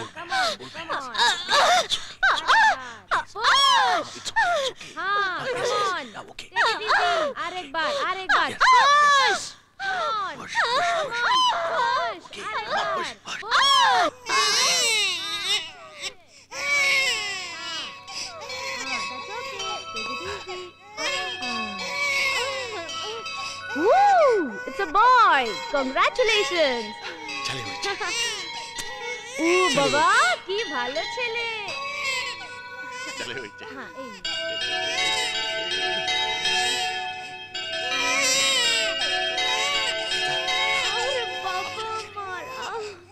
Come on, come on. Push. हाँ, come on. okay. Take it easy. और एक बार, और एक बार. Push. Come on. Push, Come push, on, push. Okay, और एक come on, bar. push, push. Push. हाँ, that's okay. Take it easy. Woo! It's a boy. Congratulations. চলে হয়েছে ও বাবা কি ভালো ছেলে চলে হয়েছে হ্যাঁ এই আরে বাবা মারা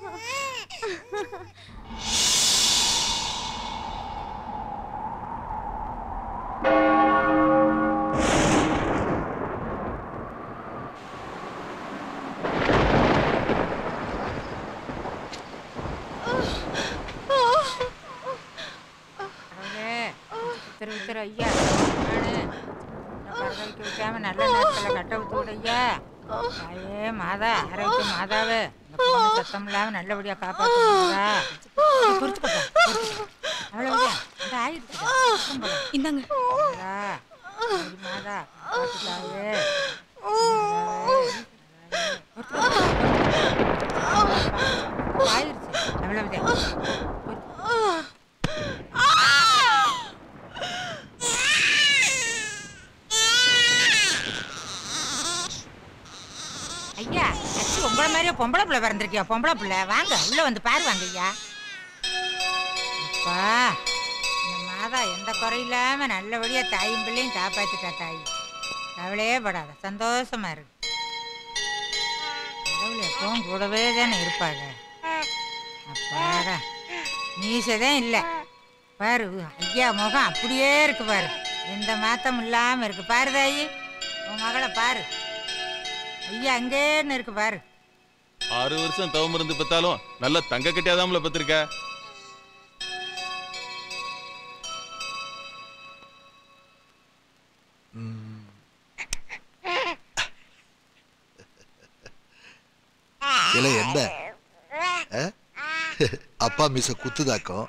கடவுளே, வித்துரு வித்துரு ஐயா நானு இந்த பரதவிக்கு விட்டாம நல்ல நேரத்துல கட்ட விட்டு விடு ஐயா தாயே மாதா ஆரோக்கிய மாதாவே இந்த பொண்ணு சத்தம் இல்லாம நல்லபடியா காப்பாற்றுறா குறிச்சுக்கோப்பா அவ்வளவுதான் இந்த ஆயிடுச்சு இந்தாங்க மாதா காப்பாத்து தாயே ஆயிடுச்சு அவ்வளவுதான் ஐயா அச்சு உங்களை மாதிரியே பொம்பளை பிள்ளை பிறந்திருக்கியா பொம்பளை பிள்ளை வாங்க உள்ள வந்து பாரு வாங்க ஐயா அப்பா இந்த மாதா எந்த குறையில்லாம நல்லபடியா தாயும் பிள்ளையும் காப்பாத்திட்டா தாய் கவலையே படாத சந்தோஷமா இருக்கு கடவுள் எப்பவும் கூடவே தானே இருப்பாங்க அப்பாடா மீசதான் இல்லை பாரு ஐயா முகம் அப்படியே இருக்கு பாரு எந்த மாத்தம் இல்லாம இருக்கு பாரு தாயி உன் மகளை பாரு ஐயா அங்கேன்னு இருக்கு பாரு ஆறு வருஷம் தவம் இருந்து பெத்தாலும் நல்ல தங்க கட்டியாதாம்ல பெற்றிருக்க இல்ல என்ன ஆ? அப்பா மிச குத்துதாக்கம்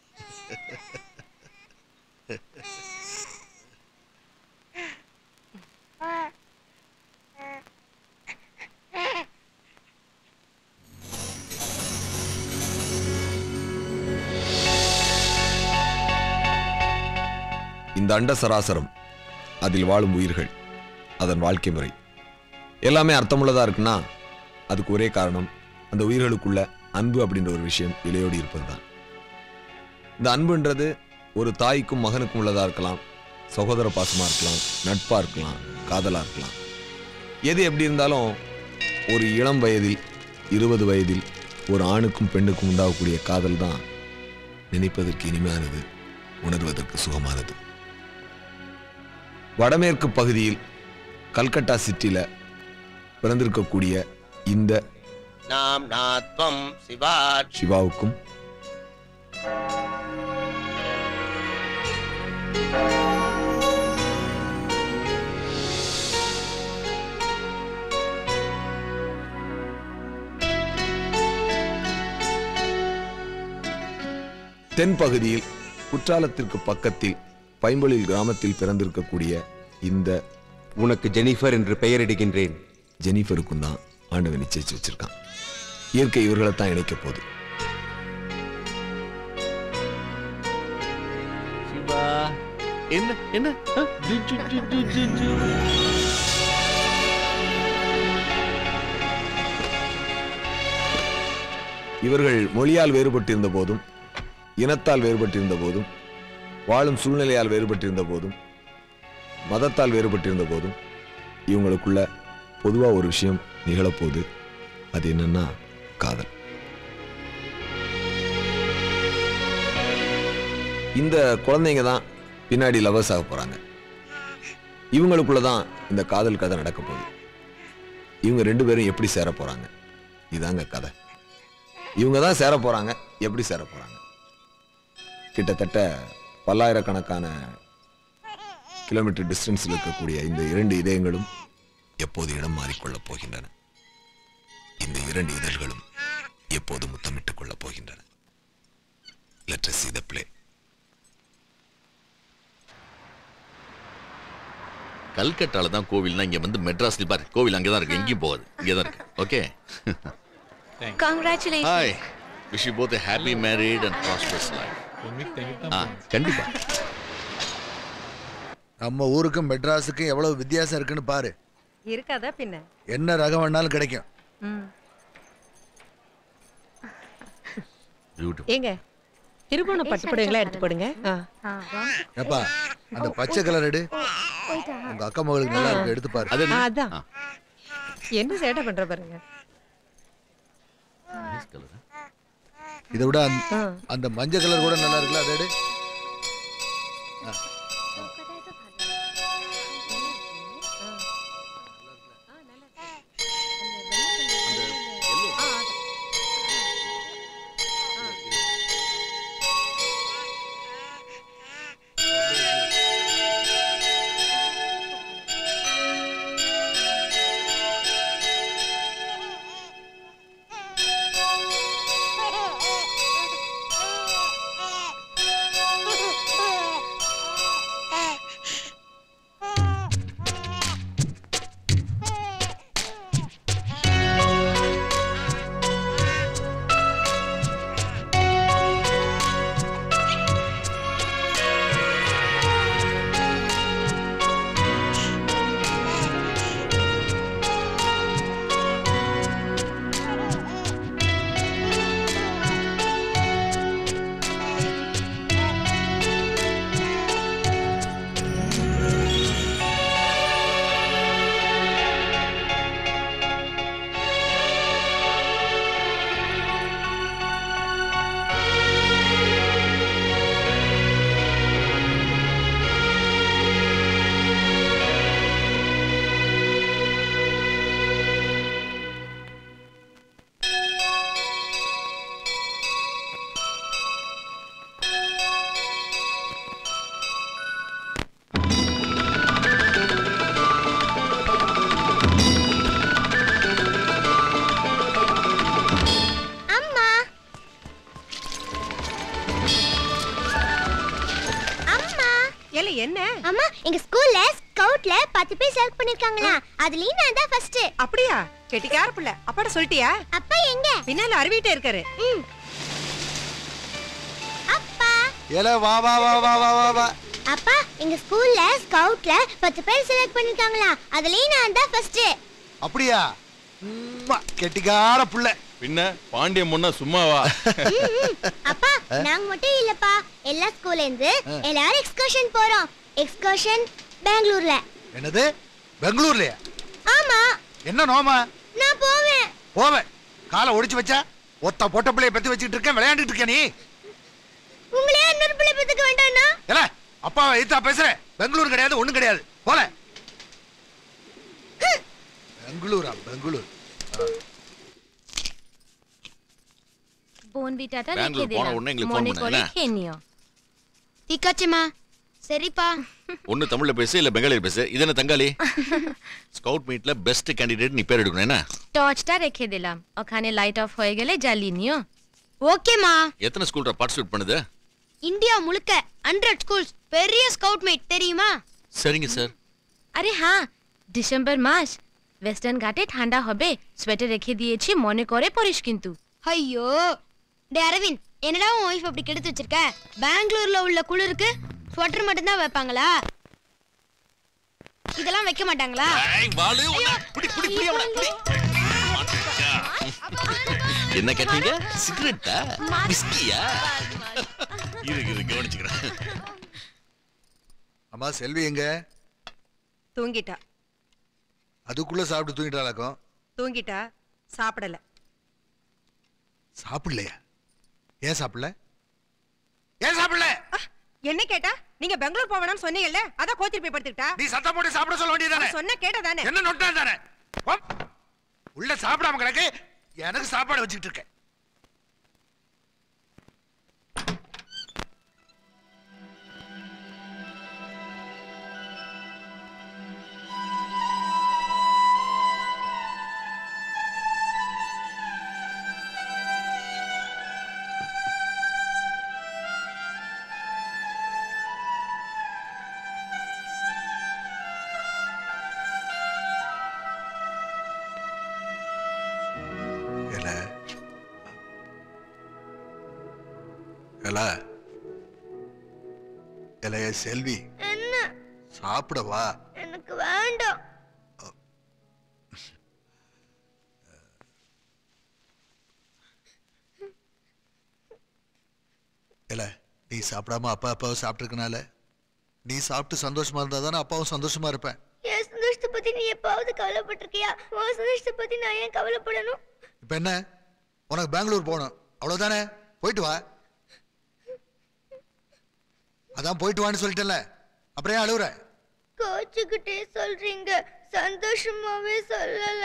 இந்த அண்ட சராசரம் அதில் வாழும் உயிர்கள் அதன் வாழ்க்கை முறை எல்லாமே அர்த்தமுள்ளதா இருக்குன்னா அதுக்கு ஒரே காரணம் அந்த உயிர்களுக்குள்ள அன்பு அப்படின்ற ஒரு விஷயம் இலையோடி இருப்பதுதான் இந்த அன்புன்றது ஒரு தாய்க்கும் மகனுக்கும் உள்ளதா இருக்கலாம் சகோதர பாசமா இருக்கலாம் நட்பா இருக்கலாம் காதலா இருக்கலாம் எது எப்படி இருந்தாலும் ஒரு இளம் வயதில் இருபது வயதில் ஒரு ஆணுக்கும் பெண்ணுக்கும் உண்டாகக்கூடிய காதல் தான் நினைப்பதற்கு இனிமையானது உணர்வதற்கு சுகமானது வடமேற்கு பகுதியில் கல்கட்டா சிட்டில பிறந்திருக்கக்கூடிய இந்த நாம் நாத்வம் சிவாட் சிவாவுக்கும் தென் பகுதியில் குற்றாலத்திற்கு பக்கத்தில் பைம்பொழில் கிராமத்தில் பிறந்திருக்கக்கூடிய இந்த உனக்கு ஜெனிஃபர் என்று பெயரிடுகின்றேன் ஜெனிஃபருக்கும் தான் ஆண்டவன் நிச்சயிச்சு வச்சிருக்கான் இயற்கை இவர்களை தான் இணைக்க போகுது சிவா என்ன என்ன ஆ? ஜு, ஜு, ஜு, ஜு, ஜு, ஜு. இவர்கள் மொழியால் வேறுபட்டிருந்த போதும் இனத்தால் வேறுபட்டிருந்த போதும் வாழும் சூழ்நிலையால் வேறுபட்டிருந்த போதும் மதத்தால் வேறுபட்டிருந்த போதும் இவங்களுக்குள்ள பொதுவாக ஒரு விஷயம் நிகழப்போகுது அது என்னன்னா காதல் இந்த குழந்தைங்க தான் பின்னாடி லவர்ஸ் ஆக போறாங்க இவங்களுக்குள்ள தான் இந்த காதல் கதை நடக்க போகுது இவங்க ரெண்டு பேரும் எப்படி சேர போறாங்க இதாங்க கதை இவங்க தான் சேர போறாங்க எப்படி சேர போறாங்க கிட்டத்தட்ட பல்லாயிரக்கணக்கான கிலோமீட்டர் டிஸ்டன்ஸில் இருக்கக்கூடிய இந்த இரண்டு இதயங்களும் எப்போது இடம் மாறிக்கொள்ளப் போகின்றன இந்த இரண்டு இதழ்களும் எப்போது முத்தமிட்டுக் கொள்ளப் போகின்றன let us see the play கல்கட்டால தான் கோவில்னா இங்க வந்து மெட்ராஸ்ல பாரு கோவில் அங்கே தான் இருக்கு எங்கேயும் போகாது இங்கே தான் இருக்கு okay Congratulations. Hi wish you both happy married and prosperous life ஆ கண்டிப்பா நம்ம ஊருக்கும் மெட்ராஸுக்கும் எவ்வளவு வித்தியாசம் இருக்குன்னு பாரு இருக்காதா பின்ன என்ன ரகம் வேணாலும் கிடைக்கும் ம். பியூட்டிஃபுல் ஏங்க திருமண பட்டுப்புடவைங்களா எடுத்து போடுங்க ஆ. ஏப்பா அந்த பச்சை கலர் எடு உங்க அக்கா மகளுக்கு நல்லா இருக்கு எடுத்து பாரு அது ஆ, என்ன? அதான் ஆ. என்ன சேட்டை பண்ற பாருங்க Nice colour, ஆ? இதை விட அந்த- ஆ. அந்த மஞ்சள் கலர் கூட நல்லா இருக்குல்ல அதை எடு அம்மா அம்மா ஏல என்ன அம்மா எங்க ஸ்கூல்ல ஸ்கவுட்ல பத்து பேர் செலக்ட் பண்ணிருக்காங்களா அதுலயும் நான் தான் ஃபர்ஸ்ட் அப்படியா கெட்டிக்கார பிள்ளை அப்பாட சொல்லிட்டியா அப்பா எங்க பின்னால அருவிட்டே இருக்காரு ம். அப்பா ஏல வா வா வா வா வா வா வா அப்பா எங்க ஸ்கூல்ல ஸ்கவுட்ல பத்து பேர் செலக்ட் பண்ணிருக்காங்களா அதுலயும் நான் தான் ஃபர்ஸ்ட் அப்படியா உம்மா, கெட்டிக்கார புள்ள பின்ன பாண்டியம் முன்னா சும்மாவா அப்பா நாங்க மட்டும் இல்லப்பா எல்லா ஸ்கூல்ல இருந்து எல்லாரும் எக்ஸ்கர்ஷன் போறோம் எக்ஸ்கர்ஷன் பெங்களூர்ல என்னது பெங்களூர்லயா ஆமா என்ன நோமா நான் போவேன் போவேன் காலை ஒடிச்சு வச்சா ஒத்த பொட்ட பிள்ளைய பத்தி வச்சுட்டு இருக்கேன் விளையாண்டுட்டு இருக்க நீ உங்களே இன்னொரு பிள்ளை பெத்துக்க வேண்டாம்னா ஏல அப்பாவை எதிர்த்தா பேசுறேன் பெங்களூர் கிடையாது ஒண்ணும் கிடையாது போல பெங்களூரா பெங்களூர் Bonvita টা பெங்களூர் রেখে போன দিলাম உடனே எங்களுக்கு phone মনে பண்ணுங்க, করে என்ன? খেয়ে নিও தீக்காச்சுமா சரிப்பா ஒன்னு தமிழ்ல பேசு இல்ல பெங்காலியில் பேசு இது என்ன தங்காளி ஸ்கவுட் மீட்ல பெஸ்ட் கேண்டிடேட் நீ பேர் எடுக்கணும் என்ன টর্চটা রেখে দিলাম ওখানে লাইট অফ হয়ে গেলে জ্বালিয়ে নিও ஓகேமா எத்தனை ஸ்கூல்ல பார்ட்டிசிபேட் பண்ணுது இந்தியா முழுக்க ஹண்ட்ரட் ஸ்கூல்ஸ் பெரிய ஸ்கவுட் மீட் தெரியுமா சரிங்க சார் আরে হ্যাঁ ডিসেম্বর মাস ওয়েস্টার্ন ঘাটে ঠান্ডা হবে সোয়েটার রেখে দিয়েছি মনে করে পরিস কিন্তু ஐயோ டே அரவிந்த் என்னடா உன் ஒய்ஃப் அப்படி கெடுத்து வச்சிருக்க பெங்களூர்ல உள்ள குளிருக்கு ஸ்வெட்டர் மட்டும் தான் வைப்பாங்களா இதெல்லாம் வைக்க மாட்டாங்களா ஏய், வாலு, உன்னை பிடி, பிடி, பிடி அவனை, பிடி. மாட்டிக்கிச்சா? என்ன கேட்டீங்க சிகரெட்டா விஸ்கியா இரு இரு கவனிச்சுக்கிறேன் அம்மா செல்வி எங்க தூங்கிட்டா அதுக்குள்ள சாப்பிட்டு தூங்கிட்டாலாக்கும் தூங்கிட்டா சாப்பிடல சாப்பிடலையா ஏன் சாப்பிடல ஏன் சாப்பிடல என்ன கேட்டா நீங்க பெங்களூர் போவேணும்னு சொன்னீங்கல்ல அதான் கோச்சிட்டு போய் படுத்துக்கிட்டா நீ சத்தம் போட்டு சாப்பிட சொல்ல வேண்டியதானே சொன்ன கேட்டா தானே என்ன நொட்டா தானே போம். உள்ள சாப்பிடாம கிடக்கு எனக்கு சாப்பாடு வச்சுக்கிட்டு இருக்க எல இலைய செல்வி என்ன சாப்பிட வா எனக்கு வேண்டாம் இல்ல நீ சாப்பிடாம அப்பா அப்பாவும் சாப்பிட்டுருக்கனால நீ சாப்பிட்டு சந்தோஷமா இருந்தா தானே அப்பாவும் சந்தோஷமா இருப்பேன் என் சந்தோஷத்தை பத்தி நீ எப்பாவது கவலைப்பட்டிருக்கியா உன் சந்தோஷத்தை பத்தி நான் ஏன் கவலைப்படணும் இப்ப என்ன உனக்கு பெங்களூர் போகணும் அவ்வளவுதானே போயிட்டு வா அதான் போயிட்டு வான்னு சொல்லிட்டேன்ல அப்புறம் ஏன் அழுகுற கோச்சுக்கிட்டே சொல்றீங்க சந்தோஷமாவே சொல்லல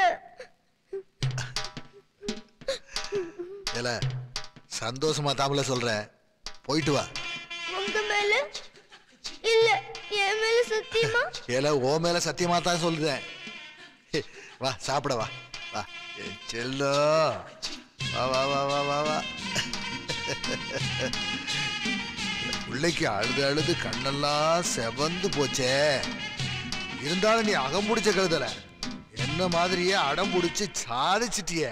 இல்ல சந்தோஷமா தாமல சொல்றேன் போயிட்டு வா உங்க மேல இல்ல என் மேல சத்தியமா ஏல ஓ மேல சத்தியமா தான் சொல்றேன் ஹே, வா சாப்பிட வா வா என் செல்லோ வா வா வா வா வா வா பிள்ளைக்கு அழுது அழுது கண்ணெல்லாம் செவந்து போச்சே இருந்தாலும் நீ அகம் பிடிச்ச கழுதல என்ன மாதிரியே அடம் பிடிச்சு சாதிச்சிட்டியே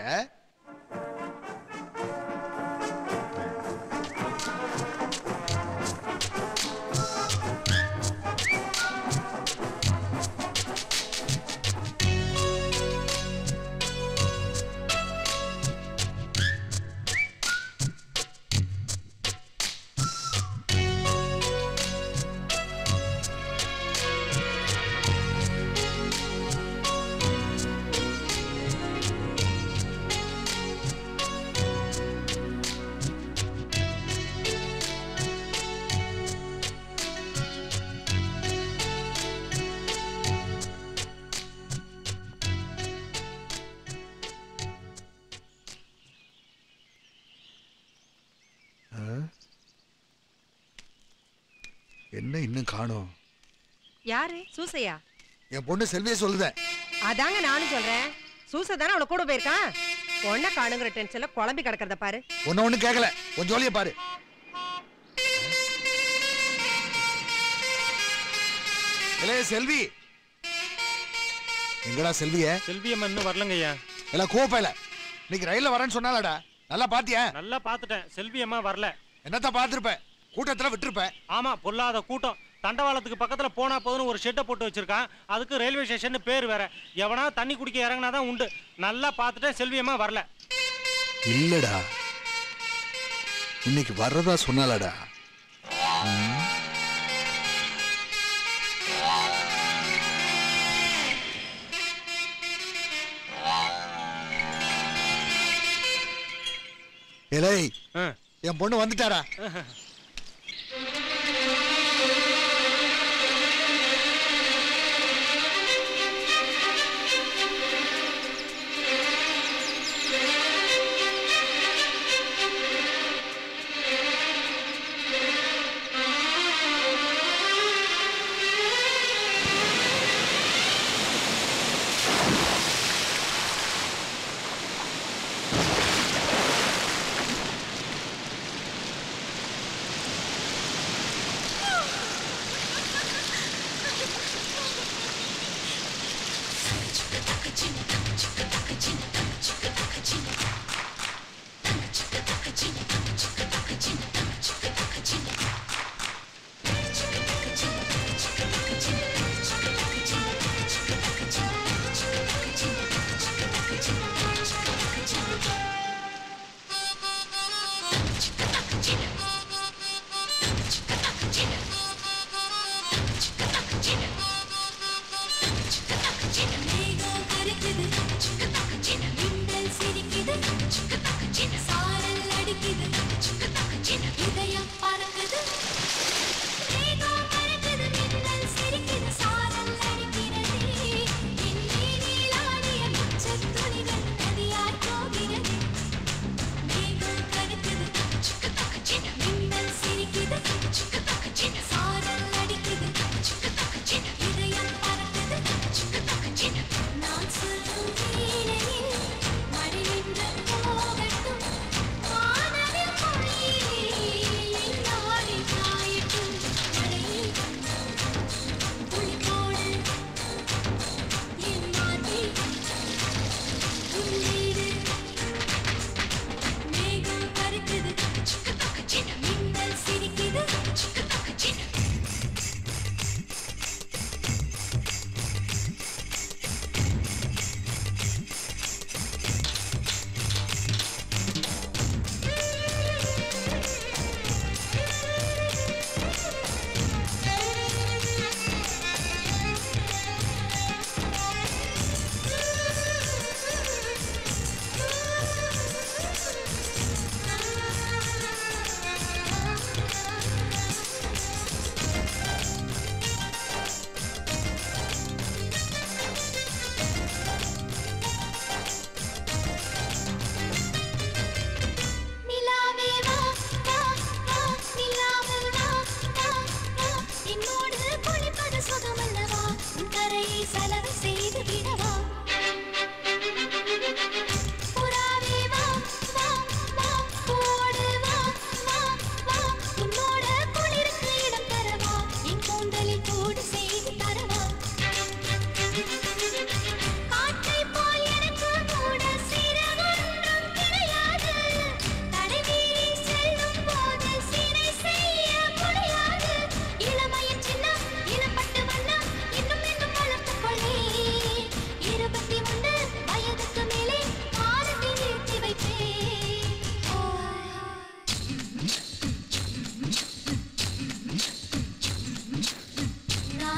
என்ன இன்னும் காணோம் யாரு சூசையா என் பொண்ணு செல்வியை சொல்லுதேன் அதாங்க நானும் சொல்றேன் சூசை தானே அவளை கூட போயிருக்கான் பொண்ணை காணுங்கிற டென்ஷன்ல குழம்பி கிடக்கிறத பாரு ஒன்ன ஒண்ணு கேட்கல கொஞ்சம் ஜோலிய பாரு இளைய செல்வி எங்கடா செல்விய செல்வி அம்மா இன்னும் வரலங்க ஐயா எல்லாம் கோப்பையில இன்னைக்கு ரயில்ல வரேன்னு சொன்னாலடா நல்லா பாத்தியா நல்லா பார்த்துட்டேன் செல்வி அம்மா வரல என்னத்த பாத்திருப்ப கூட்டத்துல விட்டுருப்ப ஆமா பொல்லாத கூட்டம் தண்டவாளத்துக்கு பக்கத்துல போனா போதுன்னு ஒரு ஷெட்டை போட்டு வச்சிருக்கான் அதுக்கு ரயில்வே ஸ்டேஷன் பேர் வேற எவனா தண்ணி குடிக்க இறங்கினாதான் உண்டு நல்லா பார்த்துட்டேன் செல்வி அம்மா வரல இல்லடா இன்னைக்கு வர்றதா சொன்னாலடா இலை ஆ. என் பொண்ணு வந்துட்டாரா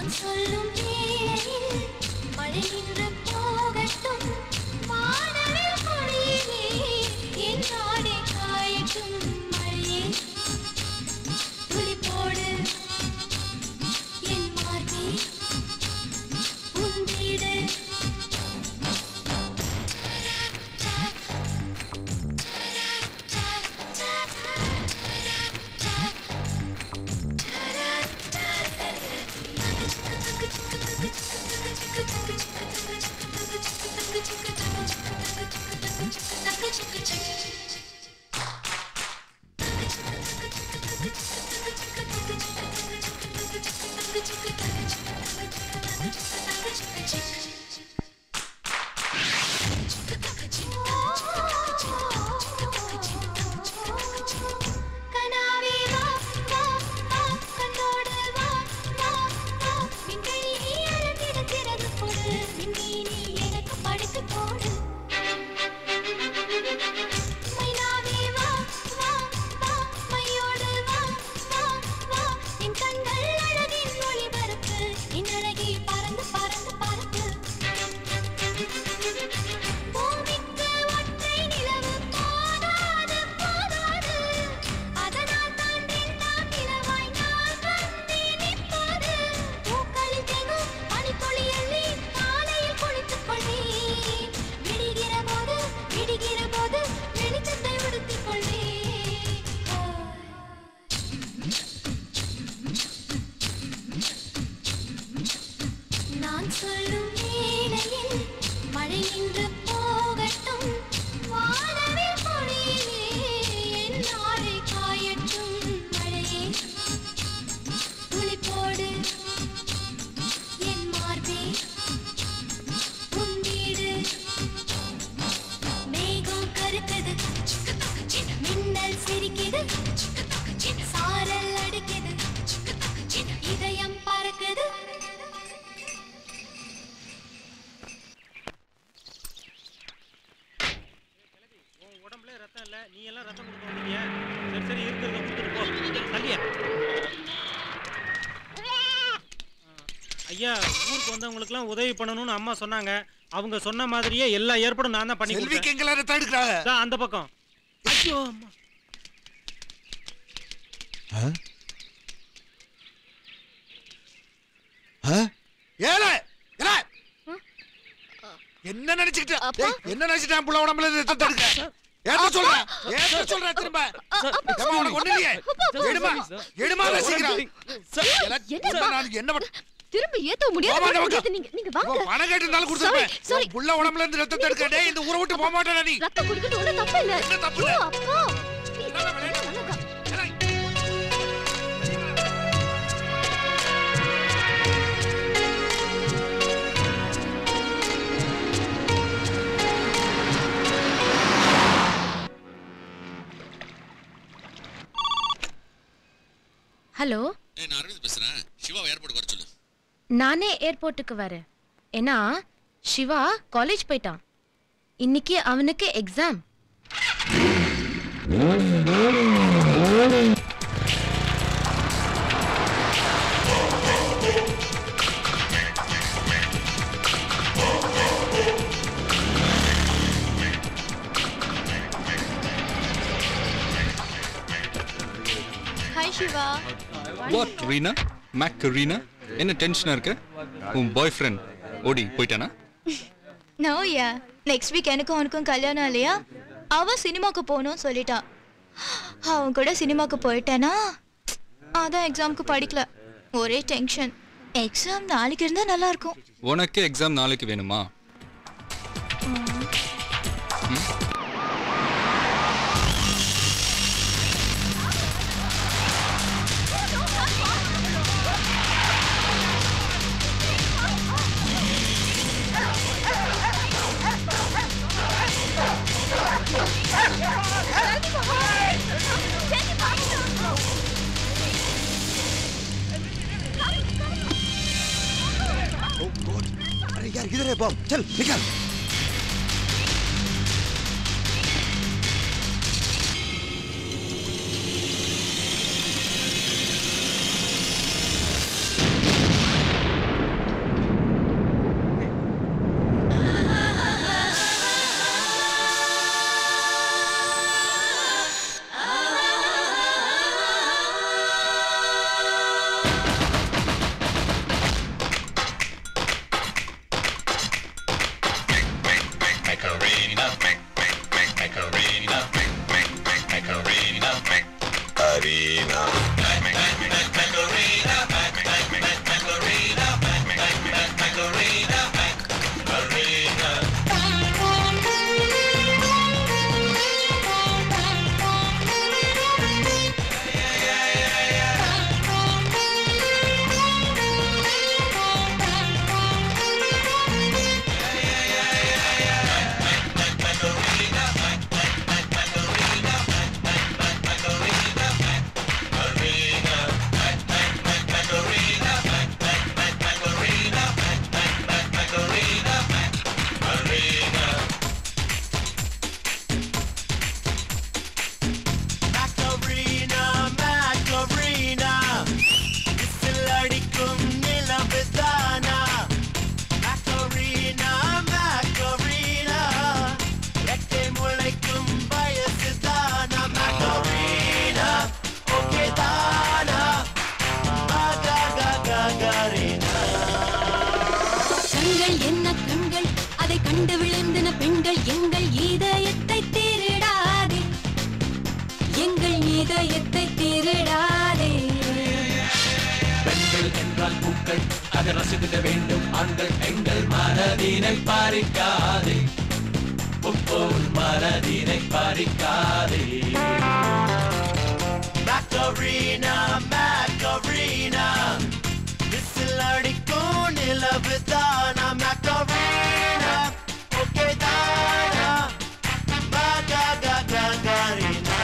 நான் சொல்லும் வேளையில் மழை நின்று போகட்டும் வானவில் பொழியிலே என் நாடே காயட்டும் மழையே துளி போடு என் மார்பே உன் வீடு கனாவே வா வா வா கண்ணோடு வா வா வா விண்வெளி நீ அழகிட திறந்து போடு விண்ணி நீ எனக்கு படுத்து போடு மைனாவே வா வா வா மையோடு வா வா வா என் கண்கள் அழகின் ஒளிபரப்பு என் அழகி பறந்து பறந்து பறந்து பூமிக்கு ஒற்றை நிலவு போதாது போதாது அதனால் தான் வேண்டாம் நிலவாய் நான் வந்தேன் இப்போது பூக்களில் தேங்கும் பனித்துளி அள்ளி காலையில் குளித்துக் கொள்வேன் விடுகிற போது விடுகிற போது வெளிச்சத்தை உடுத்திக் கொள்வேன் நான் சொல்லும் வேளையில் மழை நின்று போகட்டும் வானவில் பொழியிலே என் நாடே காயட்டும் மழையே துளி போடு என் மார்பே உன் வீடு மேகம் கருக்குது மின்னல் சிரிக்குது சாரல் அடிக்குது இதயம் பறக்குது உன் உடம்புல ரத்தம் இல்ல நீ எல்லாம் ரத்தம் கொடுக்க வந்தீங்க சரி சரி இருக்கிறத கொடுத்துட்டு போ தள்ளியா ஐயா ஊருக்கு வந்தவங்களுக்குலாம் உதவி பண்ணணும்னு அம்மா சொன்னாங்க அவங்க சொன்ன மாதிரியே எல்லா ஏற்பாடும் நான் தான் பண்ணி செல்விக்கு கொடுத்தேன் எங்கெல்லாம் ரத்தம் எடுக்கிறாங்க இதோ அந்த பக்கம் ஐயோ அம்மா. ஏலே ஏலே என்ன நினைச்சுக்கிட்டு ஏய், என்ன நினைச்சிட்டான் புள்ள உடம்புல இருந்து ரத்தம் எடுக்க ஏத்த சொல்றேன் ஏத்த சொல்றேன் திரும்ப ஏம்மா, உனக்கு ஒண்ணு இல்லையே எடுமா எடுமா ரசிக்கிறான் நான் என்ன பண்ண திரும்ப ஏத்த போமா, இந்த பக்கம். நீங்க நீங்க இப்போ பணம் கேட்டிருந்தாலும் கொடுத்துருப்பேன் Sorry, sorry. உன் புள்ள உடம்புல இருந்து ரத்தத்தை எடுக்க டேய் இந்த ஊரை விட்டு போக மாட்டேடா நீ ரத்தம் குடிக்கிறது ஒண்ணும் தப்பு இல்ல என்ன தப்பு இல்ல? ஐயோ, அப்பா ஹலோ ஏய் நான் அரவிந்த் பேசுறேன் சிவாவை ஏர்போர்ட் வர சொல்லு நானே ஏர்போர்ட்டுக்கு வரேன் ஏன்னா சிவா காலேஜ் போயிட்டான் இன்னைக்கு அவனுக்கு exam hi Siva what Reena மேக் ரீனா என்ன டென்ஷனா இருக்க உன் பாய் ஃப்ரெண்ட் ஓடி போயிட்டானா நோ யா நெக்ஸ்ட் வீக் எனக்கும் அவனுக்கும் கல்யாணம் இல்லையா அவன் சினிமாக்கு போகணும்னு சொல்லிட்டான் அவன் கூட சினிமாக்கு போயிட்டேனா அதான் எக்ஸாமுக்கு படிக்கல ஒரே டென்ஷன் எக்ஸாம் நாளைக்கு இருந்தா நல்லா இருக்கும் உனக்கு எக்ஸாம் நாளைக்கு வேணுமா अरे यार किधर है बम चल निकल எங்கள் இதயத்தை திருடாதே எங்கள் இதயத்தை திருடாதே பெண்கள் என்றால் பூக்கள் அதை ரசித்திட வேண்டும் ஆண்கள் எங்கள் மனதினை பறிக்காதே உப்போல் மனதினை பறிக்காதே Macarena, Macarena விசில் அடிக்கும் நிலவு தானா Macarena ஓகே தானா Macarena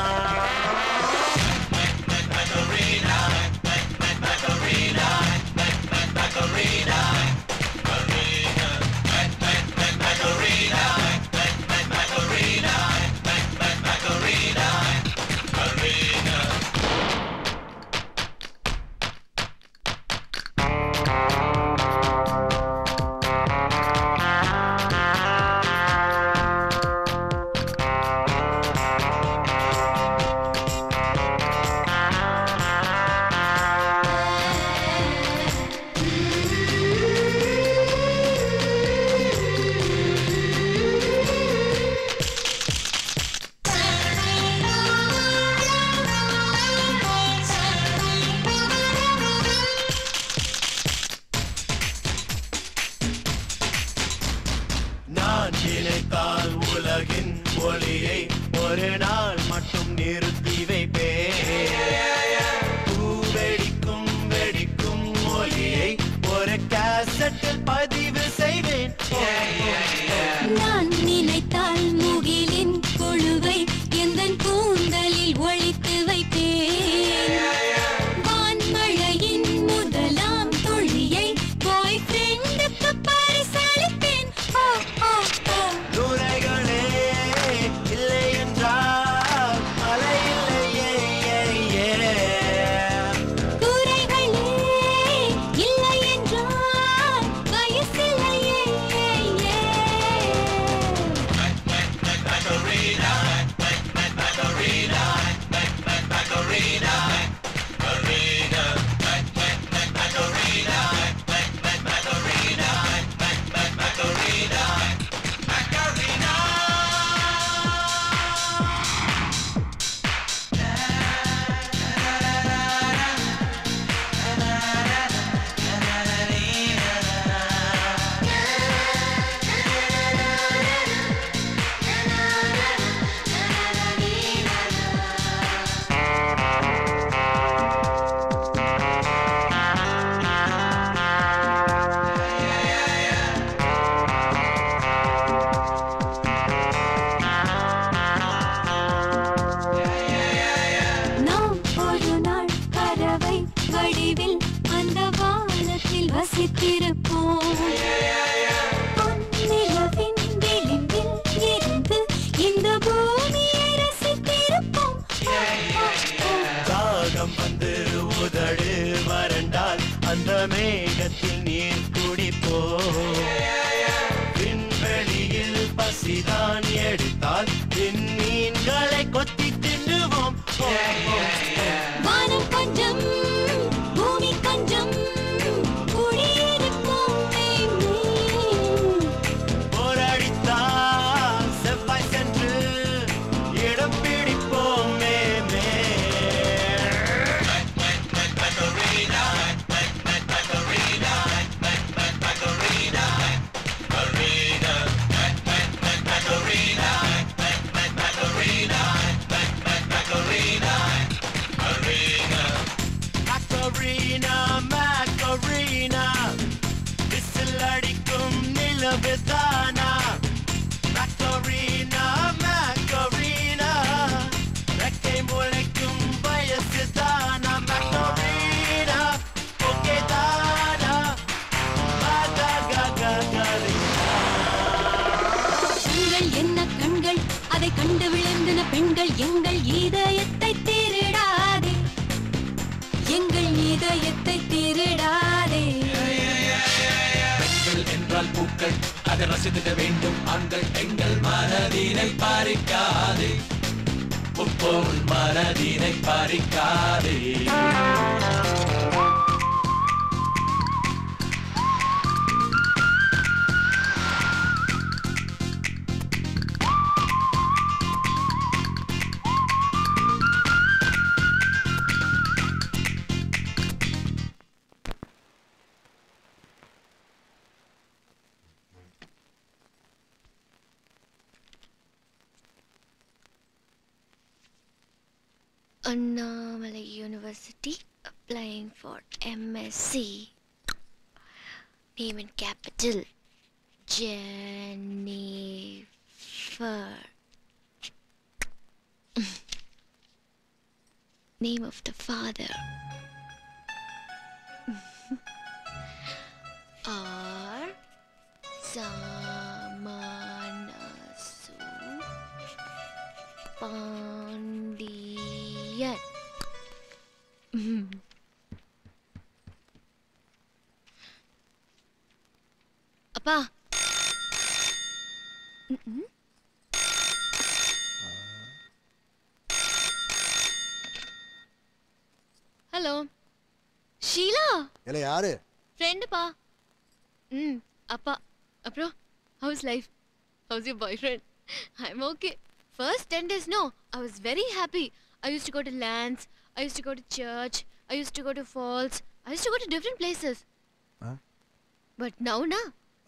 Macarena Macarena Macarena Macarena Macarena Macarena Macarena Macarena நான் நினைத்தால் உலகின் ஒளியை ஒரு நாள் மட்டும் நிறுத்தி வைப்பேன் பூ வெடிக்கும் வெடிக்கும் ஒளியை ஒரு கேசட்டில் பதிவு செய்வேன் நான் நினைத்தால் முகிலின் கொழுவை எந்தன் கூந்தலில் ஒழித்து வைப்பேன் வான்மழையின் முதலாம் துளியை பாய் ஃப்ரெண்டுக்கு பரிசளிப்பேன் ஓ ஓ ஓ நுரைகளே இல்லை என்றால் மழை இல்லையே ஏ, ஏ. குறைகளே இல்லை என்றால் வயசில்லையே Macarena, Macarena, Macarena, Macarena, Macarena, Macarena, Macarena, Macarena. நாம் ஒரு நாள் பறவை வடிவில் அந்த வானத்தில் வசித்திருப்போம் பொன்னிலவின் விளிம்பில் இருந்து இந்த பூமியை ரசித்திருப்போம் தாகம் வந்து உதடு வறண்டால் அந்த மேகத்தில் நீர் குடிப்போ விண்வெளியில் பசிதான் எடுத்தால் விண்மீன்களை கொத்தி தின்னுவோம் வானம் கொஞ்சம் பூமி கொஞ்சம் குடியிருப்போம் போராடித்தால் செவ்வாய் சென்று இடம் பிடிப்போம் மே மே Macarena, Macarena, Macarena, Macarena, Macarena, Macarena, Macarena, Macarena. Macarena, Macarena, whistle அடிக்கும் நிலவுதானா Macarena, Macarena, ரெக்கை முளைக்கும் வயசுதானா Macarena, okay தானா கண்கள் என்ன கண்கள் அதை கண்டு விழுந்தின பெண்கள் எங்கள் இதயத்தை திருடாதே எங்கள் இதயத்தை திருடாதே பெண்கள் என்றால் பூக்கள் அதை ரசித்திட வேண்டும் ஆண்கள் எங்கள் மனதினை பறிக்காதே உப்போல் மனதினை பறிக்காதே Annamalai University applying for MSc. Name and capital Jennifer. Name of the father. R. Samanasu Pandiyan. Mm. அப்பா ம்ம். ஹலோ ஷீலா இல்ல யாரு ஃப்ரெண்டுப்பா ம் அப்பா அப்புறம் house life house your boyfriend I am okay first ten days no I was very happy I use to go to lands I use to go to church I use to go to falls I use to go to different places but now நா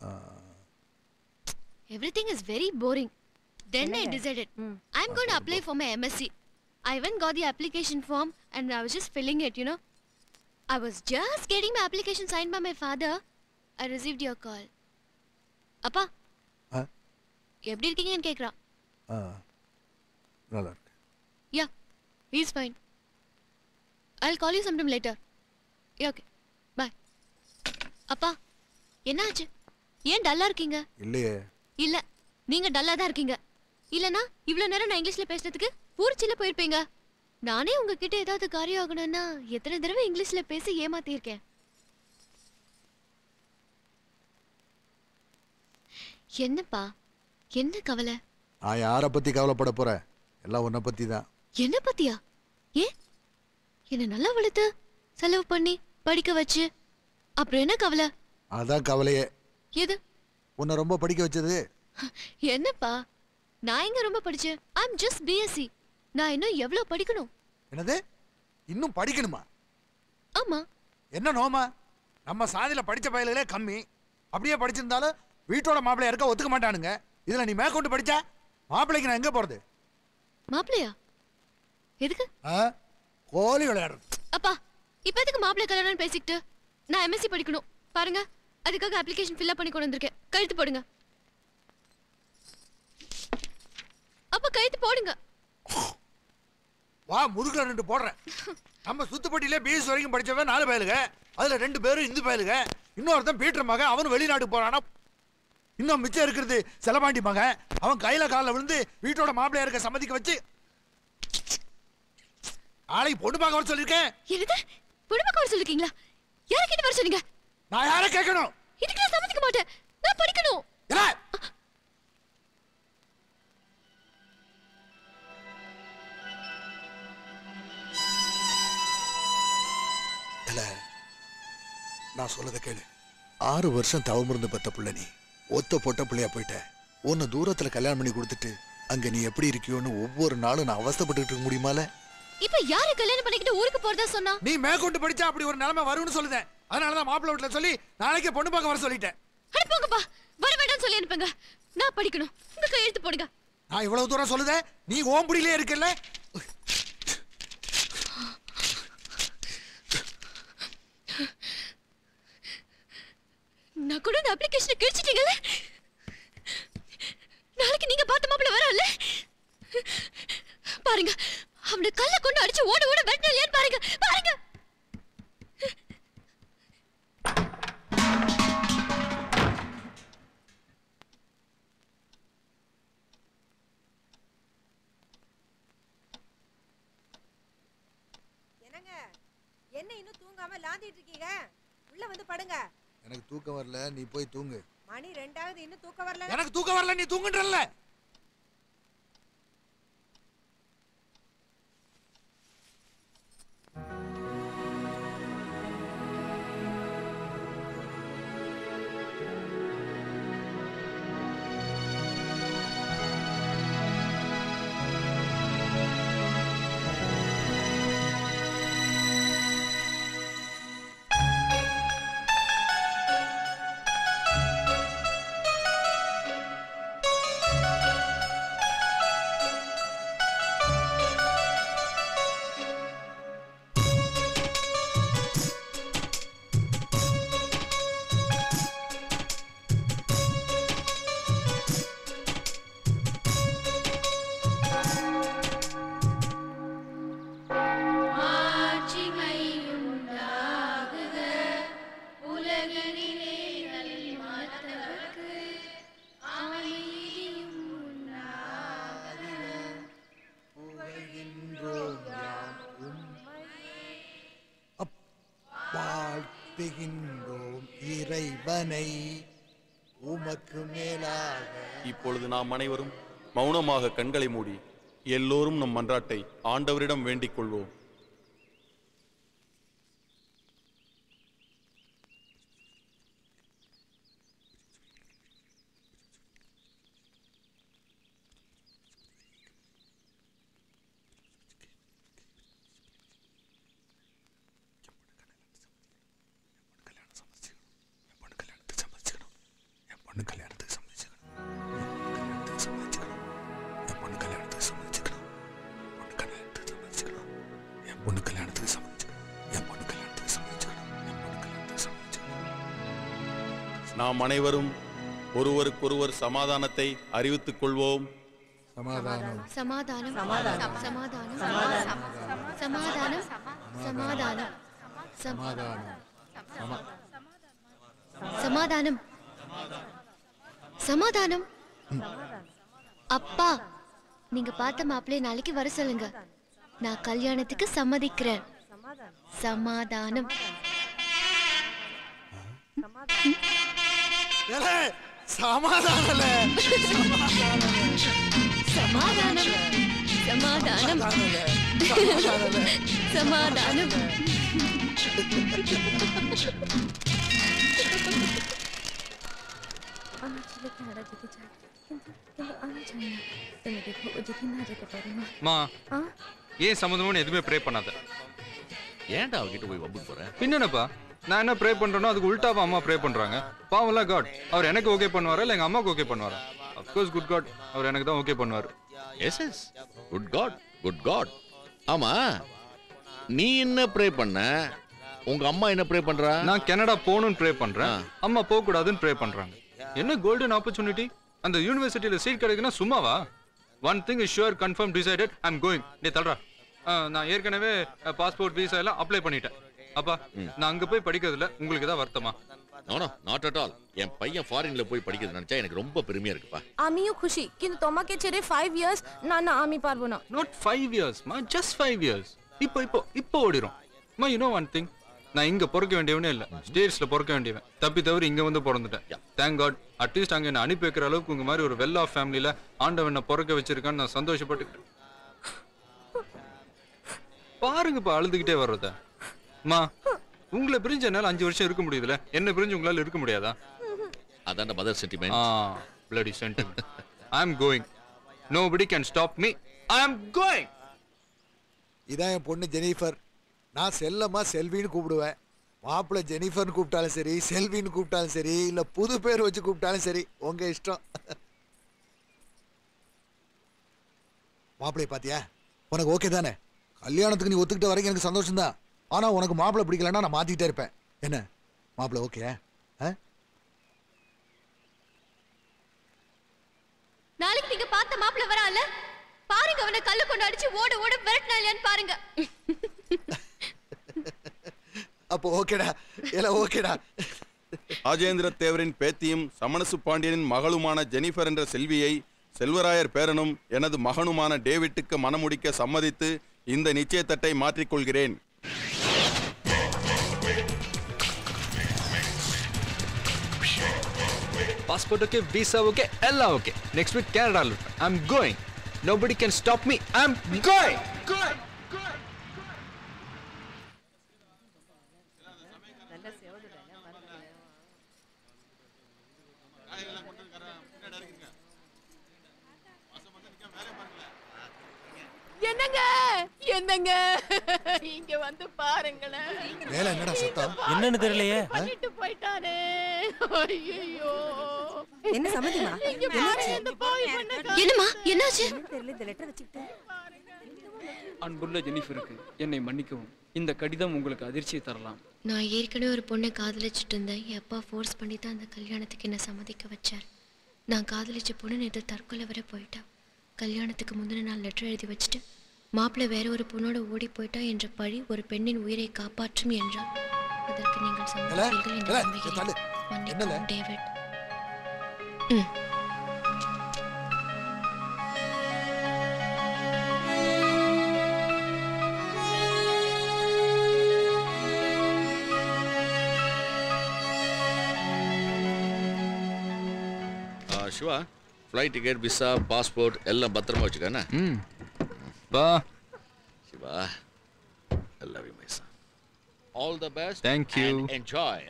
everything is very boring. Then I decided I'm going to apply for my MSc. I even got the application form and I was just filling it, you know. I was just getting my application signed by my father. I received your call. அப்பா ஆ? எப்படி இருக்கீங்கன்னு கேக்குறா ஆ நல்லா இருக்கு ya is fine I call you sometime later ya okay bye அப்பா என்னாச்சு ஏன் டல்லா இருக்கீங்க இல்லையே இல்ல நீங்க டல்லா தான் இருக்கீங்க இல்லனா இவ்வளவு நேரம் நான் இங்கிலீஷ்ல பேசுனதுக்கு பூரிச்சில போயிருப்பீங்க நானே உங்ககிட்ட ஏதாவது காரியம் ஆகணும்னா எத்தனை தடவை இங்கிலீஷ்ல பேசி ஏமாத்திருக்கேன் என்னப்பா என்ன கவலை நான் யாரை பத்தி கவலைப்பட போறேன் எல்லாம் உன்னை பத்தி தான் என்ன பத்தியா ஏ என்ன நல்லா வளர்த்து செலவு பண்ணி படிக்க வச்சு அப்புறம் என்ன கவலை அதான் கவலையே எது உன்னை ரொம்ப படிக்க வச்சது என்னப்பா நான் எங்க ரொம்ப படிச்சேன் ஐ அம் ஜஸ்ட் பிஎஸ்சி நான் இன்னும் எவ்வளவு படிக்கணும் என்னது இன்னும் படிக்கணுமா ஆமா என்ன நோமா நம்ம சாதியில படிச்ச பயல்களே கம்மி அப்படியே படிச்சிருந்தாலும் வீட்டோட மாப்பிள்ளைய இருக்க ஒத்துக்க மாட்டானுங்க இதுல நீ மேற்கொண்டு படிச்சா மாப்பிள்ளைக்கு நான் எங்க போறது மாப்பிள்ளையா எதுக்கு ஆ? கோலி விளையாடுறது அப்பா இப்ப எதுக்கு மாப்பிள்ளை கல்யாணம் பேசிக்கிட்டு நான் எம்எஸ்சி படிக்கணும் பாருங்க அதுக்காக அப்ளிகேஷன் ஃபில் பண்ணி கொண்டு வந்திருக்கேன் கழுத்து போடுங்க அப்பா கழுத்து போடுங்க வா முதுகுல ரெண்டு போடுறேன் நம்ம சுத்துப்பட்டியில பிஎஸ் வரைக்கும் படிச்சவன் நாலு பயலுக அதுல ரெண்டு பேரும் இந்து பயலுக இன்னொருத்தன் பீட்டர் மகன் அவனும் வெளிநாட்டுக்கு போறானா இன்னும் மிச்சம் இருக்கிறது செலபாண்டி மகன் அவன் கையில காலில் விழுந்து வீட்டோட மாப்பிள்ளையா இருக்க சம்மதிக்க வச்சு நாளைக்கு பொண்ணு பார்க்க வர சொல்லியிருக்கேன் என்னது பொடுமக்க வர சொல்லிருக்கீங்களா யார கிட்ட வர சொன்னீங்க நான் யாரை கேட்கணும் இதுக்கு நான் சம்மதிக்க மாட்டேன் நான் படிக்கணும் இல்ல நான் சொல்லதை கேளு ஆறு வருஷம் தவமிருந்து பெத்த புள்ள நீ ஒத்த பொட்ட பிள்ளையா போயிட்ட உன்னை தூரத்துல கல்யாணம் பண்ணி கொடுத்துட்டு அங்க நீ எப்படி இருக்கியோன்னு ஒவ்வொரு நாளும் நான் அவஸ்தைப்பட்டுட்டு இருக்க முடியுமால இப்ப யாரு கல்யாணம் பண்ணிக்கிட்டு ஊருக்கு போறதா சொன்னா நீ மேற்கொண்டு படிச்சா அப்படி ஒரு நிலைமை வரும்னு சொல்லுதேன் அதனாலதான் மாப்பிள்ளை வீட்டுல சொல்லி நாளைக்கே பொண்ணு பார்க்க வர சொல்லிட்டேன் அனுப்புங்கப்பா வர வேண்டாம்னு சொல்லி அனுப்புங்க நான் படிக்கணும் உங்க கையெழுத்து போடுங்க நான் இவ்வளவு தூரம் சொல்லுதேன் நீ ஓம்புடியிலே இருக்கல நான் கூட அந்த அப்ளிகேஷனை கிழிச்சிட்டீங்கல்ல நாளைக்கு நீங்க பார்த்த மாப்பிள்ள வரல பாருங்க அவனை கல்ல கொண்டு அடிச்சு ஓட ஓட வெட்டினா இல்லையான்னு பாருங்க பாருங்க என்னங்க என்ன இன்னும் தூங்காம லாந்திட்டு இருக்கீங்க உள்ள வந்து படுங்க எனக்கு தூக்கம் வரல நீ போய் தூங்கு மணி ரெண்டாவது இன்னும் தூக்கம் வரல எனக்கு தூக்கம் வரல நீ தூங்குன்றல்ல ஆ வாழ்த்துகின்றோம் இறைவனை உமக்கு மேலாக இப்பொழுது நாம் அனைவரும் மௌனமாக கண்களை மூடி எல்லோரும் நம் மன்றாட்டை ஆண்டவரிடம் வேண்டிக் கொள்வோம் பொண்ணு கல்யாணத்துக்கு சம்மதிச்சுக்கணும் கல்யாணத்துக்கு சம்மதிச்சுக்கணும் என் பொண்ணு கல்யாணத்துக்கு சம்மதிச்சுக்கணும் பொண்ணு கல்யாணத்துக்கு சம்மதிச்சுக்கணும் என் பொண்ணு கல்யாணத்துக்கு சம்மதிச்சுக்கணும் என் பொண்ணு கல்யாணத்துக்கு சம்மதிச்சுக்கணும் என் பொண்ணு கல்யாணத்துக்கு சம்மதிச்சுக்கணும் நாம் அனைவரும் ஒருவருக்கொருவர் சமாதானத்தை அறிவித்துக் கொள்வோம் சமாதானம் சமாதானம் சமாதானம். சமாதானம் சமாதானம். சமாதானம் சமாதானம் சமாதானம் சமாதானம் சமாதானம் அப்பா நீங்க பார்த்த மாப்பிள்ளை நாளைக்கு வர சொல்லுங்க நான் கல்யாணத்துக்கு சம்மதிக்கிறேன் சமாதானம் ஏலே, சமாதானம்ல. சமாதானம் சமாதானம் சமாதானம் மா ஏன் சம்மந்தமும் எதுவுமே ப்ரே பண்ணாத ஏன்டா அவகிட்ட போய் வம்புக்கு போற பின்னப்பா நான் என்ன ப்ரே பண்றேனோ அதுக்கு உல்டாவா அம்மா ப்ரே பண்றாங்க பாவம்ல காட் அவர் எனக்கு ஓகே பண்ணுவாரா இல்ல எங்க அம்மாவுக்கு ஓகே பண்ணுவாரா அப்கோர்ஸ் குட் காட் அவர் எனக்கு தான் ஓகே பண்ணுவார் yes yes good God good God ஆமா நீ என்ன ப்ரே பண்ண உங்க அம்மா என்ன ப்ரே பண்றா நான் கனடா போகணும்னு ப்ரே பண்றேன் அம்மா போக கூடாதுன்னு ப்ரே பண்றாங்க என்ன கோல்டன் ஆப்பர்ச்சுனிட்டி அந்த யூனிவர்சிட்டியில சீட் கிடைக்குன்னா சும்மாவா one thing is sure confirm decided I am going டே தல்றா ஆ, நான் ஏற்கனவே பாஸ்போர்ட் விசா எல்லாம் அப்ளை பண்ணிட்டேன் அப்பா நான் அங்க போய் படிக்கிறதுல உங்களுக்கு தான் வருத்தமா நோ நாட் அட் ஆல் என் பையன் ஃபாரின்ல போய் படிக்கிறது நினைச்சா எனக்கு ரொம்ப பெருமையா இருக்குப்பா আমিও খুশি কিন্তু তোমাকে ছেড়ে ফাইভ ইয়ার্স না না আমি পারবো না நாட் ஃபைவ் இயர்ஸ் மா ஜஸ்ட் ஃபைவ் இயர்ஸ் இப்போ இப்போ இப்போ ஓடிரும் மா யூ நோ ஒன் திங் நான் இங்க பிறக்க வேண்டியவனே இல்ல ஸ்டேட்ஸ்ல பிறக்க வேண்டியவன் தப்பி தவிர இங்க வந்து பிறந்துட்டேன் தேங்க் காட் அட்லீஸ்ட் அங்க என்ன அனுப்பி வைக்கிற அளவுக்கு உங்க மாதிரி ஒரு வெல் ஆஃப் ஃபேமிலியில ஆண்டவன் என்ன பிறக்க வச்சிருக்கான்னு நான் சந்தோஷப்பட்டுக்கிட்டேன் பாருங்க இப்ப அழுதுகிட்டே வர்றத மா உங்களை பிரிஞ்ச என்னால அஞ்சு வருஷம் இருக்க முடியுதுல என்ன பிரிஞ்சு உங்களால இருக்க முடியாதா அதான் மதர் சென்டிமெண்ட் ஆ bloody sentiment i am going nobody can stop me i am going இதான் என் பொண்ணு ஜெனிஃபர் நான் செல்லம்மா செல்வின்னு கூப்பிடுவேன் மாப்பிள்ளை ஜெனிஃபர்னு கூப்பிட்டாலும் சரி செல்வின்னு கூப்பிட்டாலும் சரி இல்ல புது பேர் வச்சு கூப்பிட்டாலும் சரி உங்க இஷ்டம் மாப்பிள்ளை பாத்தியா உனக்கு ஓகே தானே கல்யாணத்துக்கு நீ ஒத்துக்கிட்ட வரைக்கும் எனக்கு சந்தோஷம் தான் ஆனா உனக்கு மாப்பிள்ளை பிடிக்கலன்னா நான் மாத்திக்கிட்டே இருப்பேன் என்ன மாப்பிள்ளை ஓகே ஆ நாளைக்கு நீங்க பார்த்த மாப்பிள்ள வரால பாருங்க அவனை கல்லு கொண்டு அடிச்சு ஓட ஓட விரட்டினா இல்லையான்னு பாருங்க அப்போ ஓகேடா எல்லாம் ஓகேடா ராஜேந்திர தேவரின் பேத்தியும் சமணசு பாண்டியனின் மகளுமான ஜெனிஃபர் என்ற செல்வியை செல்வராயர் பேரனும் எனது மகனுமான டேவிட்டுக்கு மணமுடிக்க சம்மதித்து இந்த நிச்சயத்தட்டை மாற்றிக்கொள்கிறேன் passport okay visa okay ella okay next week canada i'm going nobody can stop me i'm going going என்னங்க என்னங்க இங்க வந்து பாருங்களேன் மேல என்னடா சத்தம் என்னன்னு தெரியலையே பண்ணிட்டு போயிட்டானே ஐயோ என்ன சம்மதிமா இங்க பாரு இந்த பாவி பண்ண என்னம்மா என்னாச்சு தெரியல இந்த லெட்டர் வச்சுக்கிட்டு அன்புள்ள ஜெனிஃபருக்கு என்னை மன்னிக்கவும் இந்த கடிதம் உங்களுக்கு அதிர்ச்சியை தரலாம் நான் ஏற்கனவே ஒரு பொண்ணை காதலிச்சிட்டு இருந்தேன் என் அப்பா ஃபோர்ஸ் பண்ணி தான் அந்த கல்யாணத்துக்கு என்ன சம்மதிக்க வச்சார் நான் காதலிச்ச பொண்ணு நேற்று தற்கொலை வரை போயிட்டா கல்யாணத்துக்கு முந்தின நாள் லெட்டர் எழுதி வச்சுட்டு மாப்பிள்ளை வேற ஒரு பொண்ணோட ஓடி போயிட்டா என்ற பழி ஒரு பெண்ணின் உயிரை காப்பாற்றும் என்றார் அதற்கு நீங்கள் சம்மதிப்பீர்கள் என்று ஏல, நம்புகிறேன் தள்ளு. மன்னிக்கவும் டேவிட் ம் Siva flight ticket visa passport எல்லாம் பத்திரமா வச்சுக்கண்ணா ம் பா Siva I love you my son all the best Thank you. Enjoy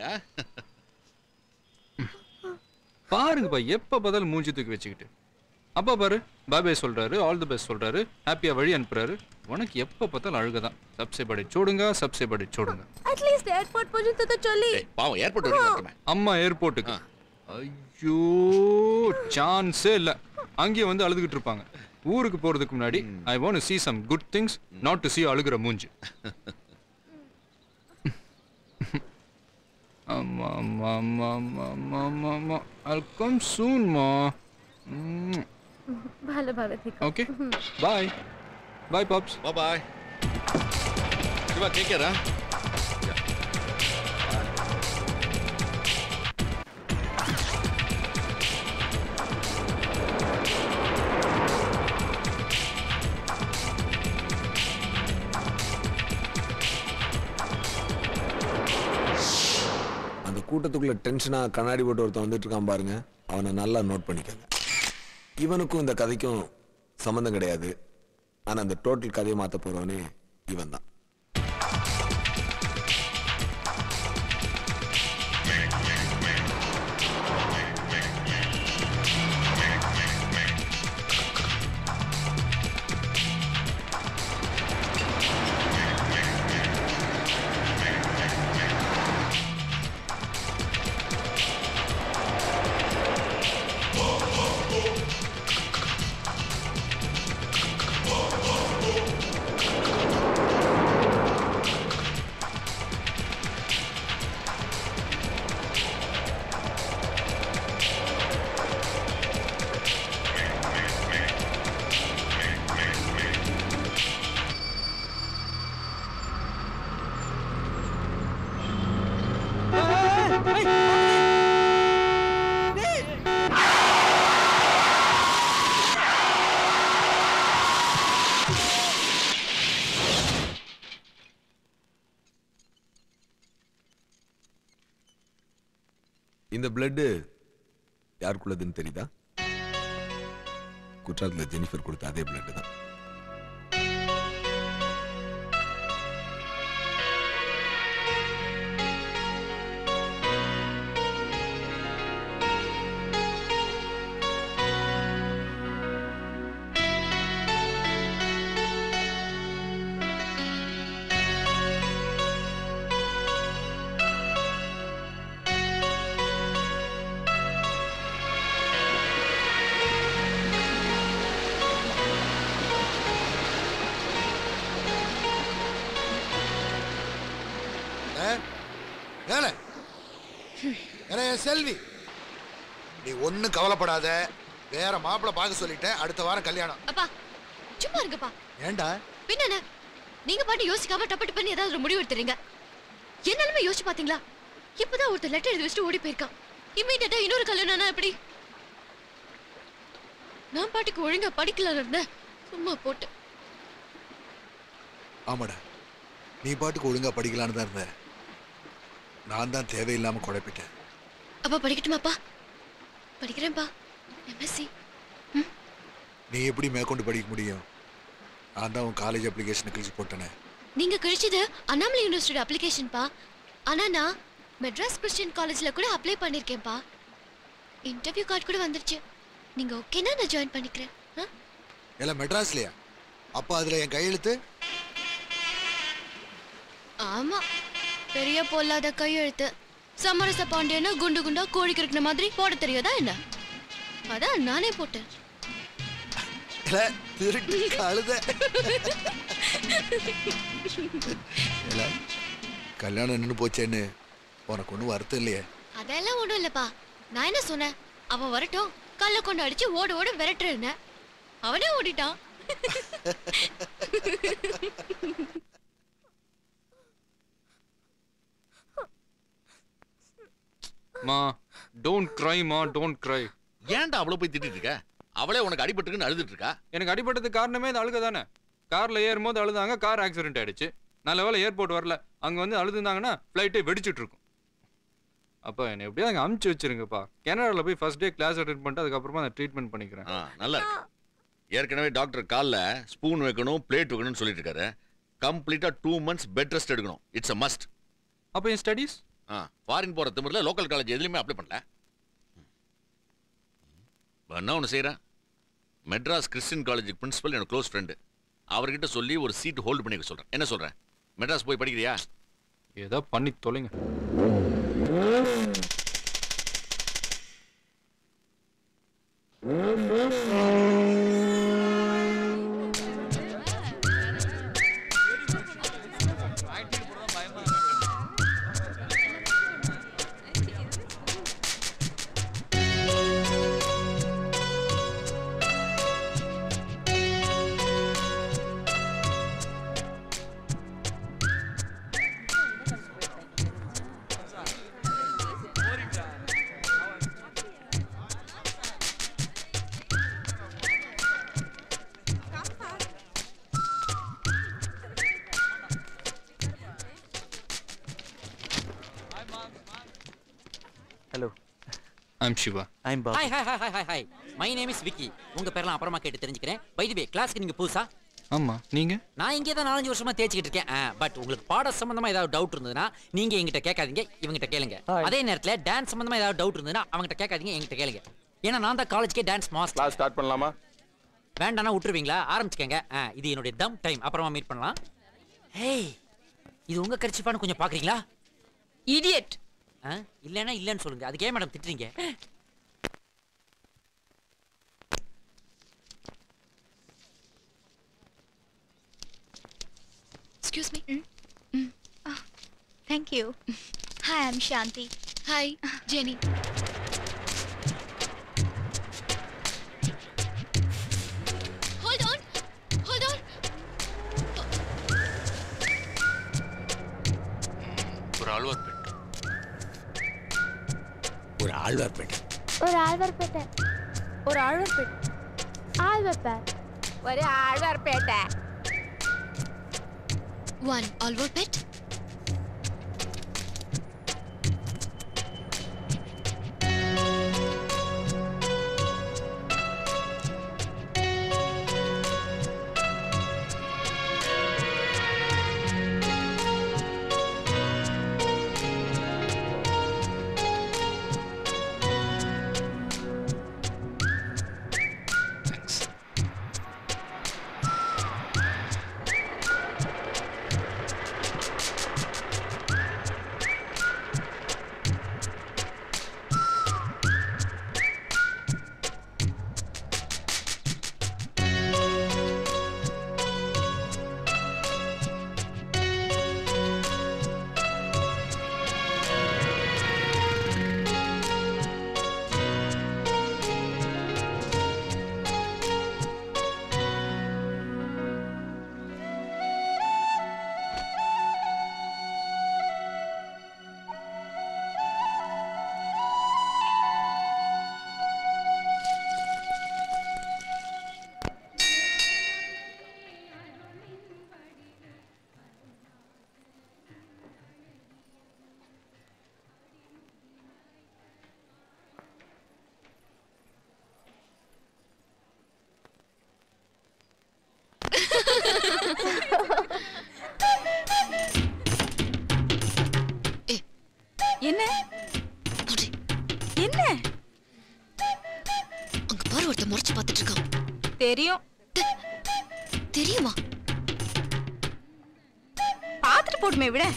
பாருங்கப்பா எப்போ பார்த்தாலும் மூஞ்சி தூக்கி வச்சுக்கிட்டு அப்பா பாரு பாபே சொல்றாரு ஆல் தி பெஸ்ட் சொல்றாரு ஹாப்பியா வழி அனுப்புறாரு உனக்கு எப்போ பார்த்தாலும் அழுகதான் சப்சே படி சோடுங்க சப்சே படி சோடுங்க అట్లీస్ట్ ఎయిర్పోర్ట్ పర్యంత తో చల్లి பாவம் ஏர்போர்ட் வரைக்கும் வரட்டுமே அம்மா ஏர்போர்ட்டுக்கு ஐயோ சான்ஸே இல்ல அங்கேயே வந்து அழுதுகிட்டு இருப்பாங்க ஊருக்கு போறதுக்கு முன்னாடி I want see some good things not to see அழுகிற மூஞ்சி அம்மா அம்மா அம்மா அம்மா அம்மா அம்மா அம்மா I'll come soon மா ভালোভাবে থেকো ஓகே பாய் பாய் பாப்ஸ் பாய் சிவா டேக் கேர் அந்த கூட்டத்துக்குள்ள டென்ஷனா கண்ணாடி போட்டு ஒருத்தன் வந்துட்டு இருக்கான் பாருங்க அவனை நல்லா நோட் பண்ணிக்கோங்க இவனுக்கும் இந்த கதைக்கும் சம்மந்தம் கிடையாது ஆனா அந்த டோட்டல் கதையை மாத்த போறவனே இவன் தான் இந்த பிளட்டு யாருக்குள்ளதுன்னு தெரியுதா குற்றாலத்தில் ஜெனிஃபர் கொடுத்த அதே பிளட் தான் ஏல ஏல, என் செல்வி நீ ஒண்ணும் கவலைப்படாத வேற மாப்பிள்ளை பார்க்க சொல்லிட்டேன் அடுத்த வாரம் கல்யாணம் அப்பா சும்மா இருங்கப்பா ஏன்டா பின்ன நீங்க பாட்டு யோசிக்காம டப்பு டப்புன்னு ஏதாவது ஒரு முடிவு எடுத்துறீங்க என்னாலுமே யோசிச்சு பாத்தீங்களா இப்பதான் ஒருத்தர் லெட்டர் எழுதி வச்சுட்டு ஓடி போயிருக்கான் இம்மீடியட்டா இன்னொரு கல்யாணம்னா எப்படி நான் பாட்டுக்கு ஒழுங்கா படிக்கலாம் இருந்தேன் சும்மா போட்டு ஆமாடா நீ பாட்டுக்கு ஒழுங்கா படிக்கலான்னு தான் இருந்த நான் தான் தேவையில்லாம குழப்பிட்டேன் அப்பா படிக்கட்டுமாப்பா படிக்கிறேன்ப்பா எம்எஸ்சி நீ எப்படி மேற்கொண்டு படிக்க முடியும் நான் தான் உன் காலேஜ் அப்ளிகேஷனை கிழிச்சு போட்டேனே நீங்க கழிச்சது அண்ணாமலை யூனிவர்சிட்டி அப்ளிகேஷன்ப்பா ஆனா நான் மெட்ராஸ் கிறிஸ்டியன் காலேஜ்ல கூட அப்ளை பண்ணிருக்கேன்ப்பா இன்டர்வியூ கார்டு கூட வந்துருச்சு நீங்க ஓகேனா நான் ஜாயின் பண்ணிக்கிறேன் ஆ? எல்லாம் மெட்ராஸ்லயா அப்ப அதுல என் கையெழுத்து ஆமா பெரிய பொல்லாத கையெழுத்து சமரச பாண்டியனா குண்டு குண்டா கோழிக்கு இருக்கிற மாதிரி போட தெரியாதா என்ன அதான் நானே போட்டேன் இல்ல, திருட்டு கழுத இல்ல, கல்யாணம் நின்னு போச்சேன்னு உனக்கு ஒன்றும் வருத்தம் இல்லையே அதெல்லாம் ஒண்ணும் இல்லப்பா நான் என்ன சொன்னேன் அவன் வரட்டும் கல்ல கொண்டு அடிச்சு ஓட ஓட விரட்டுறேன்னு அவனே ஓடிட்டான் மா டோன்ட் க்ரை மா டோன்ட் க்ரை ஏன்டா அவ்வளவு போய் திட்டிட்டு இருக்க அவளே உனக்கு அடிபட்டுருக்குன்னு அழுதுட்டு இருக்கா எனக்கு அடிபட்டதுக்கு காரணமே இந்த அழுக தானே கார்ல ஏறும்போது அழுதாங்க கார் ஆக்சிடென்ட் ஆயிடுச்சு நல்ல வேளை ஏர்போர்ட் வரல அங்க வந்து அழுதுந்தாங்கன்னா ஃப்ளைட்டே வெடிச்சிட்டு இருக்கும் அப்பா என்னை எப்படியாவது அங்கே அமுச்சு வச்சிருங்கப்பா கனடாவில் போய் ஃபர்ஸ்ட் டே கிளாஸ் அட்டென்ட் பண்ணிட்டு அதுக்கப்புறமா நான் ட்ரீட்மெண்ட் பண்ணிக்கிறேன் ஆ நல்லா இருக்கு ஏற்கனவே டாக்டர் காலில் ஸ்பூன் வைக்கணும் பிளேட் வைக்கணும்னு சொல்லிட்டு இருக்காரு கம்ப்ளீட்டாக டூ மந்த்ஸ் பெட் ரெஸ்ட் எடுக்கணும் இட்ஸ் அ மஸ்ட் அப்போ என் ஸ்டடீஸ் ஆ ஃபாரின் போகிற திமிரில் லோக்கல் காலேஜ் எதுலையுமே அப்ளை பண்ணல என்ன ஒன்று செய்கிறேன் மெட்ராஸ் கிறிஸ்டின் காலேஜ் பிரின்சிபல் எனக்கு க்ளோஸ் ஃப்ரெண்டு அவர்கிட்ட சொல்லி ஒரு சீட் ஹோல்டு பண்ணிக்க சொல்கிறேன் என்ன சொல்கிறேன் மெட்ராஸ் போய் படிக்கிறியா ஏதோ பண்ணி தொலைங்க hello I'm Siva I'm hi hi hi hi hi my name is Vicky உங்க பேர்லாம் அப்புறமா கேட்டு தெரிஞ்சுக்கிறேன் பை தி வே கிளாஸ்க்கு நீங்க புதுசா ஆமாம் நீங்கள் நான் இங்கே தான் நாலஞ்சு வருஷமா தேய்ச்சிக்கிட்டு இருக்கேன் பட் உங்களுக்கு பாட சம்பந்தமா ஏதாவது டவுட் இருந்ததுன்னா நீங்க எங்கிட்ட கேட்காதீங்க இவங்கிட்ட கேளுங்க அதே நேரத்துல டான்ஸ் சம்பந்தமா ஏதாவது டவுட் இருந்ததுன்னா அவங்ககிட்ட கேட்காதீங்க எங்கிட்ட கேளுங்க ஏன்னா நான் தான் காலேஜ்க்கே டான்ஸ் மாஸ்டர் கிளாஸ் ஸ்டார்ட் பண்ணலாமா வேண்டாம்னா விட்டுருவீங்களா ஆரம்பிச்சுக்கங்க ஆ, இது என்னுடைய தம் டைம் அப்புறமா மீட் பண்ணலாம் ஹேய் இது உங்க கரிச்சிப்பான்னு கொஞ்சம் பாக்குறீங்களா இடியட் இல்லைன்னா இல்லைன்னு சொல்லுங்க அதுக்கே மேடம் திட்டுறீங்க Excuse me. Oh, thank you. Hi, I'm Shanti. Hi, Jenny. Hold on. Hold on. ஒரு ஆழ்வார்பேட் ஒரு ஆழ்வார்பேட்டை ஒரு ஆழ்வார்பேட்டை ஒரு ஆழ்வார்பேட்டை ஆழ்வார்பேட்டை ஒரு ஆழ்வார்பேட்டை One Alvar pet. என்ன என்ன அங்க பாரு ஒருத்தன் முறைச்சு பார்த்துட்டு இருக்கான் தெரியும் தெரியுமா பார்த்துட்டு போட்டுமே விட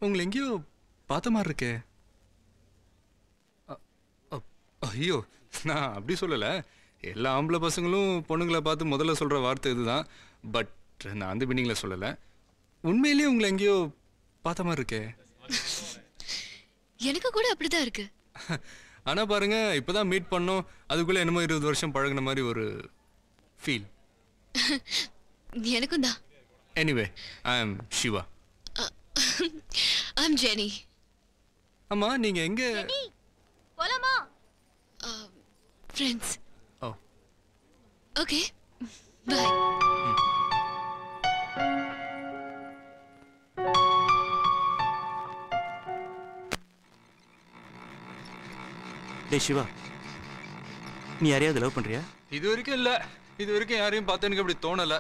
உங்களை எங்கேயோ பார்த்த மாதிரி இருக்கே அ- அ- ஐயோ நான் அப்படி சொல்லலை எல்லா ஆம்பளை பசங்களும் பொண்ணுங்களை பார்த்து முதல்ல சொல்கிற வார்த்தை இதுதான் பட் நான் அந்த மீனிங்கில் சொல்லலை உண்மையிலேயே உங்களை எங்கேயோ பார்த்த மாதிரி இருக்கே எனக்கு கூட அப்படிதான் இருக்கு ஆனால் பாருங்க இப்போதான் மீட் பண்ணோம் அதுக்குள்ளே என்னமோ இருபது வருஷம் பழகுன மாதிரி ஒரு ஃபீல் எனக்கும் தான் anyway I am Siva I'm Jenny ஆமா நீங்க எங்க போலாமா ஃப்ரெண்ட்ஸ் ஓ ஓகே பை டேய் சிவா நீ யாரையாவது லவ் பண்றியா இது வரைக்கும் இல்ல இது வரைக்கும் யாரையும் பார்த்து எனக்கு அப்படி தோணல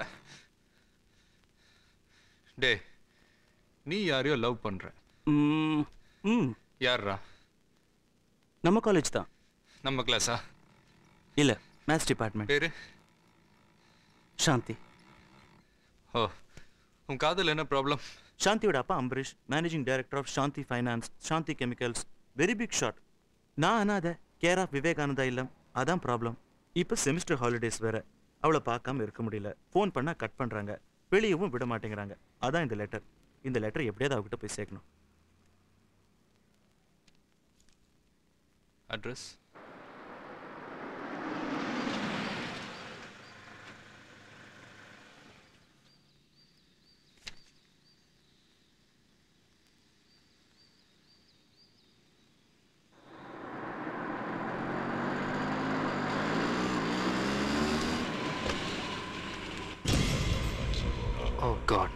டே நீ யாரையோ லவ் பண்ற ம் ம் யார்ரா நம்ம காலேஜ் தான் நம்ம கிளாஸா இல்ல மேத்ஸ் டிபார்ட்மெண்ட் பேரு சாந்தி ஓ உன் காதல் என்ன ப்ராப்ளம் சாந்தியோட அப்பா Ambarish managing director of Shanti finance Shanti chemicals very big shot நான் அனாத கேர் ஆஃப் விவேகானந்தா இல்லம் அதான் ப்ராப்ளம் இப்போ செமிஸ்டர் ஹாலிடேஸ் வேற அவளை பார்க்காம இருக்க முடியல ஃபோன் பண்ணால் கட் பண்ணுறாங்க வெளியவும் விட மாட்டேங்கிறாங்க அதான் இந்த லெட்டர் இந்த லெட்டர் எப்படியாவது அவகிட்ட போய் சேர்க்கணும் அட்ரஸ் ஓ காட்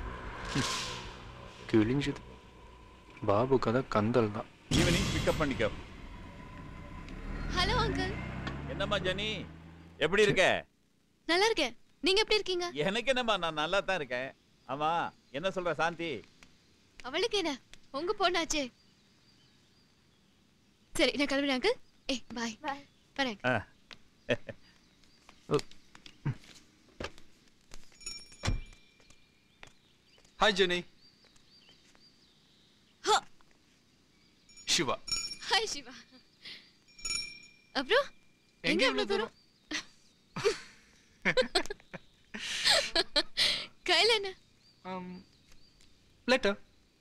கிழிஞ்சுது பாபு கதை கந்தல் தான் ஈவினிங் பிக்கப் பண்ணிக்க ஹலோ அங்கிள் என்னம்மா ஜெனி எப்படி இருக்க நல்லா இருக்கேன் நீங்க எப்படி இருக்கீங்க எனக்கு என்னம்மா நான் நல்லா தான் இருக்கேன் ஆமா என்ன சொல்ற சாந்தி அவளுக்கு என்ன உங்க பொண்ணாச்சே சரி நான் கிளம்புறேன் அங்கிள் ஏய் பாய் வரேன் ஆ. ஹாய் ஜெனி சிவா ஹாய் சிவா அப்புறம் எங்க இவ்வளவு தூரம் கையில என்ன லெட்டர்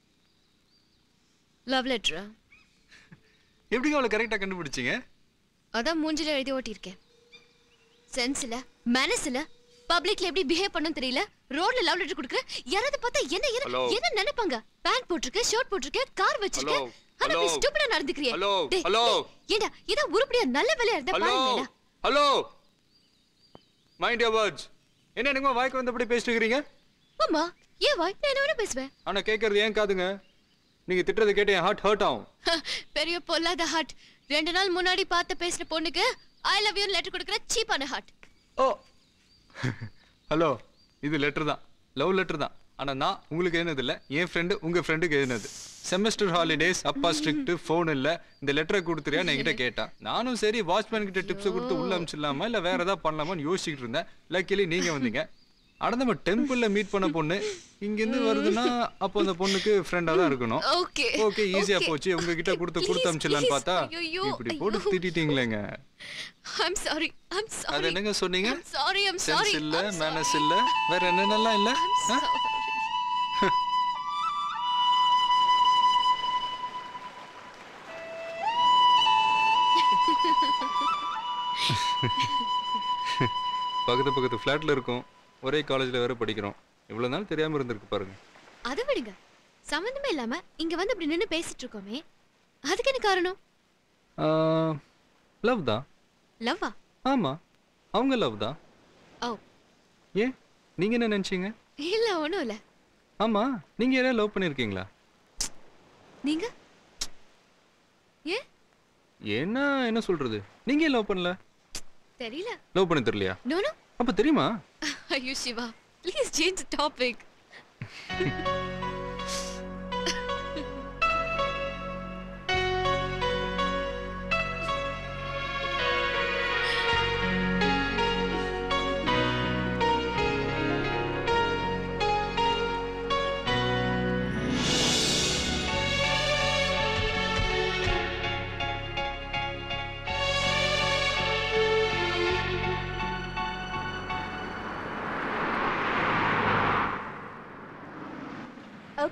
லவ் லெட்டரா எப்படிங்க அவளை கரெக்டாக கண்டுபிடிச்சீங்க அதான் மூஞ்சில எழுதி ஓட்டியிருக்கேன் சென்ஸ் இல்ல மேனஸ் இல்ல பப்ளிக்ல எப்படி பிஹேவ் பண்ணணும் தெரியல ரோட்ல லவ் லெட்டர் கொடுக்குற யாராவது பார்த்தா என்ன என்ன Hello? என்ன நினைப்பாங்க பேண்ட் போட்டிருக்க ஷர்ட் போட்டிருக்க கார் வச்சிருக்க Hello? ஆனா நீ Hello? ஸ்டூபிடா நடந்துக்கிறியே Hello? டேய், Hello? டேய், ஏண்டா இத உருப்படியா நல்ல வேலையா இருந்தா ஹலோ பாருங்கடா ஹலோ மைண்ட் யோர் வேர்ட்ஸ் என்ன எனக்கு வாய்க்கு வந்தபடி பேசிட்டு இருக்கிறீங்க ஆமா ஏன் வாய் நான் என்ன வேணா பேசுவேன் ஆனா கேட்கறது ஏன் காதுங்க நீங்க திட்டுறதை கேட்டு என் ஹார்ட் ஹர்ட் ஆகும் பெரிய பொல்லாத ஹார்ட் ரெண்டு நாள் முன்னாடி பார்த்து பேசின பொண்ணுக்கு ஐ லவ் யூ லெட்டர் கொடுக்குற சீப்பான ஹார்ட் ஓ ஹலோ இது லெட்டர் தான் லவ் லெட்டர் தான் ஆனா நான் உங்களுக்கு எழுதினது இல்ல என் ஃப்ரெண்டு உங்க ஃப்ரெண்டுக்கு எழுதினது செமஸ்டர் ஹாலிடேஸ் அப்பா ஸ்ட்ரிக்ட் ஃபோன் இல்ல இந்த லெட்டரை கொடுத்துறியா என்கிட்ட கேட்டான் நானும் சரி வாட்ச்மேன் கிட்ட டிப்ஸ் கொடுத்து உள்ள அனுப்பிச்சிடலாமா இல்ல வேற ஏதாவது பண்ணலாமான்னு யோசிச்சுட்டு இருந்தேன் லக்கிலி நீங்க வந்தீங்க ஆனா நம்ம டெம்பிள்ல மீட் பண்ண பொண்ணு இங்க இருந்து வருதுன்னா அப்போ அந்த பொண்ணுக்கு ஃப்ரெண்டா தான் இருக்கணும் ஓகே ஓகே ஈஸியா okay. போச்சு உங்ககிட்ட கொடுத்து கொடுத்து Please, அனுப்பிச்சிடலான்னு please. பார்த்தா ஐயையோ, இப்படி ஐயோ. போட்டு திட்டிட்டீங்களேங்க ஐம் சாரி ஐம் அது சாரி என்னங்க சொன்னீங்க சாரி ஐம் சென்ஸ் சாரி இல்ல மேனஸ் இல்ல வேற என்னென்னலாம் இல்ல ஆ? பக்கத்து பக்கத்து ஃப்ளாட்ல இருக்கோம் ஒரே காலேஜ்ல வேற படிக்கிறோம் இவ்வளவு நாள் தெரியாம இருந்திருக்கு பாருங்க அதை விடுங்க சம்மந்தமே இல்லாம இங்க வந்து இப்படி நின்னு பேசிட்டு இருக்கோமே அதுக்கு என்ன காரணம் லவ் தான் லவ்வா ஆமா அவங்க லவ் தான் ஓ ஏன் நீங்க என்ன நினைச்சீங்க இல்ல ஒண்ணும் இல்ல ஆமா நீங்க யாரையா லவ் பண்ணிருக்கீங்களா நீங்க ஏன் ஏன்னா என்ன சொல்றது நீங்க ஏன் லவ் பண்ணல தெரியல லவ் பண்ண தெரியலையா நோ நோ அப்ப தெரியுமா ஐயோ Siva please change topic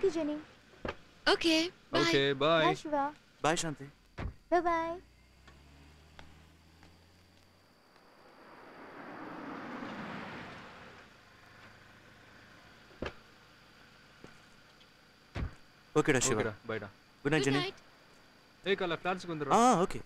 thank you Jenny okay okay bye bye Siva bye Shanti bye bye ஓகேடா சிவா ஓகேடா பைடா குட் நைட் ஜெனி ஏய் கால ஃபிளாட்ஸ்க்கு ஆ வந்துடுறா okay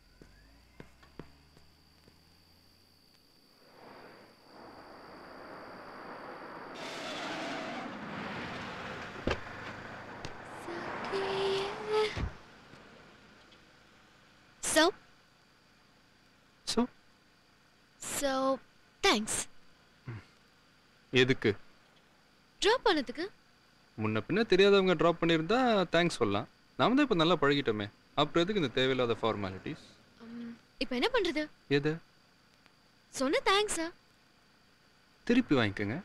So, So? so thanks. எதுக்கு ட்ராப் பண்ணதுக்கு முன்ன பின்ன தெரியாதவங்க ட்ராப் பண்ணியிருந்தா தேங்க்ஸ் சொல்லலாம் நாம தான் இப்போ நல்லா பழகிட்டோமே அப்புறம் எதுக்கு இந்த தேவையில்லாத ஃபார்மாலிட்டிஸ் இப்போ என்ன பண்றது எது சொன்ன தேங்க்ஸா திருப்பி வாங்கிக்கோங்க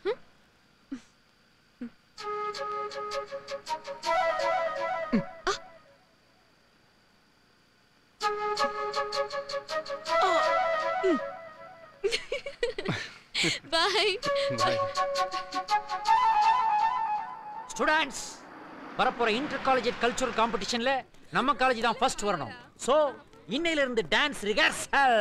பாய் பாய் ஸ்டூடெண்ட்ஸ் வரப்போற இன்டர் காலேஜ் கல்ச்சுரல் காம்படிஷன்ல நம்ம காலேஜ் தான் ஃபர்ஸ்ட் வரணும் ஸோ இன்னையில இருந்து dance rehearsal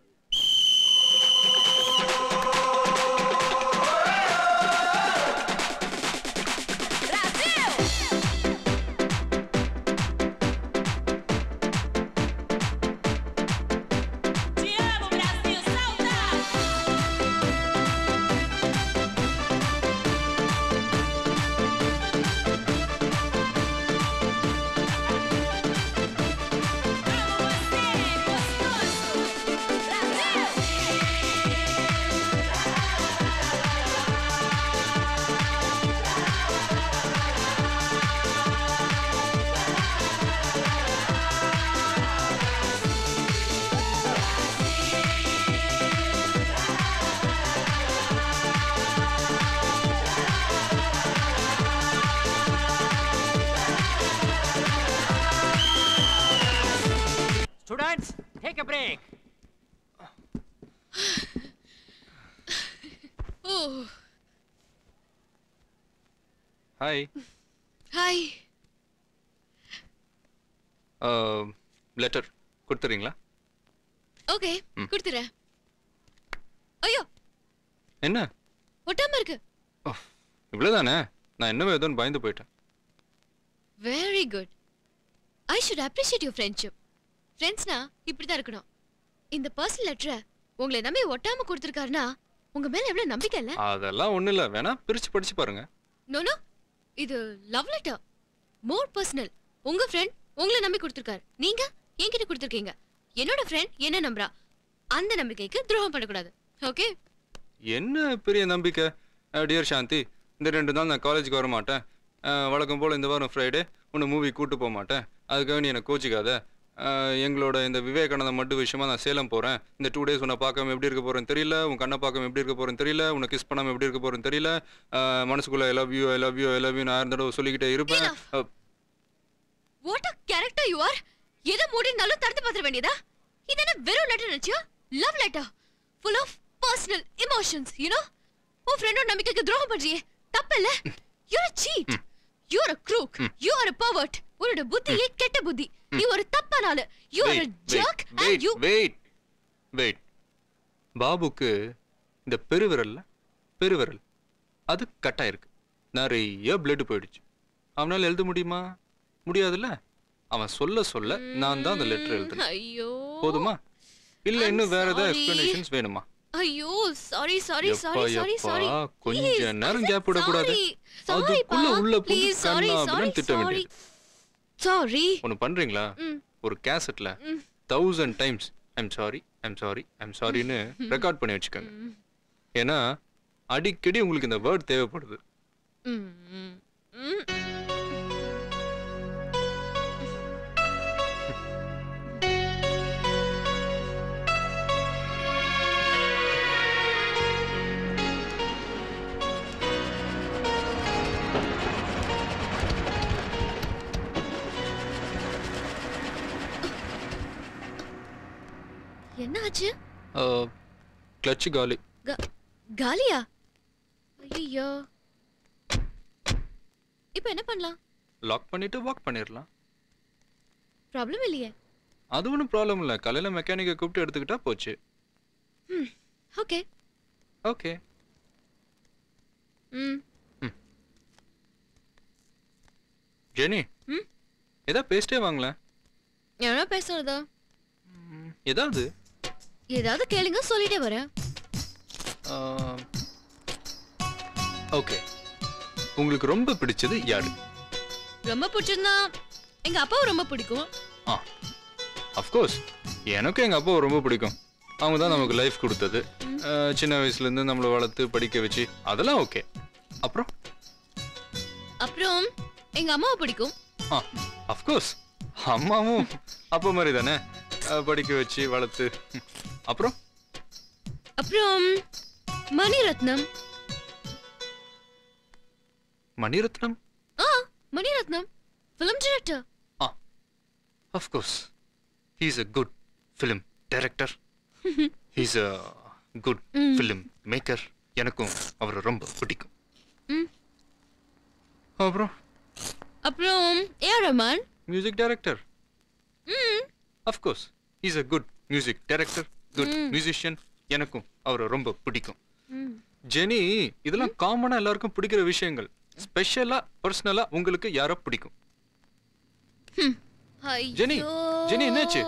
students take a break oh hi hi letter கொடுத்துறீங்களா ஓகே கொடுத்துறேன் ஐயோ என்ன ஒட்டாம இருக்கு இவ்வளோதானே நான் என்னவோ ஏதோன்னு பயந்து போயிட்டேன் very good I should appreciate your friendship ஃப்ரெண்ட்ஸ்னா இப்படி தான் இருக்கணும் இந்த பர்சனல் லெட்டரை உங்களை நம்பி ஒட்டாம கொடுத்துருக்காருன்னா உங்க மேல எவ்வளவு நம்பிக்கை இல்ல அதெல்லாம் ஒன்றும் இல்லை வேணா பிரித்து படிச்சு பாருங்க நோ நோ இது லவ் லெட்டர் மோர் பர்சனல் உங்க ஃப்ரெண்ட் உங்களை நம்பி கொடுத்துருக்காரு நீங்க என்கிட்ட கொடுத்துருக்கீங்க என்னோட ஃப்ரெண்ட் என்ன நம்புறா அந்த நம்பிக்கைக்கு துரோகம் பண்ணக்கூடாது ஓகே என்ன பெரிய நம்பிக்கை டியர் சாந்தி இந்த ரெண்டு நாள் நான் காலேஜுக்கு வர மாட்டேன் அஹ், வழக்கம் போல் இந்த வாரம் ஃப்ரைடே உன்னை மூவி கூட்டு போக மாட்டேன் அதுக்காக நீ என்னை கோச்சிக்காத அஹ், எங்களோட இந்த விவேகானந்தா மட்டு விஷயமா நான் சேலம் போகிறேன் இந்த டூ டேஸ் உன்னை பார்க்காம எப்படி இருக்க போகிறேன்னு தெரியல உன் கண்ணை பார்க்காம எப்படி இருக்க போகிறேன்னு தெரியல உன்னை கிஸ் பண்ணாம எப்படி இருக்க போகிறேன்னு தெரியல அஹ், மனசுக்குள்ள I love you I love you I love you நான் ஆயிரம் தடவை சொல்லிக்கிட்டே இருப்பேன் அஹ், what a character you are எதை மூடினாலும் தடுத்து பார்த்துட வேண்டியதா இது என்ன வெறும் லெட்டர் நினைச்சியா love letter full of personal emotions you know உன் ஃப்ரெண்டோட நம்பிக்கைக்கு துரோகம் பண்றியே தப்பு இல்ல you are cheat you are a crook you are a pervert உன்னோட புத்தியே கெட்ட புத்தி நீ ஒரு தப்பான ஆளு you are a wait, jerk wait, and wait, you wait, wait. பாபுக்கு இந்த பெருவிரல்ல பெருவிரல் அது கட்டாயிருக்கு நிறைய பிளட் போயிடுச்சு அவனால எழுத முடியுமா முடியாதுல்ல அவன் சொல்ல சொல்ல நான் தான் அந்த லெட்டர் எழுதுனேன் ஐயோ போதுமா இல்ல இன்னும் வேற ஏதாவது sorry. எக்ஸ்பிளனேஷன்ஸ் வேணுமா ஐயோ சாரி சாரி எப்பா, சாரி சாரி எப்பா, சாரி கொஞ்ச நேரம் கேப் விடக்கூடாது அதுக்குள்ள உள்ள புண்ணு ப்ளீஸ் சாரி கண்ணா சாரி அப்படின்னு திட்ட சாரி வேண்டியது சாரி ஒன்று பண்றீங்களா ம். ஒரு கேசட்ல ம். Thousand times I'm sorry I'm sorry I'm சாரின்னு ரெக்கார்ட் பண்ணி வச்சுக்கோங்க ஏன்னா அடிக்கடி உங்களுக்கு இந்த வேர்ட் தேவைப்படுது ம் ம் ம் என்ன ஆச்சு கிளச்சு காலி க- காலியா ஐயோ இப்போ என்ன பண்ணலாம் லாக் பண்ணிட்டு வாக் பண்ணிடலாம் ப்ராப்ளம் இல்லையே அது ஒன்றும் ப்ராப்ளம் இல்லை காலையில் மெக்கானிக்கை கூப்பிட்டு எடுத்துக்கிட்டா போச்சு ம் ஓகே ஓகே ம் ஜெனி ம்? ஏதா பேசிட்டே வாங்களேன் எவ்வளோ பேசுறதா ஏதாவது ஏதாவது கேளுங்க சொல்லிட்டே வரேன் ஓகே உங்களுக்கு ரொம்ப பிடிச்சது யாரு ரொம்ப பிடிச்சிருந்தா எங்க அப்பாவை ரொம்ப பிடிக்கும் ஆ அஃப்கோர்ஸ் எனக்கும் எங்கள் அப்பாவை ரொம்ப பிடிக்கும் அவங்க தான் நமக்கு லைஃப் கொடுத்தது அஹ், சின்ன வயசுலேருந்து நம்மளை வளர்த்து படிக்க வச்சு அதெல்லாம் ஓகே அப்புறம் அப்புறம் எங்க அம்மாவை பிடிக்கும் ஆ அஃப்கோர்ஸ் அம்மாவும் அப்பா மாதிரி தானே அஹ், படிக்க வச்சு வளர்த்து ம். அப்புறம் அப்புறம் மணிரத்னம் மணிரத்னம் ஆ Mani Ratnam film director of course he's a good film director he's a good ம். ஃபிலிம் மேக்கர் எனக்கும் அவரை ரொம்ப பிடிக்கும் ம். அப்புறம் அப்புறம் ஏஆர் ரஹ்மான் மியூசிக் டைரக்டர் ம் of course is a good music director good ம். மியூசிஷியன் எனக்கும் அவரை ரொம்ப பிடிக்கும் ம் ஜெனி இதெல்லாம் காமனா எல்லாருக்கும் பிடிக்கிற விஷயங்கள் ஸ்பெஷலா பர்சனலா உங்களுக்கு யாரோ பிடிக்கும் ஜெனி, ஜெனி, என்னாச்சு?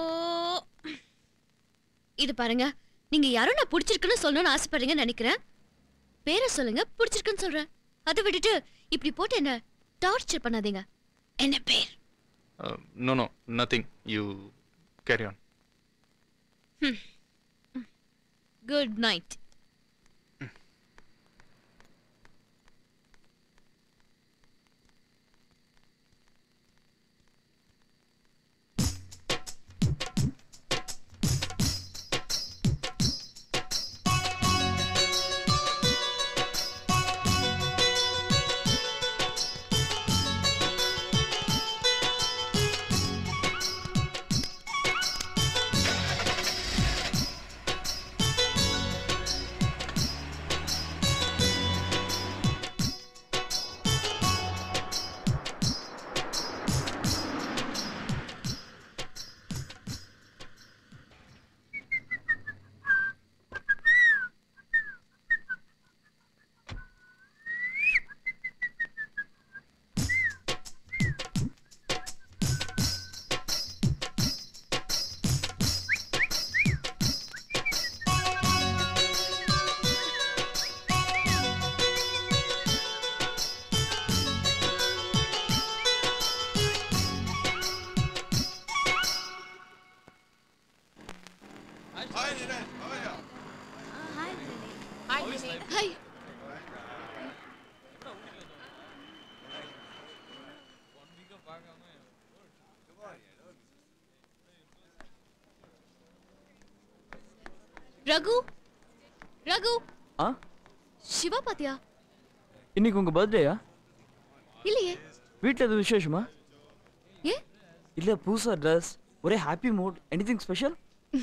இது பாருங்க நீங்க யாரோ நான் பிடிச்சிருக்குன்னு சொல்லணும்னு ஆசைப்படுறீங்கன்னு நினைக்கிறேன் பேரை சொல்லுங்க பிடிச்சிருக்குன்னு சொல்றேன் அதை விட்டுட்டு இப்படி போட்டு என்ன டார்ச்சர் பண்ணாதீங்க என்ன பேர் no no nothing you carry on good night hi Raghu Raghu ஆ சிவா பாத்தியா இன்னைக்கு உங்க பர்த்டேயா இல்லையே வீட்டில் எதுவும் விசேஷமா ஏ இல்லை புதுசா ட்ரெஸ் ஒரே happy mood anything special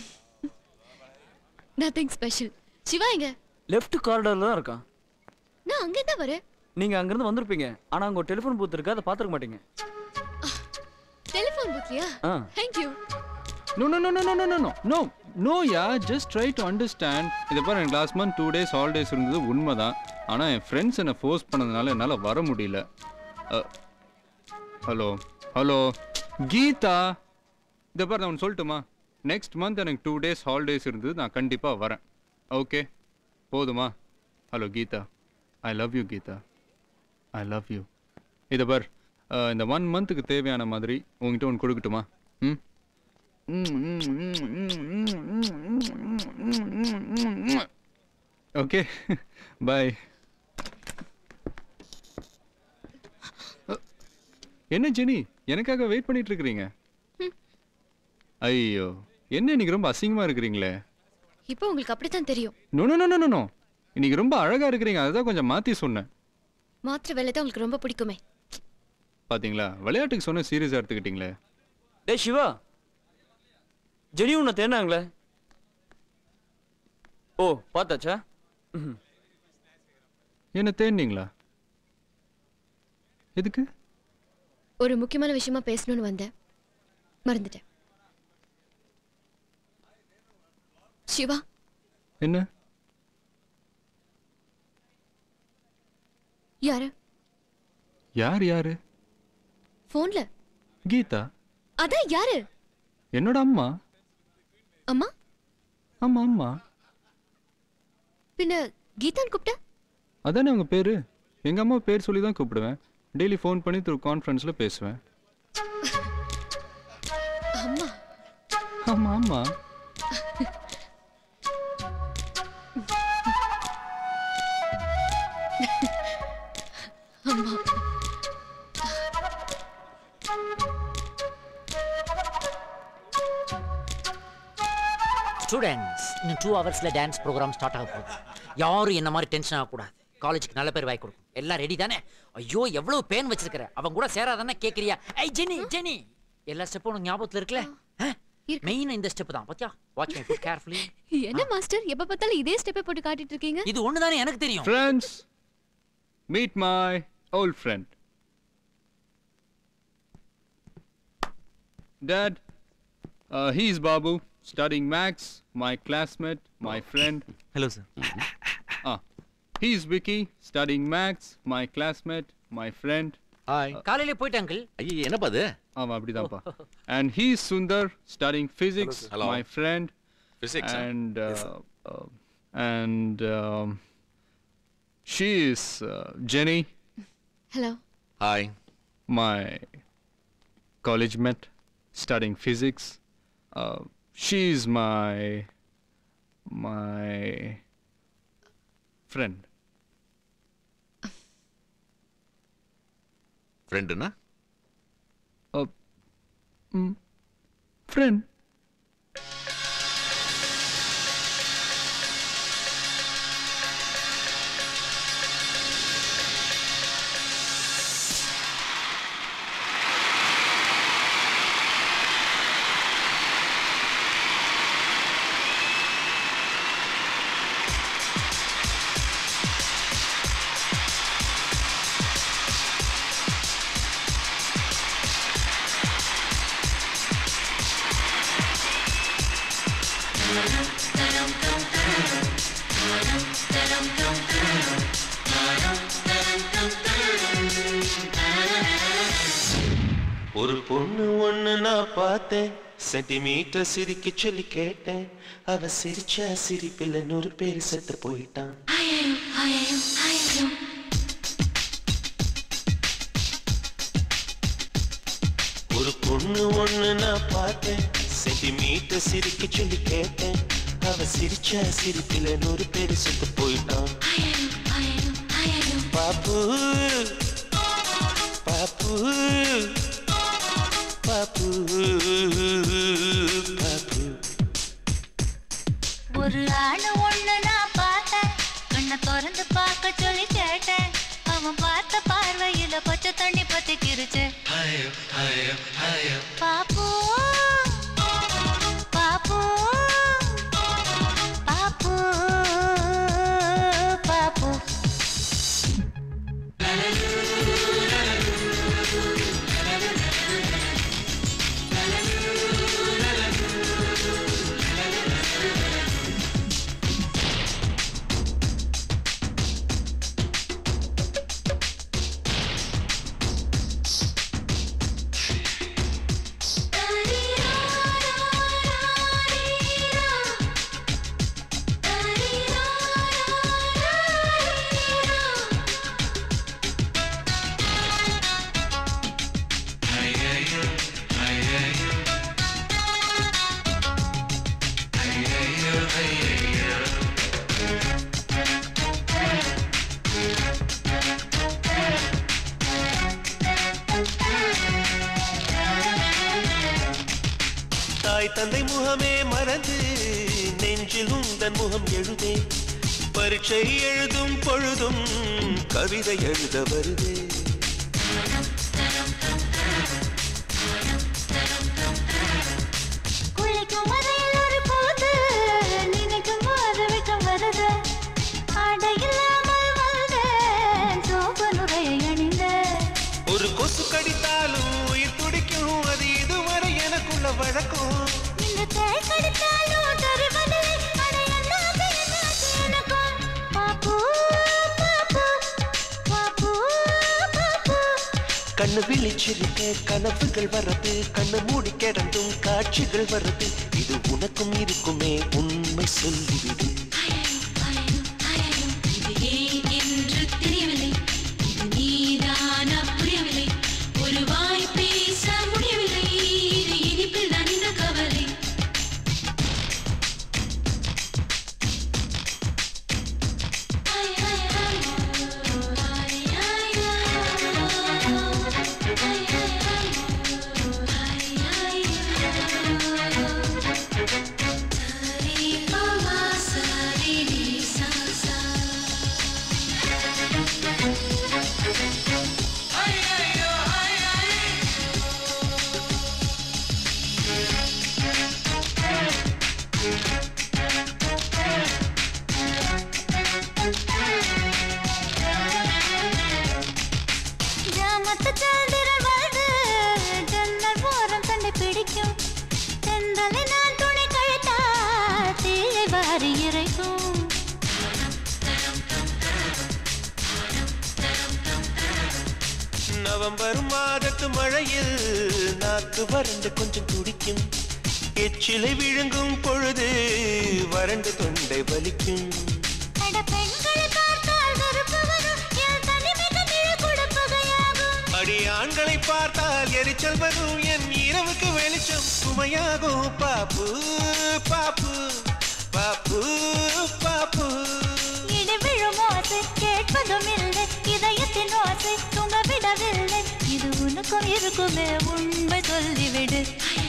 nothing special Siva எங்க லெஃப்ட் காரிடரில் தான் இருக்கான் நான் அங்கே தான் வரேன் நீங்க அங்கிருந்து வந்திருப்பீங்க ஆனா அங்க ஒரு டெலிஃபோன் பூத் இருக்கு அதை பார்த்துருக்க மாட்டீங்க டெலிஃபோன் புக்லியா ஆ thank you no no no no no no no no no ya just try to understand இதை பாரு எனக்கு last month two days holidays இருந்தது உண்மைதான் ஆனால் என் ஃப்ரெண்ட்ஸ் என்னை ஃபோர்ஸ் பண்ணதுனால என்னால் வர முடியல ஹலோ ஹலோ கீதா இதை பாரு நான் ஒன்று சொல்லட்டுமா நெக்ஸ்ட் மந்த் எனக்கு டூ டேஸ் ஹாலிடேஸ் இருந்தது நான் கண்டிப்பாக வரேன் ஓகே போதுமா hello Geetha I love you Geetha I love you இதை பார் அஹ், இந்த ஒன் மந்த்துக்கு தேவையான மாதிரி உங்ககிட்ட ஒன்று கொடுக்கட்டுமா ம் ஓகே பாய் என்ன ஜெனி எனக்காக வெயிட் பண்ணிட்டு இருக்கிறீங்க ஐயோ என்ன இன்னைக்கு ரொம்ப அசிங்கமா இருக்கிறீங்களே இப்போ உங்களுக்கு அப்படித்தான் தெரியும் no no no no no இன்னைக்கு ரொம்ப அழகா இருக்கிறீங்க அதுதான் கொஞ்சம் மாத்தி சொன்னேன் மாத்திர வேலை தான் உங்களுக்கு ரொம்ப பிடிக்குமே பாத்தீங்களா விளையாட்டுக்கு சொன்ன சீரியஸா எடுத்துக்கிட்டீங்களே டேய் சிவா ஜெனி உன்னை தேடினாங்களே ஓ பார்த்தாச்சா ம்ஹும். என்ன தேடினீங்களா எதுக்கு ஒரு முக்கியமான விஷயமா பேசணும்னு வந்தேன் மறந்துட்டேன் சிவா என்ன யாரு யார் யாரு போன்ல கீதா அதான் யாரு என்னோட அம்மா அம்மா ஆமா அம்மா பின்ன கீதான் கூப்பிட்ட அதானே அவங்க பேரு எங்க அம்மா பேர் சொல்லி தான் கூப்பிடுவேன் டெய்லி ஃபோன் பண்ணி த்ரூ கான்ஃபரன்ஸ்ல பேசுவேன் அம்மா ஆமா ஆமா அம்மா ஸ்டூடெண்ட்ஸ் இன்னும் டூ ஹவர்ஸில் டான்ஸ் ப்ரோக்ராம் ஸ்டார்ட் ஆக போகுது யாரும் என்ன மாதிரி டென்ஷன் ஆகக்கூடாது காலேஜுக்கு நல்ல பேர் வாங்கி கொடுக்கும் எல்லாம் ரெடி தானே ஐயோ எவ்வளவு பேன் வச்சிருக்கிற அவன் கூட சேராதானே கேட்குறியா ஐய் ஜெனி ஜெனி எல்லா ஸ்டெப்பும் உனக்கு ஞாபகத்தில் இருக்குல்ல மெயின் இந்த ஸ்டெப் தான் பாத்தியா வாட்ச் மை ஃபுட் கேர்ஃபுல்லி என்ன மாஸ்டர் எப்ப பார்த்தாலும் இதே ஸ்டெப்பை போட்டு காட்டிட்டு இருக்கீங்க இது ஒன்று தானே எனக்கு தெரியும் friends meet my old friend Dad, uh, he's Babu, studying Max, my classmate, my friend. Hello, sir. Ah, he's Vicky, studying Max, my classmate, my friend. Hi காலையிலே போயிட்டு அங்கிள் ஐயோ என்னப்பா அது ஆமா அப்படிதான்ப்பா and he's Sundar, studying physics, Hello. my friend. Physics, huh? And uh, Yes, sir. uh, and um, she is uh, Jenny, hello Hi. my college mate, studying physics. Uh, she's my my friend. ஃப்ரெண்டுனா Uh, mm, friend. ஒரு பொண்ணு ஒண்ணு நான் பார்த்தேன் centimetre சிரிக்க சொல்லி கேட்டேன் அவ சிரிச்ச சிரிப்பில் நூறு பேர் செத்து போயிட்டான் ஒரு பொண்ணு ஒண்ணு நான் பார்த்தேன் சென்டிமீட்டர் சிரிக்க சொல்லி கேட்டேன் அவ சிரிச்ச சிரிப்பில் நூறு பேர் செத்து போயிட்டான் பாப்பு பாப்பு பாப்பு பாப்பு ஒரு ஆணு ஒண்ணு நான் பார்த்தேன் கண்ணை திறந்து பார்க்க சொல்லி கேட்டேன் அவன் பார்த்த பார்வையில பச்சை தண்ணி பத்தி கிருச்சு ஹாயோ ஹாயோ ஹாயோ பாப்பு பாப்பு பாப்பு பாப்பு தாய் தந்தை முகமே மறந்து நெஞ்சில் உந்தன் முகம் எழுதே பரீட்சை எழுதும் பொழுதும் கவிதை எழுத வருதே குளிக்கும் அறையில் ஒரு போது நினைக்கும் போது விட்டம் வருது ஆடை இல்லாமல் வந்தேன் சோப்பு நுரையை அணிந்தேன் வழக்கம் இந்த தேள் கடித்தாலும் தருவதில்லை அட என்னாச்சு என்னாச்சு எனக்கும் பாப்பு பாப்பு பாப்பு பாப்பு கண்ணு விழிச்சிருக்க கனவுகள் வரது கண்ணு மூடி கிடந்தும் காட்சிகள் வருது இது உனக்கும் இருக்குமே உண்மை சொல்லிவிடு இது ஏன் என்று தெரியவில்லை இது நீதானா புரியவில்லை ஒரு வாய் பேச முடியவில்லை இது இனிப்பில் தான் இந்த கவலை ஜாமத்து சாந்திரன் வருது ஜன்னல் ஓரம் தன்னை பிடிக்கும் தென்றலை நான் துணை கழட்டா தீயை வாரி இறைக்கும் நவம்பர் மாதத்து மழையில் நாக்கு வறண்டு கொஞ்சம் துடிக்கும் எச்சிலை விழுங்கும் பொழுது வறண்டு தொண்டை வலிக்கும் அட பெண்களை பார்த்தால் வெறுப்பு வரும் என் தனிமைக்கு நிழல் கொடுப்பகையாகும் அடி ஆண்களை பார்த்தால் எரிச்சல் வரும் என் இரவுக்கு வெளிச்சம் சுமையாகும் பாப்பு பாப்பு பாப்பு பாப்பு இடி விழும் ஓசை கேட்பதும் இல்லை இதயத்தின் ஓசை தூங்க விடவில்லை இது உனக்கும் இருக்குமே உண்மை சொல்லிவிடு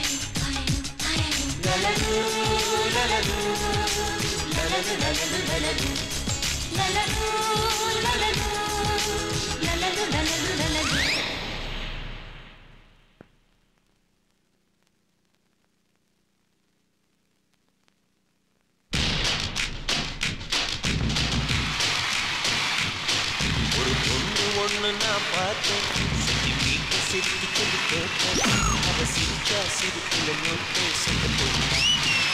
லலலு, லலலு, லலலு, லலலு, லலலு. லலலு, லலலு, லலலு, லலலு, லலலு. ஒரு பொண்ணு ஒண்ணு நான் பார்த்தேன் சிரிக்கி வீட்டு சிரிக்கி சொல்லி கேட்டேன் அவ சிரிச்சா சிரிக்கல நோட்டு சொல்ல போயிட்டான்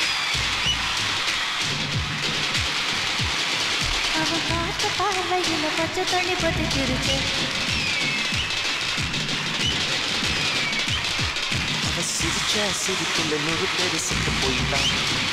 அவன் பார்த்த பார்வையில பச்சை தண்ணி பத்திக்கிருச்சு அவ சிரிச்சா சிரிக்கல நூறு பேர் செத்து போயிட்டான்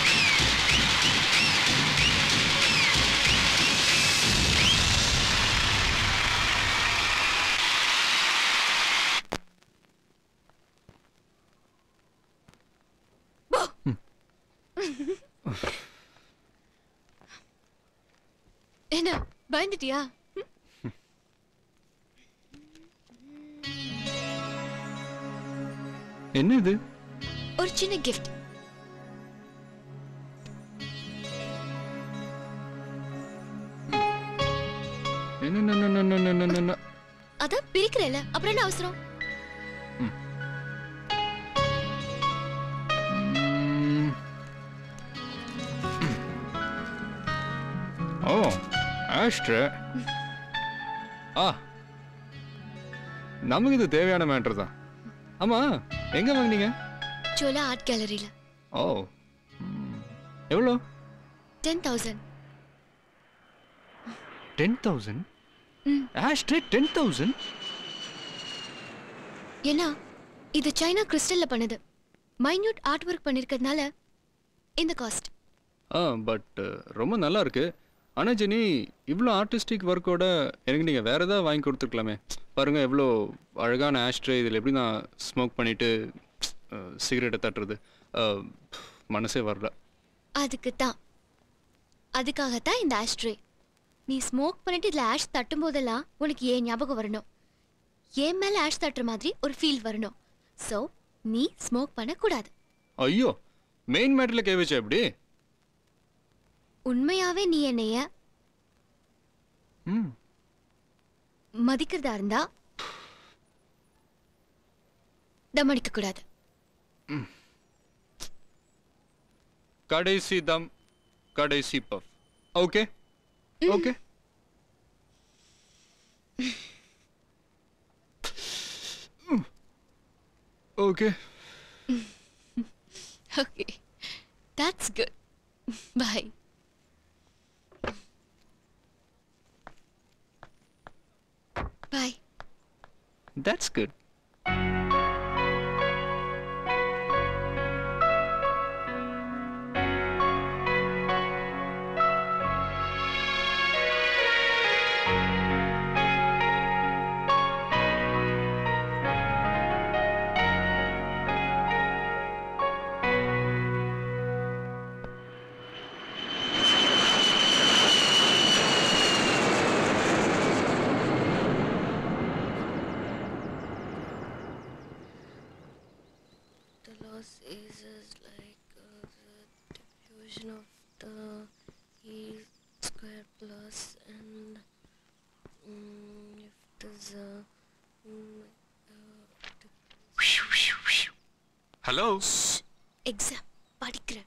என்ன பயந்துட்டியா என்ன இது ஒரு சின்ன கிஃப்ட் என்ன என்ன, என்ன, என்ன, என்ன, என்ன, என்ன? அதான் பிரிக்கிறேல அப்புறம் என்ன அவசரம் ம். ஓ ஆஷ்ட்ரு ஆ நமக்கு இது தேவையான மேட்ரு தான் ஆமா எங்க வாங்குனீங்க சோலா ஆர்ட் கேலரியில ஓ ம். எவ்வளோ டென் தௌசண்ட் டென் தௌசண்ட் ம். ஆஷ்ட்ரே டென் தௌசண்ட் ஏன்னா இது சைனா கிறிஸ்டல்ல பண்ணது மைன்யூட் ஆர்ட் ஒர்க் பண்ணிருக்கிறதுனால இந்த காஸ்ட் ஆ பட் ரொம்ப நல்லா இருக்கு ஆனா ஜெனி இவ்வளோ ஆர்டிஸ்டிக் ஒர்க்கோட எனக்கு நீங்கள் வேற ஏதாவது வாங்கி கொடுத்துருக்கலாமே பாருங்க எவ்வளோ அழகான ஆஷ்ட்ரே இதில் எப்படி நான் ஸ்மோக் பண்ணிட்டு சிகரெட்டை தட்டுறது அஹ், மனசே வரல அதுக்கு தான் அதுக்காகத்தான் இந்த ஆஷ்ட்ரே நீ ஸ்மோக் பண்ணிட்டு இதில் ஆஷ் தட்டும் போதெல்லாம் உனக்கு ஏன் ஞாபகம் வரணும் என் மேலே ஆஷ் தட்டுற மாதிரி ஒரு ஃபீல் வரணும் ஸோ நீ ஸ்மோக் பண்ணக்கூடாது ஐயோ மெயின் மேட்டரில் கை வச்சா எப்படி உண்மையாவே நீ என்னைய ம் மதிக்கிறதா இருந்தா தம் அடிக்க கூடாது கடைசி தம் கடைசி puff okay okay okay Okay. That's good. Bye. Bye. That's good. The loss is is like uh, the diffusion of the E square plus and mm, if there's a mm, hello exam படிக்கிறேன்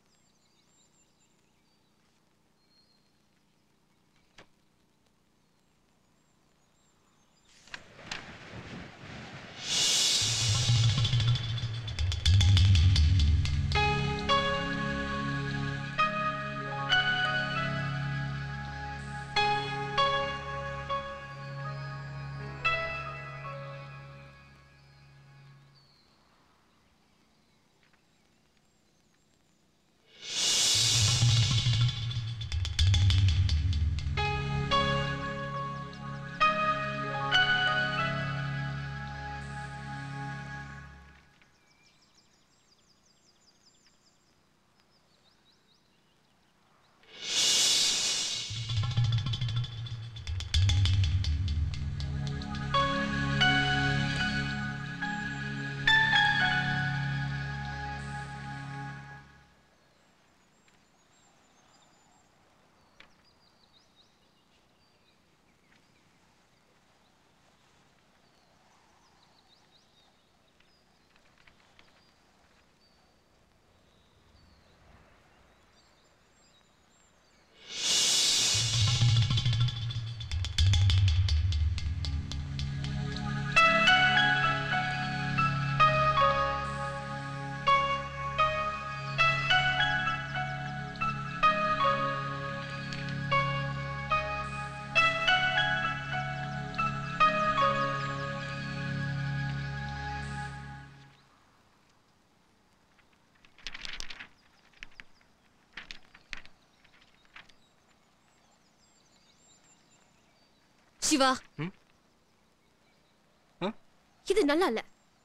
சிவா ம்? இது நல்லா இல்ல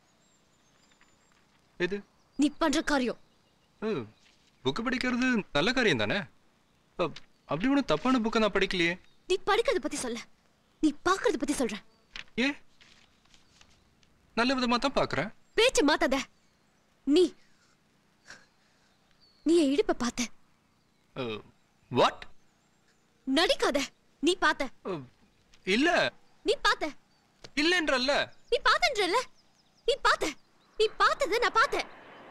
எது நீ பண்ற காரியம் book படிக்கிறது நல்ல காரியம் தானே அப்- அப்படி ஒன்றும் தப்பான புக்கை நான் படிக்கலையே நீ படிக்கிறத பத்தி சொல்ல நீ பாக்குறத பத்தி சொல்ற ஏ நல்ல விதமா தான் பார்க்குறேன் பேச்ச மாத்தாத நீ நீ என் இடுப்ப பார்த்த வாட் நடிக்காத நீ பார்த்த இல்ல நீ பார்த்த இல்லன்றல்ல நீ பார்த்தன்றல நீ பார்த்த நீ பார்த்தத நான் பார்த்தேன்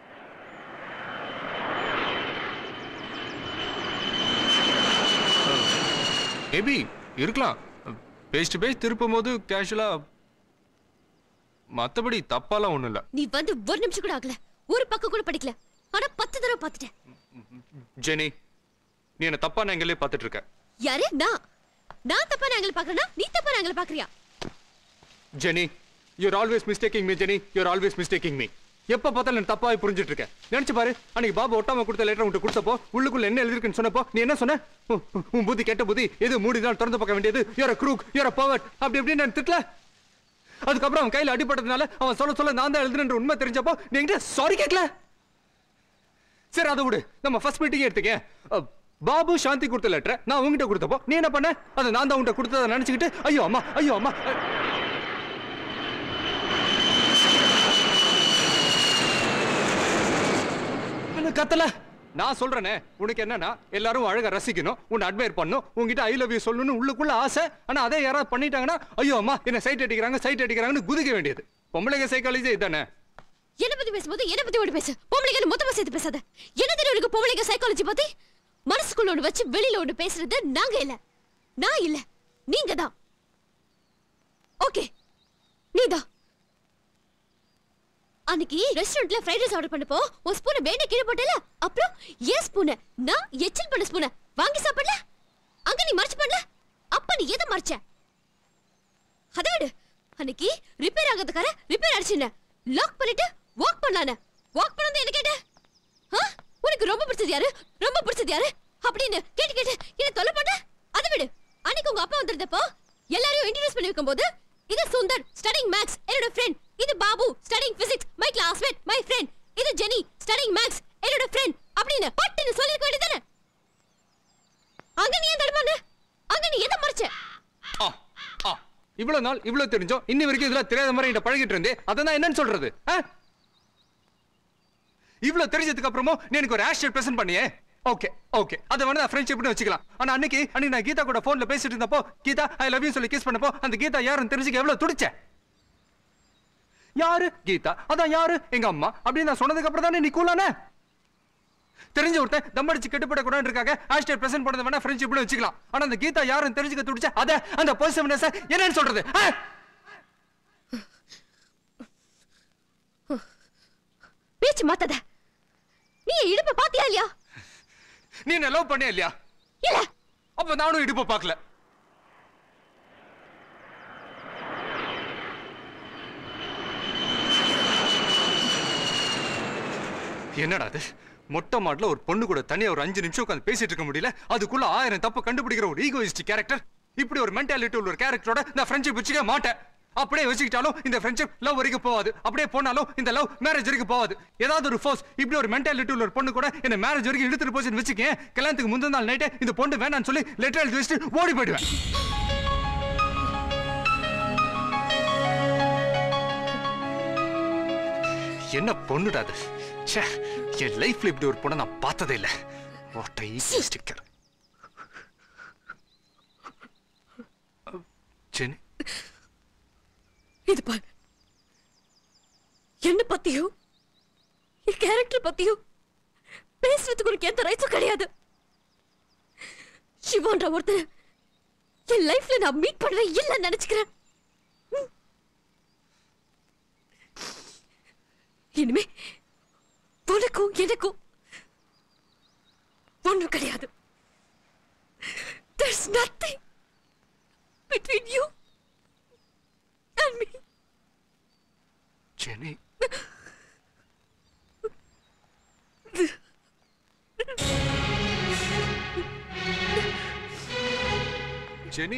மேபி இருக்கலாம் பேஸ் டு பேஸ் திருப்பும் போது கேஷுவலா மத்தபடி தப்பாலாம் ஒண்ணும் இல்ல நீ வந்து ஒரு நிமிஷம் கூட ஆகல ஒரு பக்கம் கூட படிக்கல ஆனா பத்து தடவை பார்த்துட்டேன் ஜெனி நீ என்ன தப்பான எங்களே பார்த்துட்டு இருக்க யாரு நான் நான் தப்பா நாங்களை பாக்குறேன்னா நீ தப்பா நாங்களை பாக்குறியா Jenny you're always mistaking me Jenny you're always mistaking me எப்ப பார்த்தாலும் நான் தப்பாவே புரிஞ்சிட்டு இருக்கேன் நினைச்சு பாரு அன்னைக்கு பாபு ஒட்டாம கொடுத்த லெட்டர் உன்கிட்ட கொடுத்தப்போ உள்ளுக்குள்ள என்ன எழுதிருக்குன்னு சொன்னப்போ நீ என்ன சொன்ன உ- உ- உன் புத்தி கெட்ட புத்தி எது மூடிதான் திறந்து பார்க்க வேண்டியது யூர் க்ரூக் யூர் பவர்ட் அப்படி இப்படின்னு நான் திட்டல அதுக்கப்புறம் அவன் கையில அடிபட்டதுனால அவன் சொல்ல சொல்ல நான் தான் எழுதுன்ற உண்மை தெரிஞ்சப்போ நீ என்கிட்ட சாரி கேட்கல சரி அதை விடு நம்ம ஃபர்ஸ்ட் மீட்டிங்கே எடுத்துக்க அ, பாபு சாந்தி கொடுத்த லெட்டர் நான் உங்ககிட்ட கொடுத்தப்போ நீ என்ன பண்ண அதை நான் தான் உங்ககிட்ட கொடுத்ததை நினைச்சுக்கிட்டு ஐயோ அம்மா ஐயோ அம்மா அ, என்ன கத்தல நான் சொல்றேனே உனக்கு என்னன்னா எல்லாரும் அழகா ரசிக்கணும் உன்னை அட்மையர் பண்ணணும் உன்கிட்ட ஐ லவ் யூ சொல்லணும்னு உள்ளுக்குள்ள ஆசை ஆனா அதே யாராவது பண்ணிட்டாங்கன்னா ஐயோ அம்மா என்ன சைட் அடிக்கிறாங்க சைட் அடிக்கிறாங்கன்னு குதிக்க வேண்டியது பொம்பளைங்க சைக்காலஜி இதானே என்ன பத்தி பேசும்போது என்ன பத்தி ஓடி பேசு பொம்பளைங்க மொத்தமா சேர்த்து பேசாத என்ன தெரியும் உனக்கு பொம்பளைங்க சைக்காலஜி பத்தி மனசுக்குள்ள ஒண்ணு வச்சு வெளியில ஒண்ணு பேசுறது நாங்க இல்ல நான் இல்ல நீங்க தான் ஓகே நீதான் அன்னைக்கு ரெஸ்டாரண்ட்ல ஃப்ரைட் ரைஸ் ஆர்டர் பண்ணப்போ ஒரு ஸ்பூனை வேணே கீழே போட்டல அப்புறம் ஏன் ஸ்பூனை நான் எச்சில் பண்ண ஸ்பூனை வாங்கி சாப்பிடல அங்க நீ மறைச்சு பண்ணல அப்ப நீ எதை மறைச்ச அதை விடு அன்னைக்கு ரிப்பேர் ஆகிறதுக்கார ரிப்பேர் அடிச்சுன லாக் பண்ணிட்டு வாக் பண்ணலான வாக் பண்ணது என்ன கேட்ட ஆ? உனக்கு ரொம்ப பிடிச்சது யாரு ரொம்ப பிடிச்சது யாரு அப்படின்னு கேட்டு கேட்டு என்ன தொல்லை பண்ண அதை விடு அன்னைக்கு உங்க அப்பா வந்திருந்தப்போ எல்லாரையும் இன்ட்ரோடியூஸ் பண்ணி வைக்கும்போது இது சுந்தர் ஸ்டடிங் மேக்ஸ் என்னோட ஃப்ரெண்ட் இது Babu studying physics my classmate my friend இது ஜெனி ஸ்டடிங் மேக்ஸ் என்னோட ஃப்ரெண்ட் அப்படின்னு பட்டுன்னு சொல்லிருக்க வேண்டியதானே அங்க நீ ஏன் தடுமாறு அங்க நீ எதை மறைச்ச ஆ ஆ இவ்வளவு நாள் இவ்வளவு தெரிஞ்சோம் இன்னி வரைக்கும் இதெல்லாம் தெரியாத மாதிரி என்கிட்ட பழகிட்டு இருந்தே அதை நான் என்னன்னு சொல்றது ஆ? இவ்வளவு தெரிஞ்சதுக்கு அப்புறமும் நீ எனக்கு ஒரு ஆஷ் பிரசன்ட் பண்ணியே ஓகே ஓகே அதை வேணா நான் ஃப்ரெண்ட்ஷிப்னு வச்சுக்கலாம் ஆனா அன்னைக்கு அன்னைக்கு நான் கீதா கூட போன்ல பேசிட்டு இருந்தப்போ கீதா ஐ லவ் யூ சொல்லி கிஸ் பண்ணப்போ அந்த கீதா யாருன்னு தெரிஞ்சுக்க எவ்வளவு துடிச்ச யாரு கீதா அதான் யாரு எங்க அம்மா அப்படின்னு நான் சொன்னதுக்கு அப்புறம் தானே நீ கூலானே தெரிஞ்ச ஒருத்தன் தம் அடிச்சு கெட்டுப்பட கூடாது இருக்காங்க ஹேஷ்டேக் பிரசன்ட் பண்ணது வேணா ஃப்ரெண்ட்ஷிப்னு வச்சுக்கலாம் ஆனா அந்த கீதா யாருன்னு தெரிஞ்சுக்க துடிச்ச அத அந்த பொசிஷன் என்னன்னு சொல்றது ஆ? பேச்சு மாத்தாத நீ என் இடுப்பை பாத்தியா இல்லையா நீ என்ன லவ் பண்ணியா இல்லையா இல்ல அப்ப நானும் இடுப்ப பார்க்கல என்னடா அது மொட்டை மாடல ஒரு பொண்ணு கூட தனியா ஒரு அஞ்சு நிமிஷம் உட்காந்து பேசிட்டு இருக்க முடியல அதுக்குள்ள ஆயிரம் தப்பு கண்டுபிடிக்கிற ஒரு ஈகோயிஸ்ட் கேரக்டர் இப்படி ஒரு மென்டாலிட்டி உள்ள ஒரு கேரக்டரோட நான் ஃப்ரெண்ட்ஷிப் வச்சுக்க மாட்டேன் அப்படியே வச்சுக்கிட்டாலும் இந்த ஃப்ரெண்ட்ஷிப் லவ் வரைக்கும் போகாது அப்படியே போனாலும் இந்த லவ் மேரேஜ் வரைக்கும் போகாது ஏதாவது ஒரு ஃபோர்ஸ் இப்படி ஒரு மென்டாலிட்டி உள்ள ஒரு பொண்ணு கூட என்ன மேரேஜ் வரைக்கும் இழுத்துட்டு போச்சுன்னு வச்சுக்கேன் கல்யாணத்துக்கு முந்தின நாள் நைட்டே இந்த பொண்ணு வேணாம்னு சொல்லி லெட்டர் எழுதி வச்சுட்டு ஓடி போயிடுவேன் என்ன பொண்ணுடா அது ச்சே என் லைஃப்ல இப்படி ஒரு பொண்ணை நான் பார்த்ததே இல்ல வாட் ஐ ஸ்டிக்கர் ஜெனி இது பாரு என்ன பத்தியும் என் கேரக்டர் பத்தியும் பேசுறதுக்கு உனக்கு எந்த ரைட்ஸும் கிடையாது சிவான்ற ஒருத்தர் என் லைஃப்ல நான் மீட் பண்றேன் இல்லைன்னு நினைச்சுக்கிறேன் ம். இனிமே உனக்கும் எனக்கும் ஒண்ணும் கிடையாது There's nothing between you and me. Jenny Jenny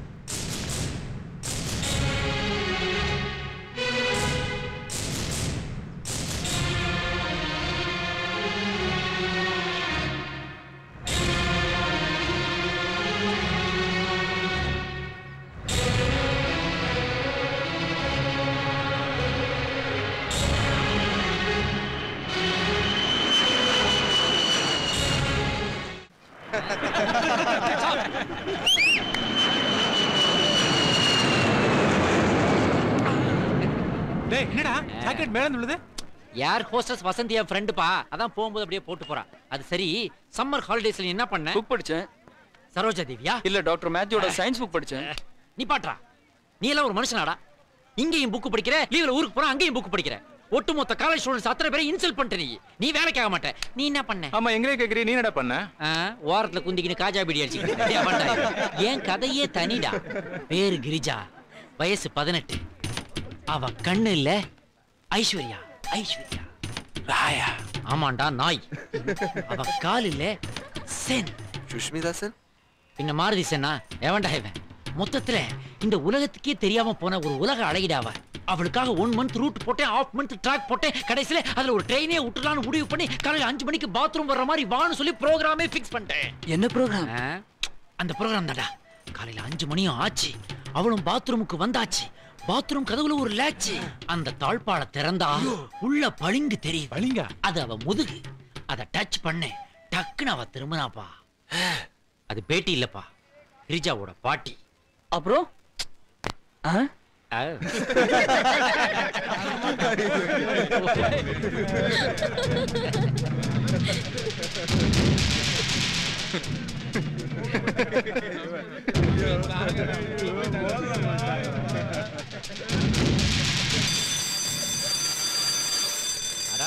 டேய் என்னடா ஜாக்கெட் மேல உள்ளது யார் ஹோஸ்டஸ் வசந்தி என் ஃப்ரெண்டுப்பா அதான் போகும்போது அப்படியே போட்டு போறா அது சரி சம்மர் ஹாலிடேஸ்ல நீ என்ன பண்ண புக் படிச்சேன் சரோஜா தேவியா இல்ல டாக்டர் மேத்யூட சயின்ஸ் புக் படிச்சேன் நீ பாட்றா நீ எல்லாம் ஒரு மனுஷனாடா இங்கேயும் புக் படிக்கிற லீவ்ல ஊருக்கு போற அங்கேயும் புக் படிக்கிற ஒட்டுமொத்த காலேஜ் ஸ்டூடெண்ட்ஸ் அத்தனை பேரை இன்சல்ட் பண்ணிட்ட நீ நீ வேலைக்கு ஆக மாட்ட நீ என்ன பண்ண ஆமா எங்களே கேக்குறீ நீ என்னடா பண்ண ஆ, ஓரத்துல குந்திக்கின்னு காஜா பீடி அடிச்சுக்கிட்டு ஏன் பண்ண? என் கதையே தனிடா பேரு கிரிஜா வயசு பதினெட்டு அவ கண்ணு இல்ல ஐஸ்வர்யா ஐஸ்வர்யா ராயா ஆமாண்டா நாய் அவ கால் இல்ல சென் சுஷ்மிதா சார் பின்ன மாருதி சென்னா எவன்டா இவன் மொத்தத்துல இந்த உலகத்துக்கே தெரியாம போன ஒரு உலக அழகிடாவ அவளுக்காக ஒன் மந்த் ரூட் போட்டேன் ஆஃப் மந்த் ட்ராக் போட்டேன் கடைசியில அதுல ஒரு ட்ரெயினே விட்டுலான்னு முடிவு பண்ணி காலையில அஞ்சு மணிக்கு பாத்ரூம் வர்ற மாதிரி வான்னு சொல்லி ப்ரோக்ராமே ஃபிக்ஸ் பண்ணிட்டேன் என்ன ப்ரோக்ராம் அந்த ப்ரோக்ராம் தான்டா காலையில அஞ்சு மணியும் ஆச்சு அவளும் பாத்ரூமுக்கு வந்தாச்சு பாத்ரூம் கதவுல ஒரு லேட்ச் அந்த தாழ்பாள திறந்தா உள்ள பளிங்கு தெரியும் பளிங்கா அது அவ முதுகு அத டச் பண்ணேன் டக்குன்னு அவ திரும்பினாப்பா அது பேட்டி இல்லப்பா கிரிஜாவோட பாட்டி அப்புறம்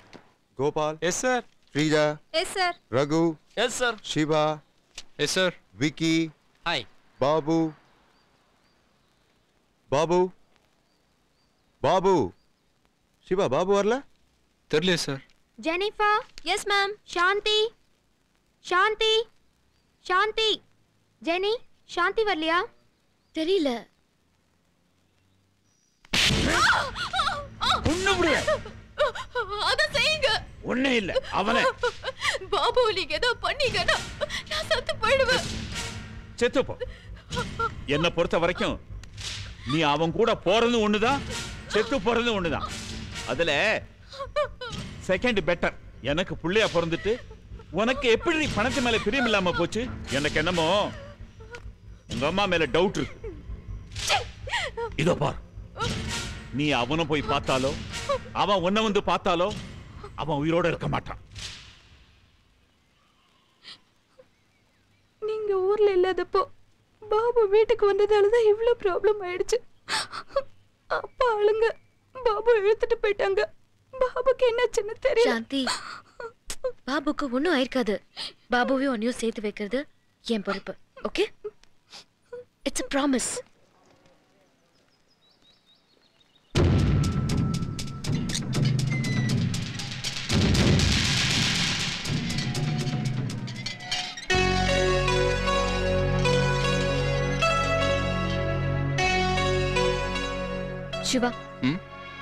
Gopal. Yes, sir. Srija. Yes, sir. Raghu. Yes, sir. Shiva. Yes, sir. Vicky. Hi. Babu. Babu. Babu. Shiva, Babu வரல தெரியல sir Jennifer yes ma'am Shanthi Shanthi Shanthi Jenny Shanthi வரலையா தெரியல ஒண்ணு முடிய அத செய்யுங்க ஒண்ணே இல்ல அவனை பாபு நீங்க ஏதோ பண்ணீங்கன்னா நான் சத்து போயிடுவேன் செத்து போ என்ன பொறுத்த வரைக்கும் நீ அவன் கூட போறது ஒண்ணுதான் செத்து போறது ஒண்ணுதான் அதுல செகண்ட் பெட்டர் எனக்கு புள்ளையா பிறந்துட்டு உனக்கு எப்படி பணத்து மேல பிரியம் இல்லாம போச்சு எனக்கு என்னமோ உங்க அம்மா மேல டவுட் இருக்கு இதோ பார் நீ அவனை போய் பார்த்தாலோ அவன் உன்னை வந்து பார்த்தாலோ அவன் உயிரோட இருக்க மாட்டான் நீங்க ஊர்ல இல்லாதப்போ பாபு வீட்டுக்கு வந்ததால தான் இவ்ளோ ப்ராப்ளம் ஆயிடுச்சு அப்பா ஆளுங்க பாபு இழுத்துட்டு போயிட்டாங்க பாபுக்கு என்னாச்சுன்னு தெரியல சாந்தி பாபுக்கு ஒன்றும் ஆயிருக்காது பாபுவையும் ஒன்னையும் சேர்த்து வைக்கிறது என் பொறுப்பு okay it's a promise Shiva ம்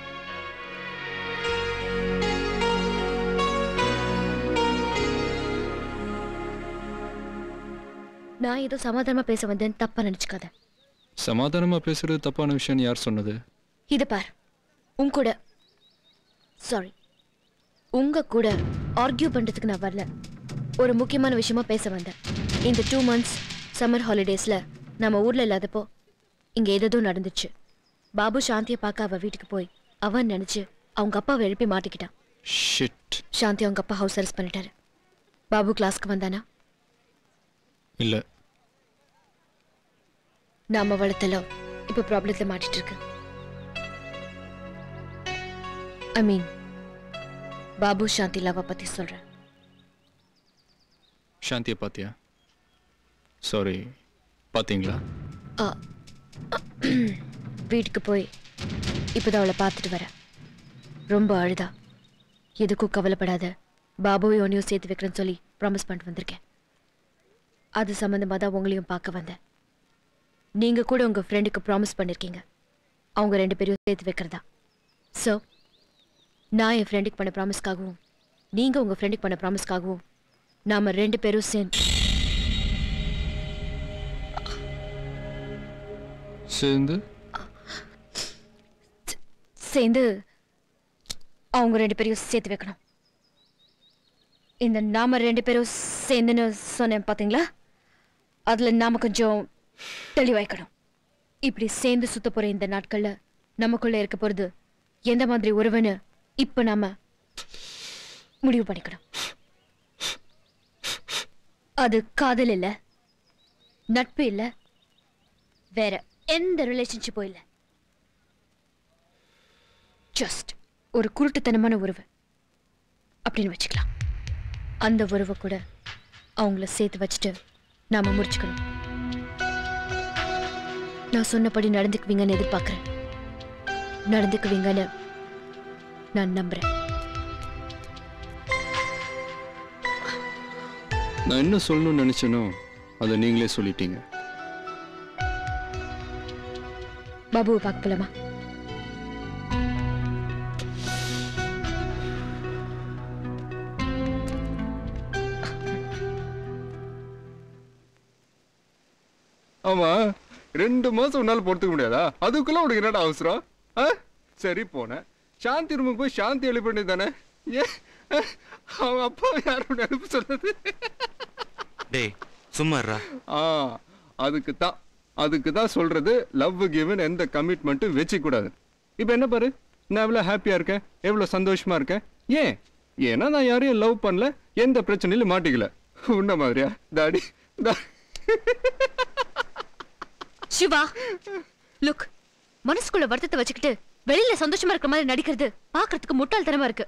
நான் ஏதோ சமாதானமா பேச வந்தேன்னு தப்பா நினைச்சுக்காத சமாதானமா பேசுறது தப்பான விஷயம் யார் சொன்னது இது பார் உன் கூட சாரி உங்க கூட ஆர்கியூ பண்றதுக்கு நான் வரல ஒரு முக்கியமான விஷயமா பேச வந்தேன் இந்த டூ மந்த்ஸ் சம்மர் ஹாலிடேஸ்ல நம்ம ஊர்ல இல்லாதப்போ இங்க ஏதோ நடந்துச்சு பாபு சாந்தியை பார்க்க அவ வீட்டுக்கு போய் அவன் நினைச்சு அவங்க அப்பாவை எழுப்பி மாட்டிக்கிட்டான் ஷிட் சாந்தி அவங்க அப்பா ஹவுஸ் அரெஸ்ட் பண்ணிட்டாரு பாபு கிளாஸ்க்கு வந்தானா இல்ல நாம வளர்த்தல இப்ப ப்ராப்ளத்துல மாட்டிட்டு இருக்கு ஐ மீன் பாபு சாந்தி லவ பத்தி சொல்றேன் சாந்தியை பாத்தியா சாரி பாத்தீங்களா ஆ, வீட்டுக்கு போய் இப்போதான் அவளை பார்த்துட்டு வரேன் ரொம்ப அழுதா எதுக்கும் கவலைப்படாத பாபுவை ஒன்றையும் சேர்த்து வைக்கிறேன்னு சொல்லி ப்ராமிஸ் பண்ணிட்டு வந்திருக்கேன் அது சம்மந்தமாக தான் உங்களையும் பார்க்க வந்தேன் நீங்கள் கூட உங்கள் ஃப்ரெண்டுக்கு ப்ராமிஸ் பண்ணியிருக்கீங்க அவங்க ரெண்டு பேரையும் சேர்த்து வைக்கிறதா ஸோ நான் என் ஃப்ரெண்டுக்கு பண்ண ப்ராமிஸ்க்காகவும் நீங்கள் உங்கள் ஃப்ரெண்டுக்கு பண்ண ப்ராமிஸ்க்காகவும் நாம் ரெண்டு பேரும் சேர்ந்து சேர்ந்து சேர்ந்து அவங்க ரெண்டு பேரையும் சேர்த்து வைக்கணும் இந்த நாம ரெண்டு பேரும் சேர்ந்துன்னு சொன்னேன் பாத்தீங்களா அதுல நாம கொஞ்சம் தெளிவாய்க்கணும் இப்படி சேர்ந்து சுத்த போற இந்த நாட்கள்ல நமக்குள்ள இருக்க போறது எந்த மாதிரி உறவுன்னு இப்ப நாம முடிவு பண்ணிக்கணும் அது காதல் இல்ல நட்பு இல்ல வேற எந்த ரிலேஷன்ஷிப்பும் இல்ல ஜஸ்ட் ஒரு குருட்டுத்தனமான உறவு அப்படின்னு வச்சுக்கலாம் அந்த உறவை கூட அவங்கள சேர்த்து வச்சுட்டு நாம முடிச்சுக்கணும் நான் சொன்னபடி நடந்துக்குவீங்கன்னு எதிர்பார்க்குறேன் நடந்துக்குவீங்கன்னு நான் நம்புறேன் நான் என்ன சொல்லணும்னு நினைச்சேனோ அதை நீங்களே சொல்லிட்டீங்க பாபுவை பார்க்க போலாமா ஆமா ரெண்டு மாசம் உன்னால பொறுத்துக்க முடியாதா அதுக்குள்ள உனக்கு என்னடா அவசரம் ஆ? சரி போனேன் சாந்தி ரூமுக்கு போய் சாந்தி எழுப்ப வேண்டியது தானே ஏன் அவன் அப்பா யாரும் அனுப்ப சொன்னது டேய் சும்மாறா ஆ அதுக்கு தான் அதுக்கு தான் சொல்றது லவ் கிவன் எந்த கமிட்மெண்ட்டும் வச்சுக்க கூடாது இப்போ என்ன பாரு நான் எவ்வளோ ஹாப்பியா இருக்கேன் எவ்வளோ சந்தோஷமா இருக்கேன் ஏன் ஏன்னா நான் யாரையும் லவ் பண்ணல எந்த பிரச்சனையிலும் மாட்டிக்கல உன்ன மாதிரியா தாடி தா சிவா லுக் மனசுக்குள்ள வருத்தத்தை வச்சுக்கிட்டு வெளியில சந்தோஷமா இருக்கிற மாதிரி நடிக்கிறது பார்க்கிறதுக்கு முட்டாள்தனமா இருக்கு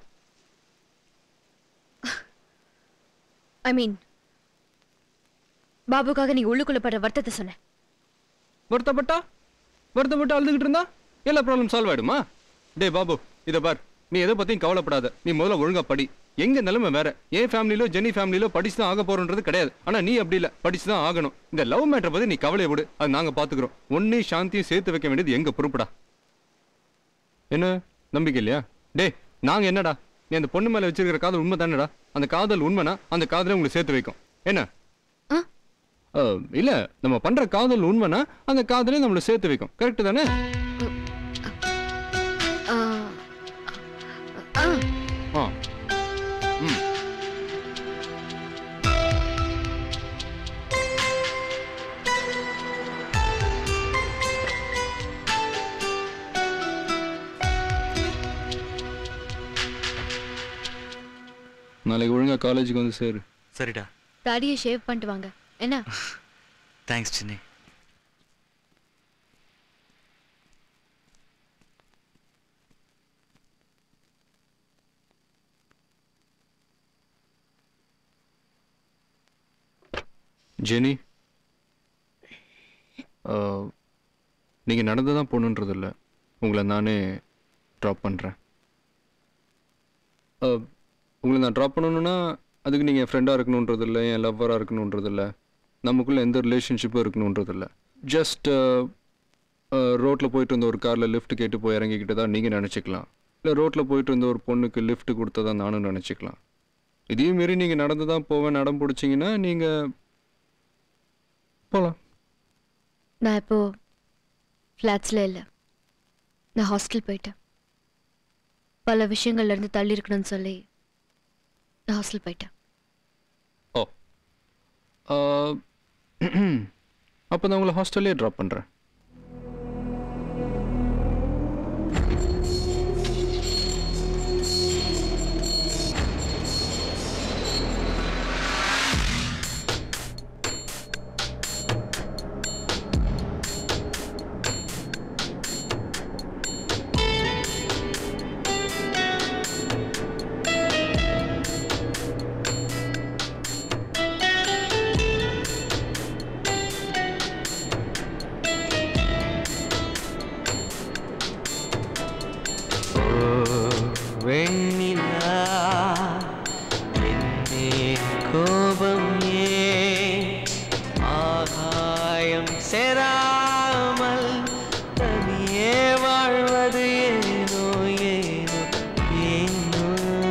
ஐ மீன் பாபுக்காக நீ உள்ளுக்குள்ள படுற வருத்தத்தை சொன்னேன் வருத்தப்பட்டா வருத்தப்பட்டு அழுதுகிட்டு இருந்தா எல்லா ப்ராப்ளம் சால்வ் ஆயிடுமா டேய் பாபு இதை பார் நீ எதை பத்தியும் கவலைப்படாத நீ முதல்ல ஒழுங்கா படி எங்க நிலைமை வேற என் ஃபேமிலியிலோ ஜெனி ஃபேமிலியிலோ படிச்சு தான் ஆக போறோன்றது கிடையாது ஆனா நீ அப்படி இல்ல படிச்சு தான் ஆகணும் இந்த லவ் மேட்டரை பத்தி நீ கவலையை விடு அது நாங்க பாத்துக்கிறோம் ஒன்னையும் சாந்தியும் சேர்த்து வைக்க வேண்டியது எங்க பொறுப்புடா என்ன நம்பிக்கை இல்லையா டேய் நாங்க என்னடா நீ அந்த பொண்ணு மேல வச்சிருக்கிற காதல் உண்மை தானடா அந்த காதல் உண்மைனா அந்த காதலை உங்களை சேர்த்து வைக்கும் என்ன அஹ், இல்ல நம்ம பண்ற காதல் உண்மைனா அந்த காதலை நம்மளை சேர்த்து வைக்கும் கரெக்ட் தானே ஆ, ஆ, ஆ ம் நாளைக்கு ஒழுங்கா காலேஜுக்கு வந்து சேரு சரிடா தாடியை ஷேவ் பண்ணிட்டு வாங்க என்ன தேங்க்ஸ் சின்னி ஜெனி நீங்கள் நடந்து தான் போகணுன்றது இல்லை உங்களை நானே ட்ராப் பண்ணுறேன் உங்களை நான் ட்ராப் பண்ணணுன்னா அதுக்கு நீங்கள் ஃப்ரெண்டாக இருக்கணுன்றது இல்லை என் லவ்வராக இருக்கணுன்றது இல்லை நமக்குள்ளே எந்த ரிலேஷன்ஷிப்பும் இருக்கணுன்றது இல்லை ஜஸ்ட் ரோட்டில் போயிட்டு இருந்த ஒரு காரில் லிஃப்ட் கேட்டு போய் இறங்கிக்கிட்டு தான் நீங்கள் நினச்சிக்கலாம் இல்லை ரோட்டில் போயிட்டு இருந்த ஒரு பொண்ணுக்கு லிஃப்ட் கொடுத்ததா நானும் நினச்சிக்கலாம் இதையும் மீறி நீங்கள் நடந்து தான் போவேன் நடம் பிடிச்சிங்கன்னா நீங்கள் போகலாம் நான் இப்போ ஃப்ளாட்ஸில் இல்லை நான் ஹாஸ்டல் போயிட்டேன் பல விஷயங்கள்ல இருந்து தள்ளி இருக்கணும்னு சொல்லி நான் ஹாஸ்டல் போயிட்டேன் ஓ அப்போ நான் உங்களை ஹாஸ்டல்லே ட்ராப் பண்ணுறேன் வெண்ணிலா என்னே கோபம் ஏன் ஆகாயம் சேராமல் தனியே வாழ்வது ஏனோ ஏனோ ஏனோ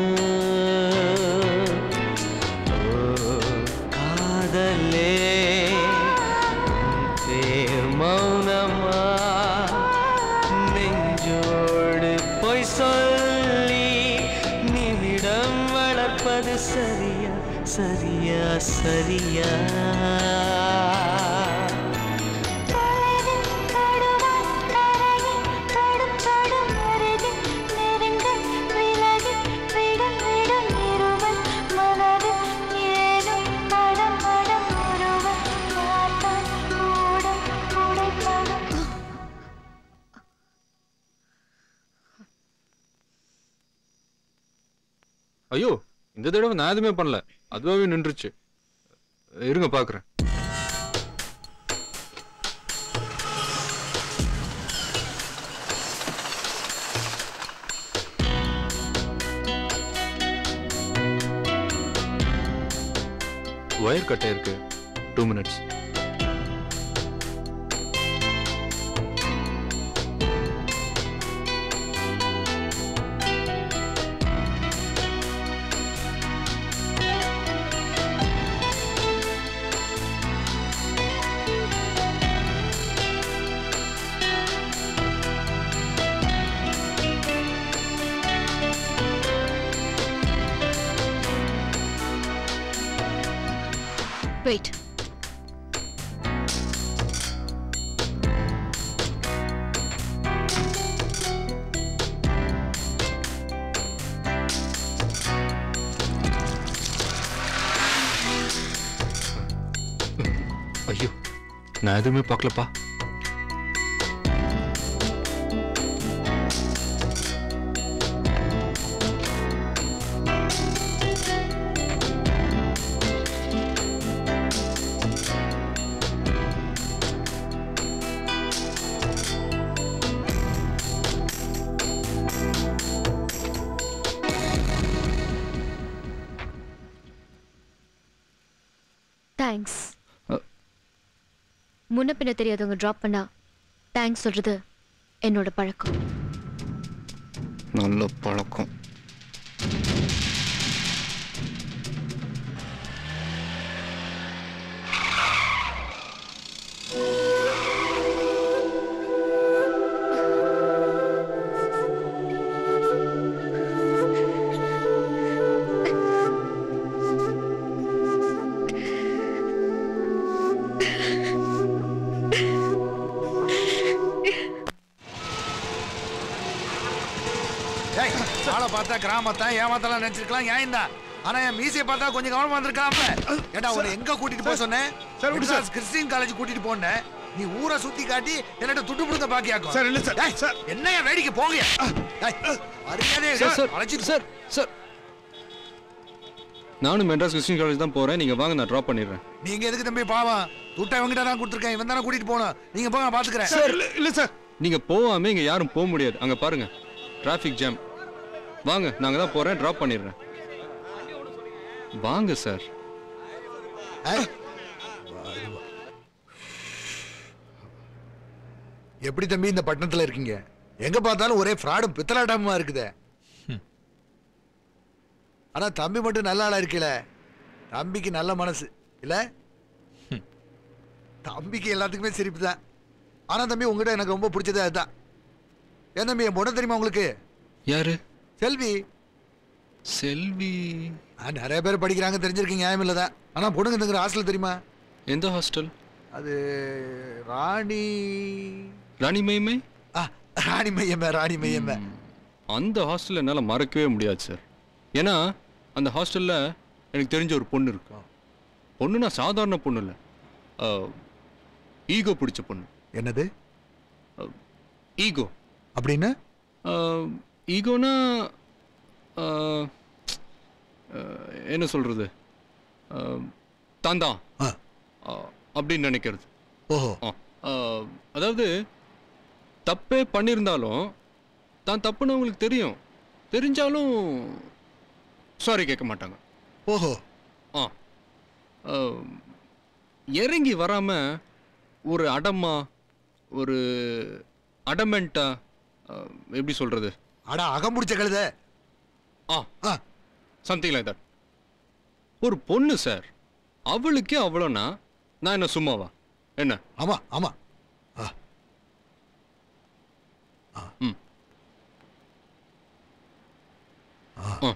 ஓ காதலே உன் பேர் மௌனமா நெஞ்சோடு பொய் சொல்லி நிமிடம் வளர்ப்பது சரியா சரியா சரியா ஐயோ இந்த தடவை நான் எதுவுமே பண்ணல அதுவாகவே நின்றுச்சு இருங்க பார்க்குறேன் ஒயர் கட்டை இருக்கு டூ மினிட்ஸ் வெயிட் ஐயோ நான் எதுவுமே பார்க்கலப்பா தேங்க்ஸ் முன்ன பின்ன தெரியாதவங்க ட்ராப் பண்ணா தேங்க்ஸ் சொல்றது என்னோட பழக்கம் நல்ல பழக்கம் ஏய் ஆளை பார்த்தா கிராமத்தான் ஏமாத்தலாம் நினைச்சிருக்கலாம் ஏன் தான் ஆனா என் மீசையை பார்த்தா கொஞ்சம் கவனமா வந்திருக்கலாம்ல ஏடா உன்னை எங்க கூட்டிட்டு போக சொன்னேன் சார், விடு சார். கிறிஸ்டியன் காலேஜ் கூட்டிட்டு போனேன் நீ ஊரை சுத்தி காட்டி என்னட்ட துட்டு புடுங்க பாக்கியாக்கும் சார், இல்ல சார். சார் என்னையா வேடிக்கை போங்க ஏய், மரியாதையா சார் சார் அழைச்சிட்டு சார் சார் நானும் மெட்ராஸ் கிறிஸ்டின் காலேஜ் தான் போறேன் நீங்க வாங்க நான் ட்ராப் பண்ணிடுறேன் நீங்க எதுக்கு தம்பி பாவம் துட்டை இவங்கிட்ட தான் கொடுத்துருக்கேன் இவன் தானே கூட்டிட்டு போகணும் நீங்க போங்க நான் பாத்துக்கிறேன் சார் இல்ல சார் நீங்க போகாம இங்க யாரும் போக முடியாது அங்க பாருங்க டிராஃபிக் ஜாம் வாங்க நாங்க தான் போறேன் டிராப் பண்ணிடுறேன் வாங்க சார் எப்படி தம்பி இந்த பட்டணத்துல இருக்கீங்க எங்க பார்த்தாலும் ஒரே ஃப்ராடும் பித்தலாட்டமா இருக்குதே ஆனா தம்பி மட்டும் நல்ல ஆளா இருக்கல தம்பிக்கு நல்ல மனசு இல்ல தம்பிக்கு எல்லாத்துக்குமே சிரிப்பு தான் ஆனா தம்பி உங்ககிட்ட எனக்கு ரொம்ப பிடிச்சது அதுதான் ஏன் தம்பி என் பொண்ணு தெரியுமா உங்களுக்கு யாரு செல்வி செல்வி ஆ, நிறைய பேர் படிக்கிறாங்க தெரிஞ்சிருக்கீங்க நியாயம் இல்லதான் ஆனா பொண்ணுங்க தங்குற ஹாஸ்டல் தெரியுமா எந்த ஹாஸ்டல் அது ராணி ராணி மைமை ஆ, ராணி மையமே ராணி மையமே அந்த ஹாஸ்டல் என்னால் மறக்கவே முடியாது சார் ஏன்னா அந்த ஹாஸ்டலில் எனக்கு தெரிஞ்ச ஒரு பொண்ணு இருக்கு பொண்ணுனா சாதாரண பொண்ணு இல்லை ஈகோ பிடிச்ச பொண்ணு என்னது ஈகோ அப்படின்னு ஈகோனா என்ன சொல்கிறது தான் தான் அப்படின்னு நினைக்கிறது ஓஹோ ஆ, அதாவது தப்பே பண்ணியிருந்தாலும் தான் தப்புன்னு அவங்களுக்கு தெரியும் தெரிஞ்சாலும் சாரி கேட்க மாட்டாங்க ஓஹோ ஆ ஆ, இறங்கி வராம ஒரு அடமா ஒரு அடமெண்டா எப்படி சொல்றது அட அகம் பிடிச்ச கழுத ஆ சம்திங் லைக் தட் ஒரு பொண்ணு சார் அவளுக்கே அவ்வளோனா நான் என்ன சும்மாவா என்ன ஆமா ஆமா ம் ஆ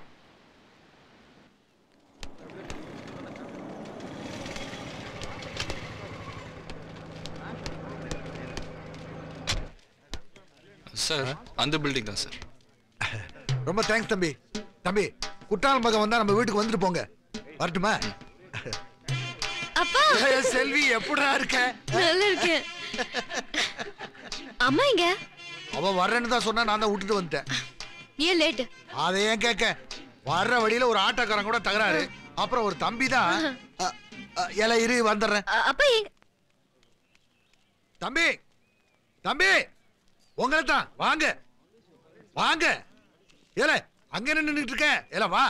சார் அந்த பில்டிங் தான் சார் ரொம்ப தேங்க்ஸ் தம்பி தம்பி குற்றாலம் மகன் வந்தா நம்ம வீட்டுக்கு வந்துட்டு போங்க வரட்டுமா அப்பா ஏய், செல்வி எப்படிடா இருக்க நல்லா இருக்கேன் அம்மா எங்க அவ வர்றேன்னு தான் சொன்னா நான் தான் விட்டுட்டு வந்துட்டேன் ஏன் லேட் அதை ஏன் கேட்க வர்ற வழியில ஒரு ஆட்டோக்காரன் கூட தகராறு அப்புறம் ஒரு தம்பி தான் அ, அ, இலை இரு வந்துடுறேன் அப்பா எங்க தம்பி தம்பி உங்களை தான் வாங்க வாங்க ஏல அங்க என்ன நின்னுட்டு இருக்க ஏல வா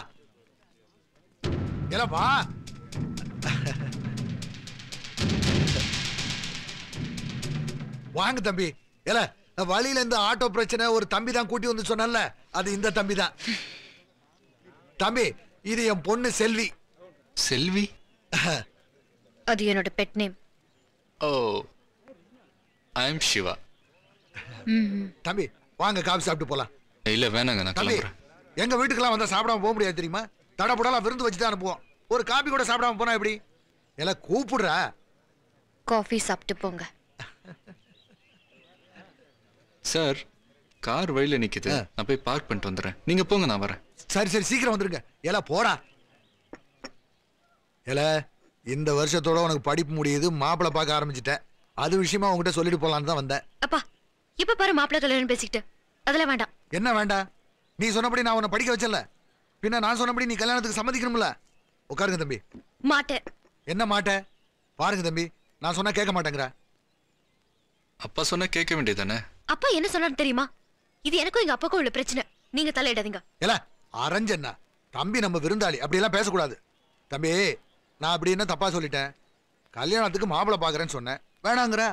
ஏல வா வாங்க தம்பி ஏல வழியில இந்த ஆட்டோ பிரச்சனை ஒரு தம்பி தான் கூட்டி வந்து சொன்னல அது இந்த தம்பி தான் தம்பி இது என் பொண்ணு செல்வி செல்வி அது என்னோட pet name oh I am Shiva தம்பி வாங்க காபி சாப்பிட்டு போலாம் இல்ல வேணாங்க நான் தம்பி கிளம்புறேன் எங்க வீட்டுக்கெல்லாம் வந்தா சாப்பிடாம போக முடியாது தெரியுமா தடபுடலாம் விருந்து வச்சு தான் அனுப்புவோம் ஒரு காபி கூட சாப்பிடாம போனா எப்படி எல்லாம் கூப்பிடுறா காஃபி சாப்பிட்டு போங்க சார் கார் வழியில நிக்குது நான் போய் பார்க் பண்ணிட்டு வந்துடுறேன் நீங்க போங்க நான் வரேன் சரி சரி சீக்கிரம் வந்துருங்க ஏலா போடா ஏல இந்த வருஷத்தோட உனக்கு படிப்பு முடியுது மாப்பிள்ளை பார்க்க ஆரம்பிச்சிட்டேன் அது விஷயமா உங்ககிட்ட சொல்லிட்டு போலான்னு தான் வந்தேன் அப்பா இப்ப பாரு மாப்பிள்ளை கல்யாணம் பேசிக்கிட்டு அதெல்லாம் வேண்டாம் என்ன வேண்டாம் நீ சொன்னபடி நான் உன்னை படிக்க வச்சல பின்ன நான் சொன்னபடி நீ கல்யாணத்துக்கு சம்மதிக்கணும்ல உட்காருங்க தம்பி மாட்டேன் என்ன மாட்ட பாருங்க தம்பி நான் சொன்னா கேட்க மாட்டேங்கிற அப்பா சொன்னா கேட்க வேண்டியதானே அப்பா என்ன சொன்னாரு தெரியுமா இது எனக்கும் எங்க அப்பாக்கும் உள்ள பிரச்சனை நீங்க தலையிடாதீங்க ஏல அரைஞ்சண்ணா தம்பி நம்ம விருந்தாளி அப்படியெல்லாம் பேசக்கூடாது தம்பி நான் அப்படி என்ன தப்பா சொல்லிட்டேன் கல்யாணத்துக்கு மாப்பிள்ளை பாக்குறேன்னு சொன்னேன் வேணாங்கிற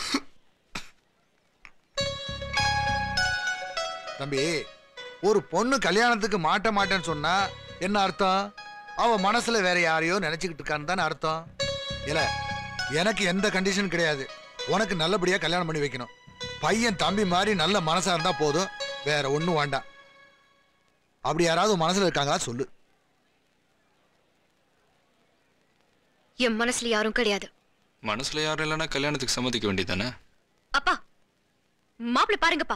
தம்பி ஒரு பொண்ணு கல்யாணத்துக்கு மாட்ட மாட்டேன்னு சொன்னா என்ன அர்த்தம் அவ மனசுல வேற யாரையோ நினைச்சுக்கிட்டு இருக்கான்னு தானே அர்த்தம் இல்ல எனக்கு எந்த கண்டிஷன் கிடையாது உனக்கு நல்லபடியா கல்யாணம் பண்ணி வைக்கணும் பையன் தம்பி மாதிரி நல்ல மனசா இருந்தா போதும் வேற ஒண்ணும் வேண்டாம் அப்படி யாராவது உன் மனசுல இருக்காங்களா சொல்லு என் மனசுல யாரும் கிடையாது மனசுல யாரும் இல்லைன்னா கல்யாணத்துக்கு சம்மதிக்க வேண்டியதானே அப்பா மாப்பிள்ளை பாருங்கப்பா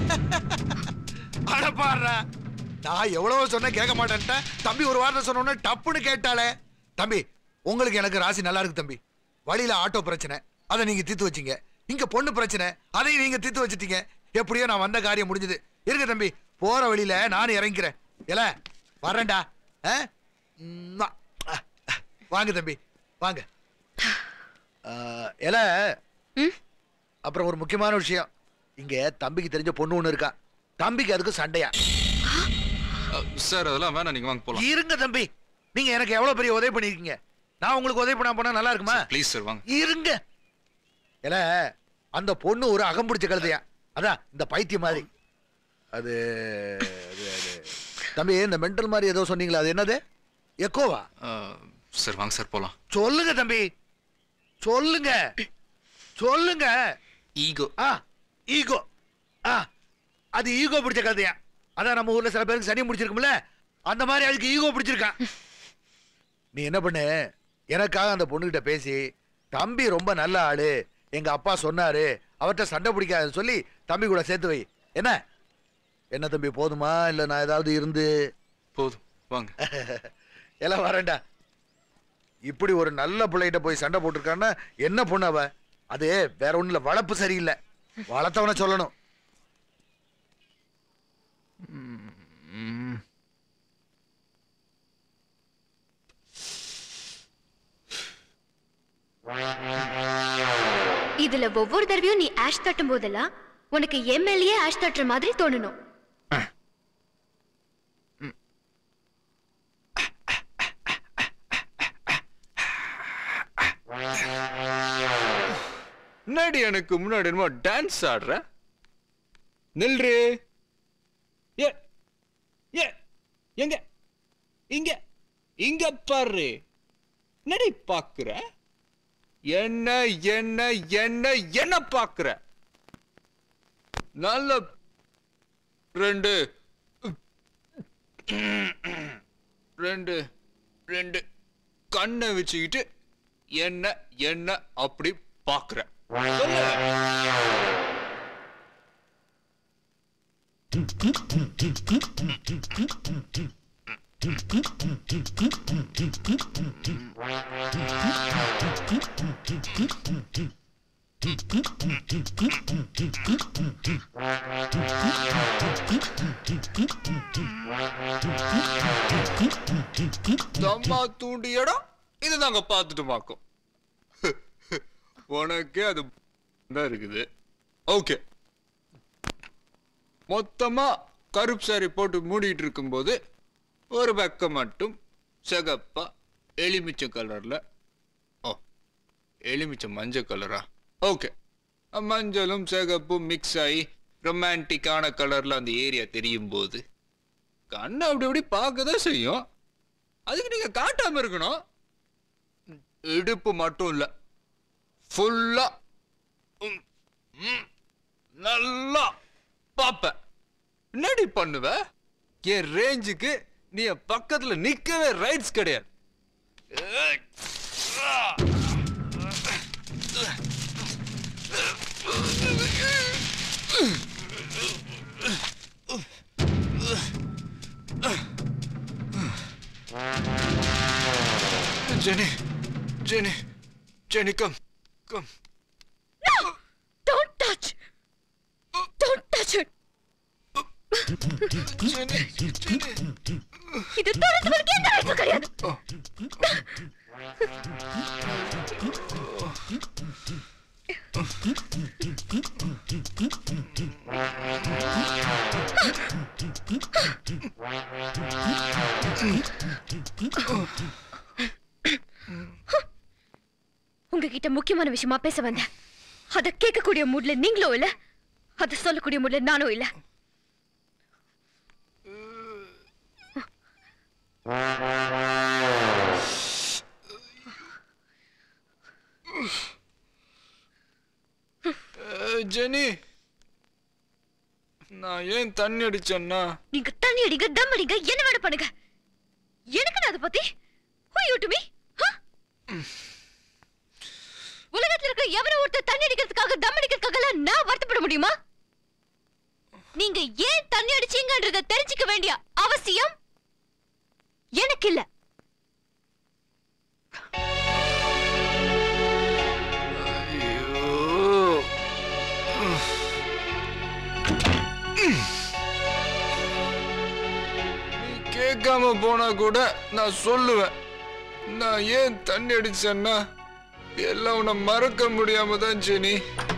அட பாடுறா நான் எவ்வளவு சொன்னேன் கேட்க மாட்டேன்ட்டேன் தம்பி ஒரு வார்த்தை சொன்ன உடனே டப்புன்னு கேட்டாளே தம்பி உங்களுக்கு எனக்கு ராசி நல்லா இருக்கு தம்பி வழியில ஆட்டோ பிரச்சனை அதை நீங்க தீர்த்து வச்சீங்க இங்க பொண்ணு பிரச்சனை அதையும் நீங்க தீர்த்து வச்சிட்டீங்க எப்படியோ நான் வந்த காரியம் முடிஞ்சது இருங்க தம்பி போற வழியில நானும் இறங்கிக்கிறேன் ஏல வரேன்டா ஆ? ம்மா. வாங்க தம்பி வாங்க ஆ, ஏல அப்புறம் ஒரு முக்கியமான விஷயம் இங்க தம்பிக்கு தெரிஞ்ச பொண்ணு ஒண்ணு இருக்கா தம்பிக்கு அதுக்கு சண்டையா சார் அதெல்லாம் வேணாம் நீங்க வாங்க போலாம் இருங்க தம்பி நீங்க எனக்கு எவ்வளவு பெரிய உதவி பண்ணிருக்கீங்க நான் உங்களுக்கு உதவி பண்ண போனா நல்லா இருக்குமா ப்ளீஸ் சார் வாங்க இருங்க ஏல அந்த பொண்ணு ஒரு அகம் பிடிச்ச கழுதையா அதான் இந்த பைத்தியம் மாதிரி அது அது அது தம்பி இந்த மென்டல் மாதிரி ஏதோ சொன்னீங்களா அது என்னது எக்கோவா சார் வாங்க சார் போலாம் சொல்லுங்க தம்பி சொல்லுங்க சொல்லுங்க ஈகோ ஆ ஈகோ ஆ அது ஈகோ பிடிச்ச கதையா அதான் நம்ம ஊர்ல சில பேருக்கு சனி பிடிச்சிருக்கும்ல அந்த மாதிரி அதுக்கு ஈகோ பிடிச்சிருக்கான் நீ என்ன பண்ணு எனக்காக அந்த பொண்ணுகிட்ட பேசி தம்பி ரொம்ப நல்ல ஆளு எங்க அப்பா சொன்னாரு அவர்கிட்ட சண்டை பிடிக்காதுன்னு சொல்லி தம்பி கூட சேர்த்து வை என்ன என்ன தம்பி போதுமா இல்ல நான் ஏதாவது இருந்து போதும் வாங்க எல்லாம் வரேன்டா இப்படி ஒரு நல்ல பிள்ளைகிட்ட போய் சண்டை போட்டிருக்கான்னா என்ன பொண்ணு அவ அது வேற ஒண்ணும் இல்ல வளர்ப்பு சரியில்லை வளர்த்தவன சொல்லணும் இதுல ஒவ்வொரு தடவையும் நீ ஆஷ் தட்டும் போதெல்லாம் உனக்கு எம்எல்ஏ ஆஷ் தட்டுற மாதிரி தோணணும் முன்னாடி எனக்கு முன்னாடி என்னமோ டான்ஸ் ஆடுற நில்று ஏ ஏ எங்க இங்க இங்க பாரு என்னடி பாக்குற என்ன என்ன என்ன என்ன பாக்குற நல்ல ரெண்டு ரெண்டு ரெண்டு கண்ணை வச்சுக்கிட்டு என்ன என்ன அப்படி பாக்குற சொல்லு. தம்மா தூண்டி இடம் இது நாங்க பார்த்துட்டு பார்க்கோம் உனக்கே அது தான் இருக்குது ஓகே மொத்தமா கருப்பு சாரி போட்டு மூடிட்டு இருக்கும்போது ஒரு பக்கம் மட்டும் சிகப்பா எலுமிச்சை கலர்ல ஓ எலுமிச்சை மஞ்சள் கலரா ஓகே மஞ்சளும் சிகப்பும் மிக்ஸ் ஆகி ரொமான்டிக்கான கலர்ல அந்த ஏரியா தெரியும் போது கண்ணை அப்படி அப்படி பார்க்கதான் செய்யும் அதுக்கு நீங்க காட்டாம இருக்கணும் இடுப்பு மட்டும் இல்ல ஃபுல்லா நல்லா பாப்ப என்னடி பண்ணுவ என் ரேஞ்சுக்கு நீ என் பக்கத்துல நிக்கவே ரைட்ஸ் கிடையாது ஏய். Jenny, Jenny, Jenny, come, come. No! Don't touch! Don't touch it! Jenny, Jenny. இது தொடர்ந்து எந்த ரைட்ஸும் கிடையாது உங்ககிட்ட முக்கியமான விஷயமா பேச வந்தேன் அதை கேட்கக்கூடிய மூட்ல நீங்களும் இல்ல அதை சொல்லக்கூடிய மூட்ல நானும் இல்ல ஏய், ஜெனி நான் ஏன் தண்ணி அடிச்சேன்னா நீங்க தண்ணி அடிங்க தம் அடிங்க என்ன வேணும் பண்ணுங்க எனக்கு நான் அதை பத்தி who you to me huh? உலகத்துல இருக்க எவரோ ஒருத்தர் தண்ணி அடிக்கிறதுக்காக தம் அடிக்கிறதுக்காக நான் வருத்தப்பட முடியுமா நீங்க ஏன் தண்ணி அடிச்சீங்கன்றத தெரிஞ்சுக்க வேண்டிய அவசியம் எனக்கு இல்ல நீ கேட்காம போனா கூட நான் சொல்லுவேன் நான் ஏன் தண்ணி அடிச்சேன்னா எல்லாம் உன்னை மறக்க முடியாம தான் ஜெனி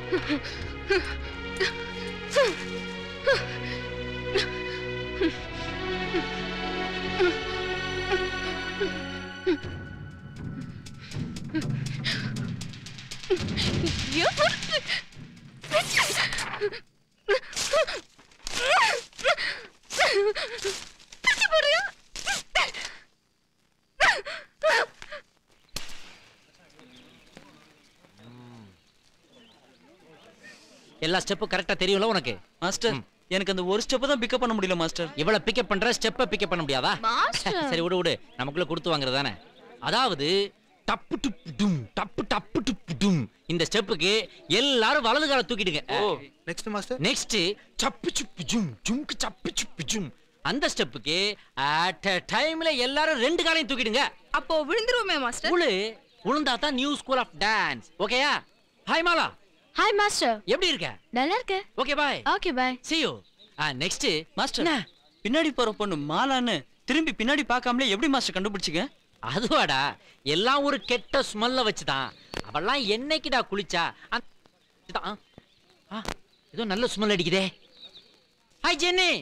எல்லா ஸ்டெப்பும் கரெக்டா தெரியும்ல உனக்கு மாஸ்டர் எனக்கு அந்த ஒரு ஸ்டெப் தான் பிக்கப் பண்ண முடியல மாஸ்டர் இவ்வளவு பிக்கப் பண்ற ஸ்டெப்பை பிக்கப் பண்ண முடியாதா மாஸ்டர். சரி விடு விடு நமக்குள்ள கொடுத்து வாங்குறது தானே அதாவது டப்பு டுப்பு டும் டப்பு டப்பு டுப்பு டும் இந்த ஸ்டெப்புக்கு எல்லாரும் வலது கால தூக்கிடுங்க நெக்ஸ்ட் மாஸ்டர் நெக்ஸ்ட் சப்பு சுப்பு ஜும் ஜும்க்கு சப்பு சுப்பு ஜும் அந்த ஸ்டெப்புக்கு அட் a டைம்ல எல்லாரும் ரெண்டு காலையும் தூக்கிடுங்க அப்போ விழுந்துருவோமே மாஸ்டர் உளு உளுந்தா தான் நியூ ஸ்கூல் ஆஃப் டான்ஸ் ஓகேயா ஹாய் மாலா ஹாய் மாஸ்டர் எப்படி இருக்க நல்லா இருக்க okay bye okay bye see you next master பின்னாடி போற பொண்ணு மாலான்னு திரும்பி பின்னாடி பார்க்காமலே எப்படி மாஸ்டர் கண்டுபிடிச்சிங்க அதுவாடா எல்லாம் ஒரு கெட்ட ஸ்மெல்ல வச்சுதான் அவெல்லாம் என்னைக்குடா குளிச்சா அந்த- இதான், ஆ, ஆ, ஏதோ நல்ல ஸ்மெல் அடிக்குதே hi Jenny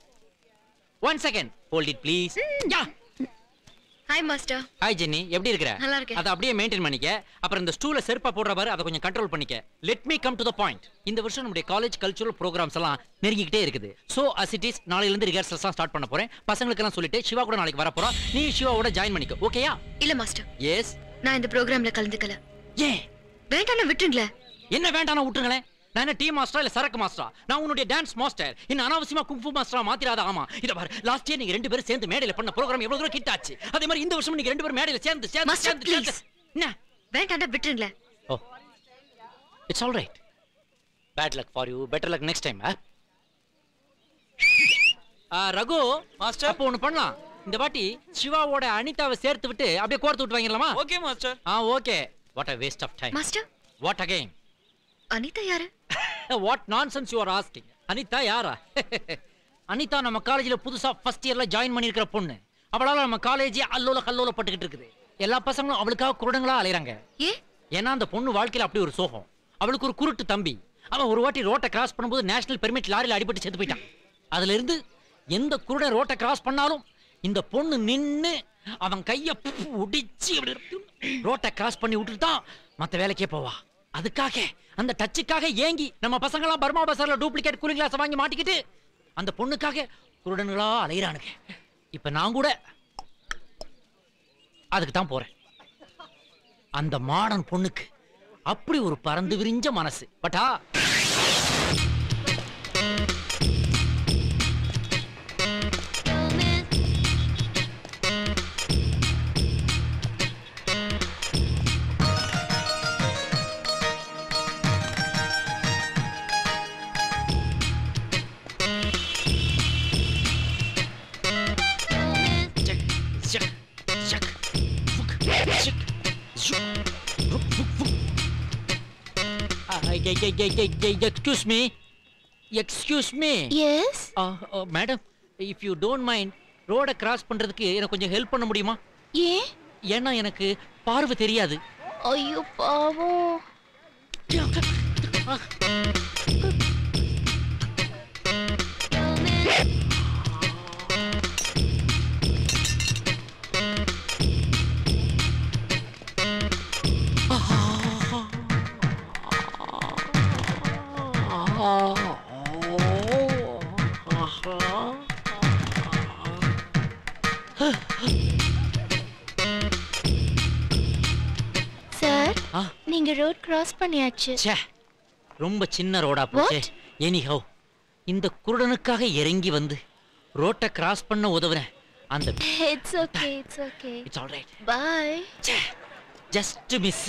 one second hold it please yeah hi master hi Jenny எப்படி இருக்கிற நல்லா இருக்கேன். அதை அப்படியே மெயின்டைன் பண்ணிக்க அப்புறம் இந்த ஸ்டூல செருப்பா போடுற பாரு அதை கொஞ்சம் கண்ட்ரோல் பண்ணிக்க let me come to the point இந்த வருஷம் நம்முடைய காலேஜ் கல்ச்சுரல் ப்ரோக்ராம்ஸ் எல்லாம் நெருங்கிக்கிட்டே இருக்குது சோ அஸ் இட் இஸ் நாளையில இருந்து ரிஹர்சல்ஸ் ஸ்டார்ட் பண்ண போறேன் பசங்களுக்கு எல்லாம் சொல்லிட்டு சிவா கூட நாளைக்கு வர போறோம் நீ சிவாவோட ஜாயின் பண்ணிக்கோ ஓகேயா இல்ல மாஸ்டர் எஸ் நான் இந்த ப்ரோக்ராம்ல கலந்துக்கல ஏன் வேண்டாம் விட்டுருங்களேன் என்ன வேண்டாம் விட்டுருங்களேன் நான் என்ன டீ மாஸ்டரா இல்ல சரக்கு மாஸ்டரா நான் உன்னுடைய டான்ஸ் மாஸ்டர் என்ன அனாவசியமா குங்ஃபு மாஸ்டரா மாத்திராத ஆமா இத பாரு லாஸ்ட் இயர் நீங்க ரெண்டு பேரும் சேர்ந்து மேடையில பண்ண ப்ரோகிராம் எவ்வளவு தூரம் ஹிட் ஆச்சு அதே மாதிரி இந்த வருஷம் நீங்க ரெண்டு பேரும் மேடையில சேர்ந்து சேர்ந்து மாஸ்டர் சேர்ந்து ப்ளீஸ் சேர்ந்து என்ன வேண்டாம் விட்டுருங்களேன் it's all right bad luck for you better luck next time Raghu master அப்போ ஒன்று பண்ணலாம் இந்த வாட்டி சிவாவோட அனிதாவை சேர்த்து விட்டு அப்படியே கோர்த்து விட்டு வாங்கிடலாமா ஓகே மாஸ்டர் ஆ okay what a waste of time master what again Anitha யாரு what nonsense you are asking Anitha யாரா அனிதா நம்ம காலேஜில் புதுசா ஃபர்ஸ்ட் இயர்ல ஜாயின் பண்ணியிருக்கிற பொண்ணு அவளால நம்ம காலேஜே அல்லோல கல்லோல பட்டுக்கிட்டு இருக்குது எல்லா பசங்களும் அவளுக்காக குருடங்களா அலையறாங்க ஏ ஏன்னா அந்த பொண்ணு வாழ்க்கையில அப்படி ஒரு சோகம் அவளுக்கு ஒரு குருட்டு தம்பி அவன் ஒரு வாட்டி ரோட்டை கிராஸ் பண்ணும்போது நேஷனல் பெர்மிட் லாரியில் அடிபட்டு செத்து போயிட்டான் அதுல இருந்து எந்த குருடன் ரோட்டை கிராஸ் பண்ணாலும் இந்த பொண்ணு நின்னு அவன் கைய உடிச்சு ரோட்டை கிராஸ் பண்ணி விட்டுட்டு தான் மத்த வேலைக்கே போவா அதுக்காக அந்த டச்சுக்காக ஏங்கி நம்ம பசங்களாம் பர்மா பசார்ல டூப்ளிகேட் கூலிங் கிளாஸ் வாங்கி மாட்டிக்கிட்டு அந்த பொண்ணுக்காக குருடனுங்களா அலையிறானுங்க இப்ப நான் கூட அதுக்கு தான் போறேன் அந்த மாடர்ன் பொண்ணுக்கு அப்படி ஒரு பறந்து விரிஞ்ச மனசு பட்டா excuse me excuse me yes madam if you don't mind ரோடை கிராஸ் பண்றதுக்கு எனக்கு கொஞ்சம் ஹெல்ப் பண்ண முடியுமா ஏன் ஏன்னா எனக்கு பார்வை தெரியாது ஐயோ பாவம் சார் ஆ நீங்க ரோட் கிராஸ் பண்ணியாச்சு ச்சே ரொம்ப சின்ன ரோடா போச்சே எனி ஹவ் இந்த குருடனுக்காக இறங்கி வந்து ரோட்டை கிராஸ் பண்ண உதவுறேன் அந்த it's okay it's okay it's all right bye just miss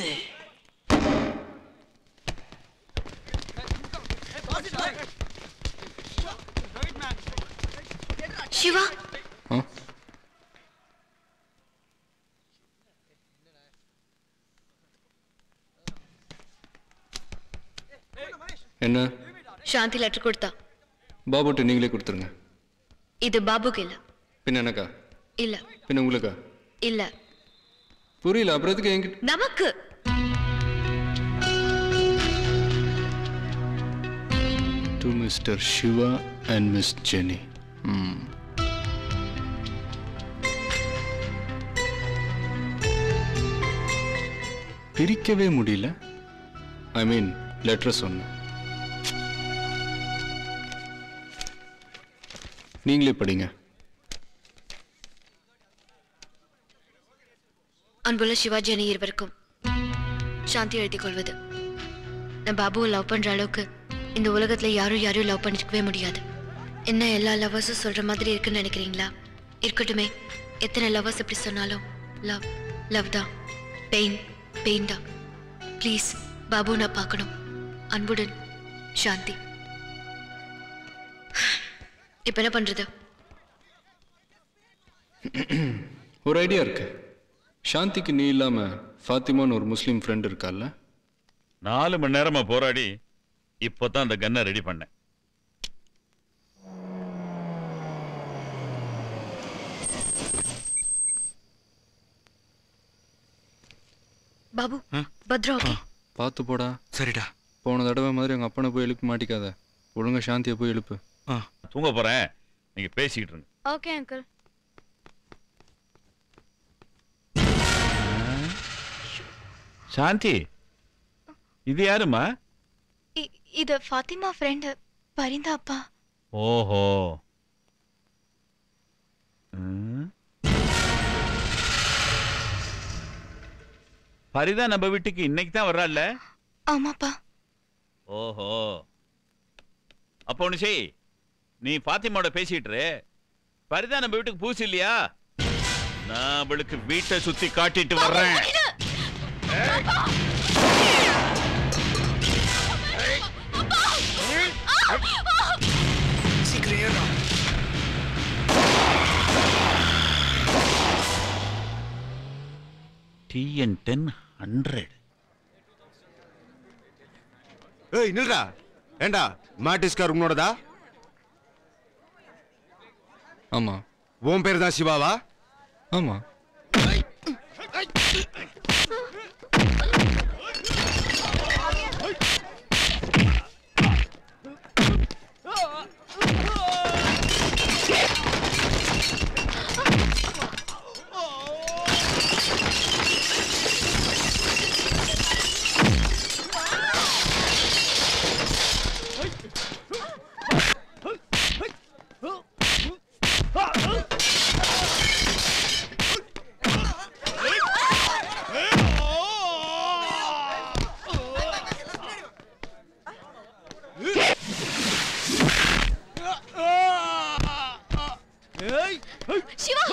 Shiva என்ன சாந்தி லெட்டர் கொடுத்தா பாபுட்ட நீங்களே கொடுத்துருங்க இது பாபுக்கு இல்ல பின்ன எனக்கா இல்ல பின்ன உங்களுக்கா இல்ல புரியல அப்புறம் எதுக்கு என்கிட்ட நமக்கு to mister Shiva and miss Jenny ம் பிரிக்கவே முடியல ஐ மீன் லெட்டர் சொன்னேன் நீங்களே படிங்க அன்புள்ள சிவாஜி இருவருக்கும் சாந்தி எழுதிக் கொள்வது நான் பாபுவை லவ் பண்ற அளவுக்கு இந்த உலகத்துல யாரும் யாரையும் லவ் பண்ணிக்கவே முடியாது என்ன எல்லா லவ்வர்ஸும் சொல்ற மாதிரி இருக்குன்னு நினைக்கிறீங்களா இருக்கட்டுமே எத்தனை லவ்வர்ஸ் இப்படி சொன்னாலும் லவ் லவ் தான் பெயின் பெயின் தான் ப்ளீஸ் பாபு நான் பார்க்கணும் அன்புடன் சாந்தி இப்ப என்ன பண்றது ஒரு ஐடியா இருக்கு சாந்திக்கு நீ இல்லாம ஃபாத்திமான்னு ஒரு முஸ்லீம் ஃப்ரெண்ட் இருக்கால்ல நாலு மணி நேரமா போராடி இப்போதான் அந்த கன்னை ரெடி பண்ணேன் பாபு பத்ரா ஓகே பார்த்து போடா சரிடா போன தடவை மாதிரி எங்கள் அப்பனை போய் எழுப்பி மாட்டிக்காத ஒழுங்கா சாந்தியை போய் எழுப்பு தூங்க போறேன் நீங்க பேசிக்கிட்டு இருங்க ஓகே அங்கிள் சாந்தி இது யாருமா இது ஃபாத்திமா ஃப்ரெண்ட் பரிந்தா அப்பா ஓஹோ ம். பரிதா நம்ம வீட்டுக்கு இன்னைக்கு தான் வர்றாள்ல ஆமாப்பா ஓஹோ அப்போ ஒன்று செய் நீ பாத்திமாவோட பேசிட்டு இரு. பரிதா நம்ம வீட்டுக்கு பூசு இல்லையா நான் அவளுக்கு வீட்டை சுத்தி காட்டிட்டு வர்றேன் சீக்கிரம் ஏறா டிஎன் டென் ஹண்ட்ரட் ஏய் நில்றா ஏண்டா மாட்டிஸ்கார் உன்னோடதா ஆமா உன் பேர் தான் சிவாவா ஆமா Shiva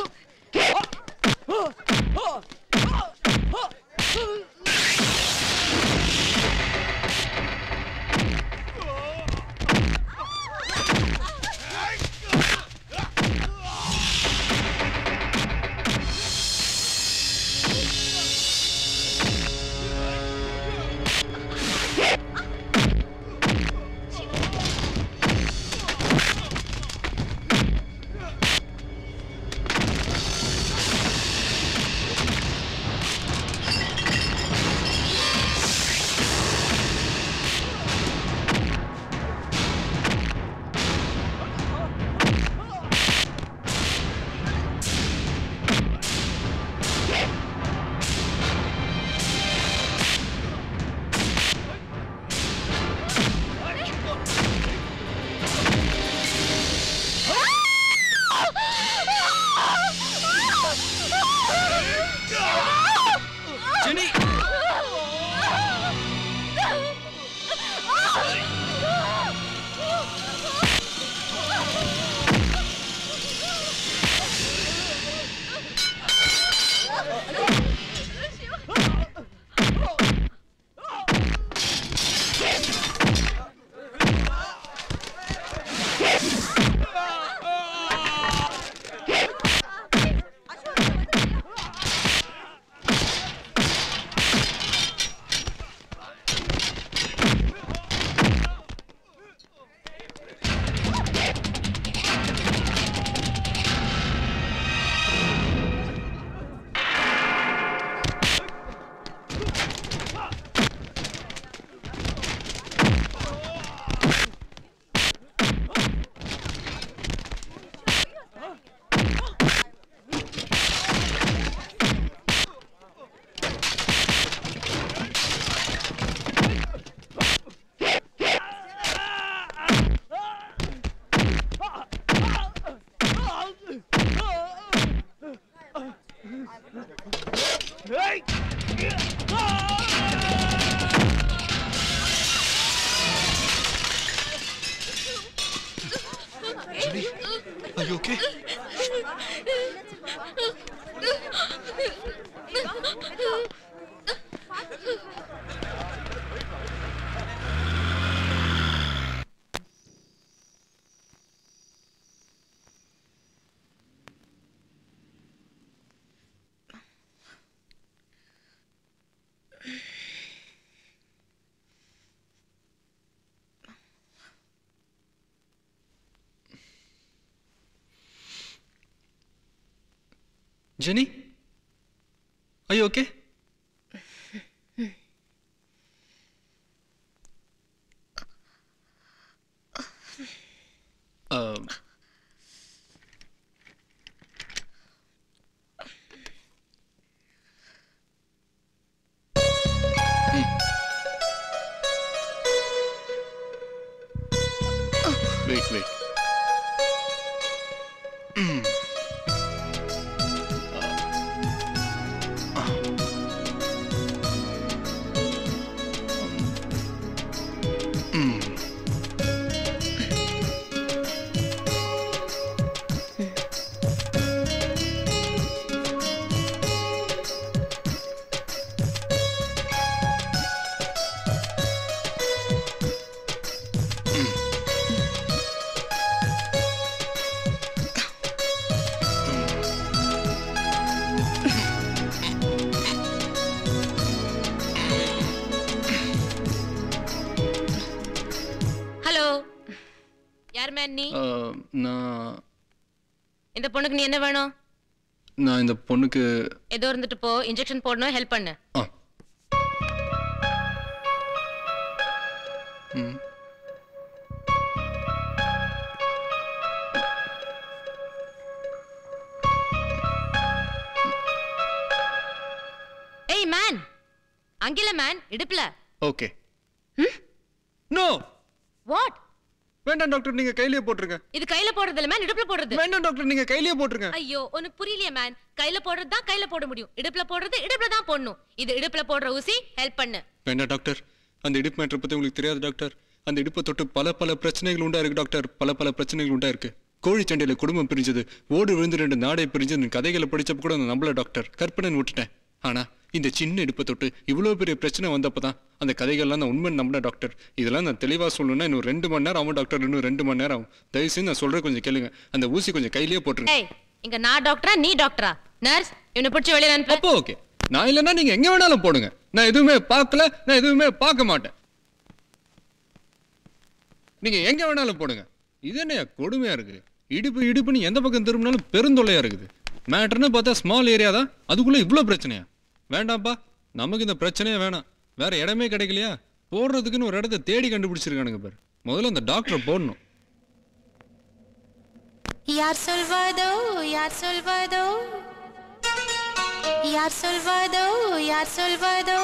Are you okay? Jenny? Are you okay? Um, wait, wait. Mm. Mm. Hello யார் மேன் நீ Uh, நான் இந்த பொண்ணுக்கு நீ என்ன வேணும் நான் இந்த பொண்ணுக்கு ஏதோ இருந்துட்டு போ இன்ஜெக்ஷன் போடணும் ஹெல்ப் பண்ணு ம், ஏய் மேன் அங்கில மேன் இடுப்புல ஓகே நோ வாட் வேண்டாம் டாக்டர் நீங்க கையிலேயே போட்டுருங்க இது கையில போடுறது இல்ல மேன் இடுப்புல போடுறது வேண்டாம் டாக்டர் நீங்க கையிலேயே போட்டுருங்க ஐயோ உனக்கு புரியலையே மேன் கையில போடுறது தான் கையில போட முடியும் இடுப்புல போடுறது இடுப்புல தான் போடணும் இது இடுப்புல போடுற ஊசி ஹெல்ப் பண்ணு வேண்டாம் டாக்டர் அந்த இடுப்பு மேட்டரை பத்தி உங்களுக்கு தெரியாது டாக்டர் அந்த இடுப்பை தொட்டு பல பல பிரச்சனைகள் உண்டா இருக்கு டாக்டர் பல பல பிரச்சனைகள் உண்டா இருக்கு கோழி சண்டையில குடும்பம் பிரிஞ்சது ஓடு விழுந்து ரெண்டு நாடை பிரிஞ்சது கதைகளை படிச்சப்ப கூட நான் நம்பல டாக்டர் கற்பனை விட்டுட்டேன் ஆனா இந்த சின்ன இடுப்பை தொட்டு இவ்வளவு பெரிய பிரச்சனை வந்தப்பதான் அந்த கதைகள்லாம் நான் உண்மை நம்பினேன் டாக்டர் இதெல்லாம் நான் தெளிவா சொல்லணும்னா இன்னும் ரெண்டு மணி நேரம் ஆகும் டாக்டர் இன்னும் ரெண்டு மணி நேரம் ஆகும் தயவு செய்து நான் சொல்றேன் கொஞ்சம் கேளுங்க அந்த ஊசி கொஞ்சம் கையிலேயே போட்டுருங்க ஏய் இங்க நான் டாக்டரா நீ டாக்டரா நர்ஸ் இவனை பிடிச்சி வெளியில அனுப்பு அப்போ ஓகே நான் இல்லைன்னா நீங்க எங்க வேணாலும் போடுங்க நான் எதுவுமே பார்க்கல நான் எதுவுமே பார்க்க மாட்டேன் நீங்க எங்க வேணாலும் போடுங்க இது என்ன கொடுமையா இருக்கு இடுப்பு இடுப்புன்னு எந்த பக்கம் திரும்பினாலும் பெருந்தொல்லையா இருக்குது மேட்டர்னு பார்த்தா ஸ்மால் ஏரியா தான் அதுக்குள்ள இவ்வளோ பிரச்சனையா வேண்டாம்ப்பா நமக்கு இந்த பிரச்சனையே வேணாம் வேற இடமே கிடைக்கலையா போடுறதுக்குன்னு ஒரு இடத்த தேடி கண்டுபிடிச்சிருக்கானுங்க பாரு முதல்ல அந்த டாக்டரை போடணும் யார் சொல்வதோ யார் சொல்வதோ யார் சொல்வதோ யார் சொல்வதோ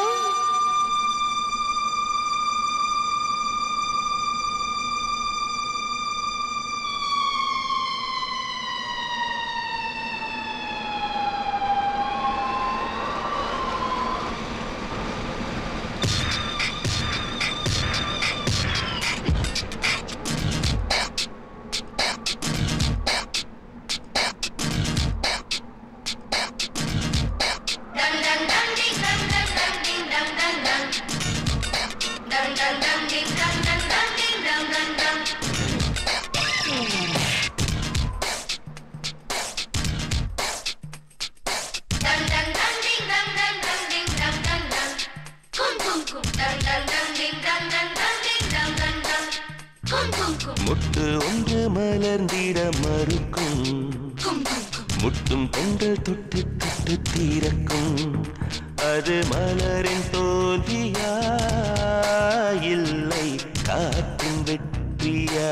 முட்டு ஒன்று மலர்ந்திட மறுக்கும் முட்டும் பெண்கள் தொட்டு தொட்டு தீரக்கும் அது மலரின் தோல்வியா இல்லை காற்றின் வெற்றியா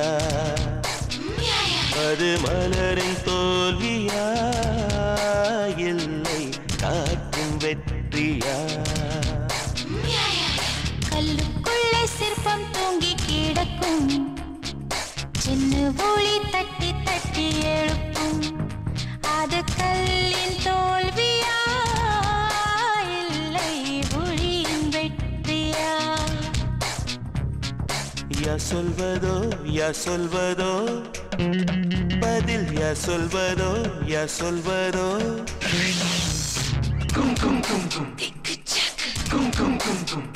அது மலரின் தோல்வியா இல்லை காற்றின் வெற்றியா கல்லுக்குள்ளே சிற்பம் தூங்கி கிடக்கும் சின்ன ஒளி தட்டி தட்டி எழுப்பும் அது கல்லின் தோல்வியா இல்லை ஒளியின் வெற்றியா யா சொல்வதோ யா சொல்வதோ பதில் யார் சொல்வதோ யார் சொல்வதோ கும் கும் கும் கும் கும் கும் கும் கும்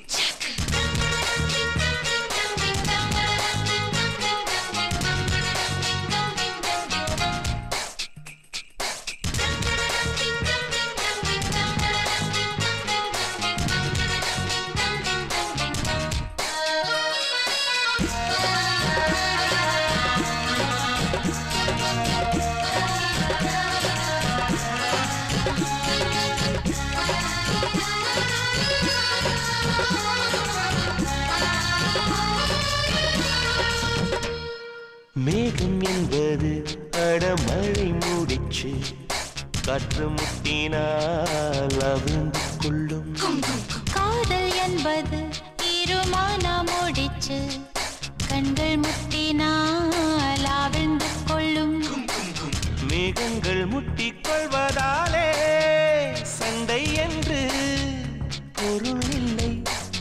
மேகம் என்பது அடமழை மூடிச்சு காற்று முட்டினால் அவிழ்ந்து கொள்ளும் காதல் என்பது இருமானா முடிச்சு கண்கள் முட்டினால் அவிழ்ந்து கொள்ளும் மேகங்கள் முட்டிக் கொள்வதாலே சண்டை என்று பொருள் இல்லை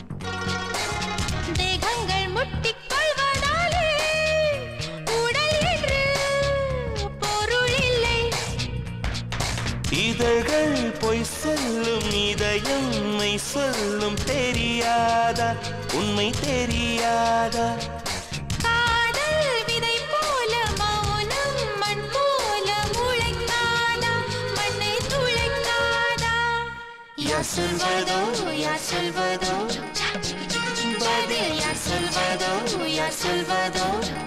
தேகங்கள் முட்டிக் கொள்வதாலே உடல் என்று பொருள் இல்லை இதழ்கள் பொய் சொல்லும் இதயம் மெய் சொல்லும் தெரியாதா உண்மை தெரியாதா காதல் விதை போல மௌனம் மண் போல முளைக்காதா மண்ணை துளைக்காதா யார் சொல்வதோ யார் சொல்வதோ பதில் யார் சொல்வதோ யார் சொல்வதோ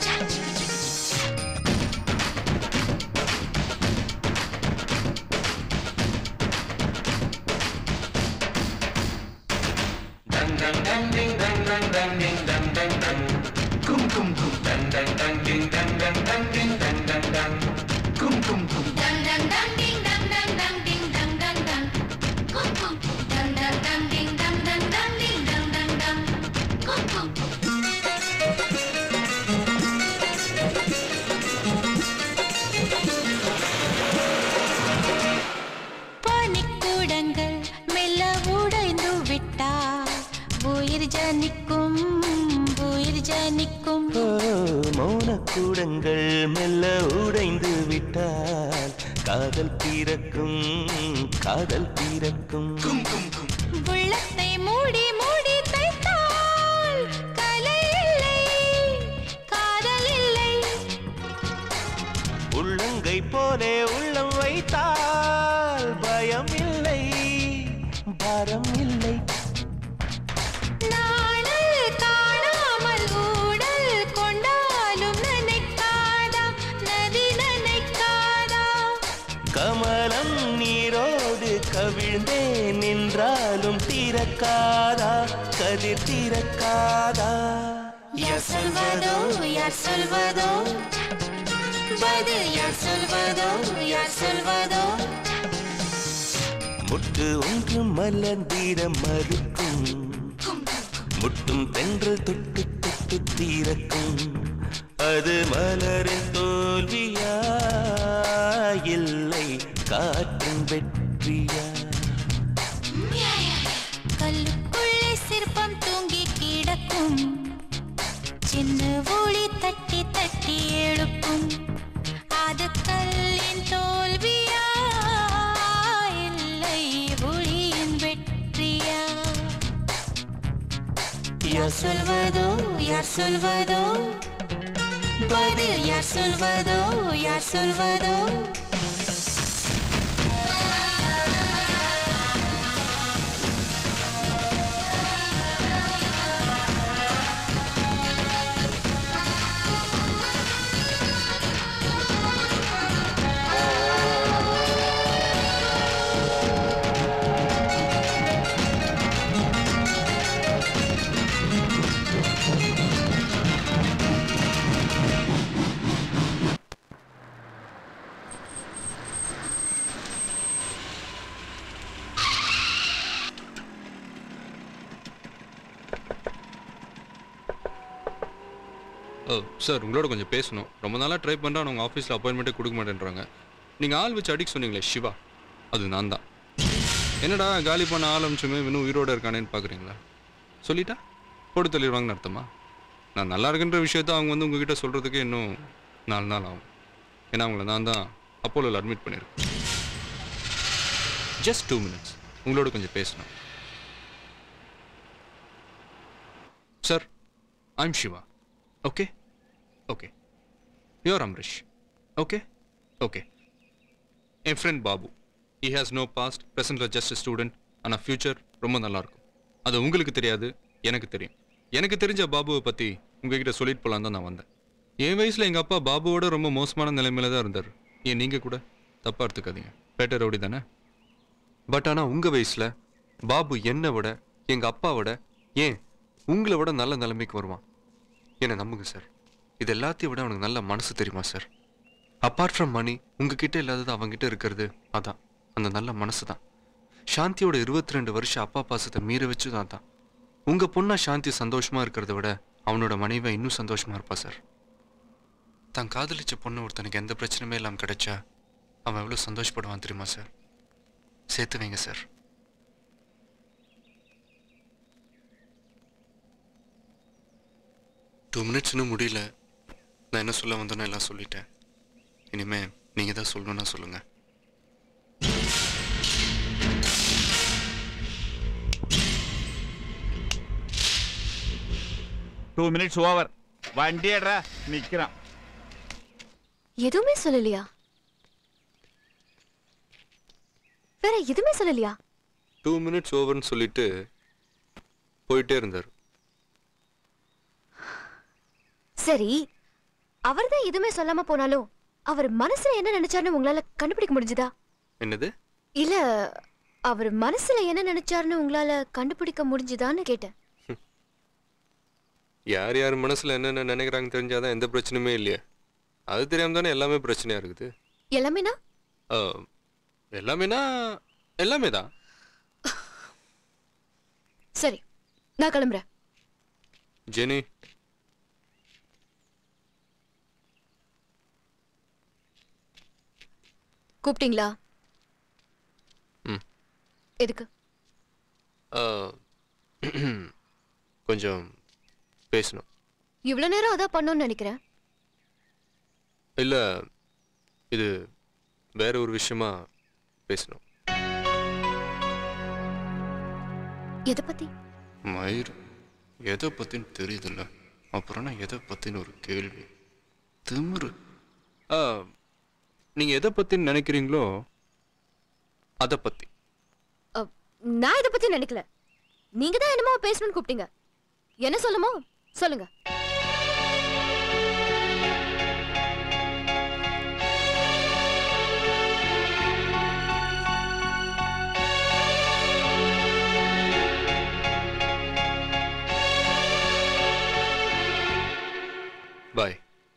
dang dang dang ding dang dang dang ding dang dang dang kum kum kum dang dang dang ding dang dang dang ding dang dang dang kum kum kum dang dang dang ding dang dang dang ding dang dang dang kum kum dang dang dang ding dang dang dang ding dang dang dang kum kum பனிக்கூடங்கள் மெல்ல உடைந்து விட்டால் உயிர் ஜனிக்கும் உயிர் ஜனிக்கும் ஓ, மௌனக்கூடங்கள் மெல்ல உடைந்து விட்டால் காதல் பிறக்கும் காதல் பிறக்கும் உள்ளத்தை மூடி மூடி தைத்தால் கலை இல்லை காதல் இல்லை உள்ளங்கை போலே உள்ளம் வைத்தால் பயம் இல்லை பாரம் இல்லை நாணல் காணாமல் ஊடல் கொண்டாலும் நினைக்காதா நதி நினைக்காதா கமலம் நீரோடு கவிழ்ந்தே நின்றாலும் திறக்காதா கதிர் திறக்காதா யார் சொல்வதோ யார் சொல்வதோ பதில் யார் சொல்வதோ யார் சொல்வதோ முட்டு ஒன்று மலர்ந்திட மறுக்கும் முட்டும் தென்றல் தொட்டு தொட்டு தீரக்கும் அது மலரின் தோல்வியா இல்லை காற்றின் வெற்றியா கல்லுக்குள்ளே சிற்பம் தூங்கி கிடக்கும் சின்ன ஒளி தட்டி தட்டி எழுப்பும் அது கல்லின் தோல்வியா இல்லை ஒளியின் வெற்றியா யார் சொல்வதோ யார் சொல்வதோ பதில் யார் சொல்வதோ யார் சொல்வதோ ஓ சார் உங்களோட கொஞ்சம் பேசணும் ரொம்ப நாளாக ட்ரை பண்ணுறேன் உங்கள் ஆஃபீஸில் அப்பாயின்மெண்ட்டே கொடுக்க மாட்டேன்றாங்க நீங்கள் ஆள் வச்சு அடிக்க சொன்னீங்களே சிவா அது நான் தான் என்னடா காலி பண்ண ஆரம்பிச்சுமே இன்னும் உயிரோடு இருக்கானேன்னு பார்க்குறீங்களா சொல்லிட்டா போட்டு தள்ளிடுவாங்கன்னு அர்த்தமா நான் நல்லா இருக்குன்ற விஷயத்த அவங்க வந்து உங்ககிட்ட சொல்கிறதுக்கு இன்னும் நாலு நாள் ஆகும் ஏன்னா அவங்கள நான் தான் அப்போலோவில் அட்மிட் பண்ணியிருக்கேன் ஜஸ்ட் டூ மினிட்ஸ் உங்களோட கொஞ்சம் பேசணும் sir I'm Shiva okay okay you're Amrish okay okay என் friend Babu he has no past ப்ரெசென்ட்ல ஜஸ்ட் ஸ்டூடெண்ட் ஆனால் ஃப்யூச்சர் ரொம்ப நல்லா இருக்கும் அது உங்களுக்கு தெரியாது எனக்கு தெரியும் எனக்கு தெரிஞ்ச பாபுவை பற்றி உங்ககிட்ட சொல்லிட்டு போகலான்னு தான் நான் வந்தேன் என் வயசில் எங்கள் அப்பா பாபுவோட ரொம்ப மோசமான நிலைமையில தான் இருந்தார் ஏன் நீங்கள் கூட தப்பாக எடுத்துக்காதீங்க பேட்டர் ரவுடி தானே பட் ஆனால் உங்கள் வயசில் பாபு என்னை விட எங்கள் அப்பாவோட ஏன் உங்களை விட நல்ல நிலைமைக்கு வருவான் என்னை நம்புங்க சார் இது எல்லாத்தையும் விட அவனுக்கு நல்ல மனசு தெரியுமா சார் அப்பார்ட் ஃப்ரம் மணி உங்ககிட்ட இல்லாதது அவங்ககிட்ட இருக்கிறது அதான் அந்த நல்ல மனசு தான் சாந்தியோட இருபத்தி ரெண்டு வருஷம் அப்பா பாசத்தை மீற வச்சு தான் தான் உங்க பொண்ணா சாந்தி சந்தோஷமா இருக்கிறத விட அவனோட மனைவி இன்னும் சந்தோஷமா இருப்பா சார் தான் காதலிச்ச பொண்ணு ஒருத்தனுக்கு எந்த பிரச்சனையுமே இல்லாமல் கிடைச்சா அவன் எவ்வளோ சந்தோஷப்படுவான் தெரியுமா சார் சேர்த்து வைங்க சார் டூ மினிட்ஸ் இன்னும் முடியல நான் என்ன சொல்ல வந்தேனோ எல்லாம் சொல்லிட்டேன் இனிமே நீங்க தான் சொல்லணும்னா சொல்லுங்க டூ மினிட்ஸ் ஓவர் வண்டியடா நிக்கிறான் எதுவுமே சொல்லலையா வேற எதுவுமே சொல்லலையா டூ மினிட்ஸ் ஓவர்னு சொல்லிட்டு போயிட்டே இருந்தார் சரி அவர்தான் எதுவுமே சொல்லாம போனாலும் அவர் மனசுல என்ன நினைச்சாருன்னு உங்களால கண்டுபிடிக்க முடிஞ்சுதா என்னது இல்ல அவர் மனசுல என்ன நினைச்சாருன்னு உங்களால கண்டுபிடிக்க முடிஞ்சுதான்னு கேட்டேன் யார் யார் மனசுல என்னென்ன நினைக்கிறாங்க தெரிஞ்சாதான் எந்த பிரச்சனையுமே இல்லையே அது தெரியாம தானே எல்லாமே பிரச்சனையா இருக்குது எல்லாமேனா ஆ, எல்லாமேனா எல்லாமே தான் சரி நான் கிளம்புறேன் ஜெனி கூப்பிட்டீங்களா ம். எதுக்கு ஆ, கொஞ்சம் பேசணும் இவ்வளவு நேரம் அதான் பண்ணணும்னு நினைக்கிறேன் இல்லை இது வேற ஒரு விஷயமா பேசணும் எதை பத்தி மயிர் எதை பற்றின்னு தெரியுதுல்ல அப்புறம் நான் எதை பற்றின ஒரு கேள்வி திமிரு ஆ நீங்கள் எதை பற்றின்னு நினைக்கிறீங்களோ அதை பற்றி அ, நான் இதை பத்தி நினைக்கல நீங்க தான் என்னமோ பேசணும்னு கூப்பிட்டீங்க என்ன சொல்லுமோ சொல்லுங்க பாய்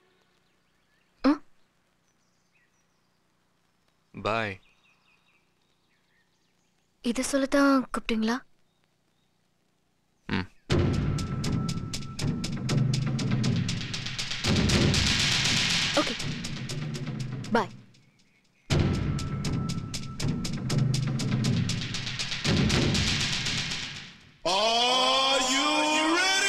பாய் இதை சொல்லத்தான் கூப்பிட்டீங்களா ம். Okay bye Are you ready?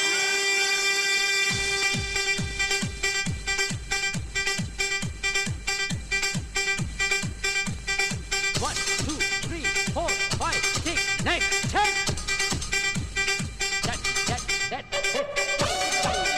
One, two, three, four, five, six, nine, ten. That, that, that, that.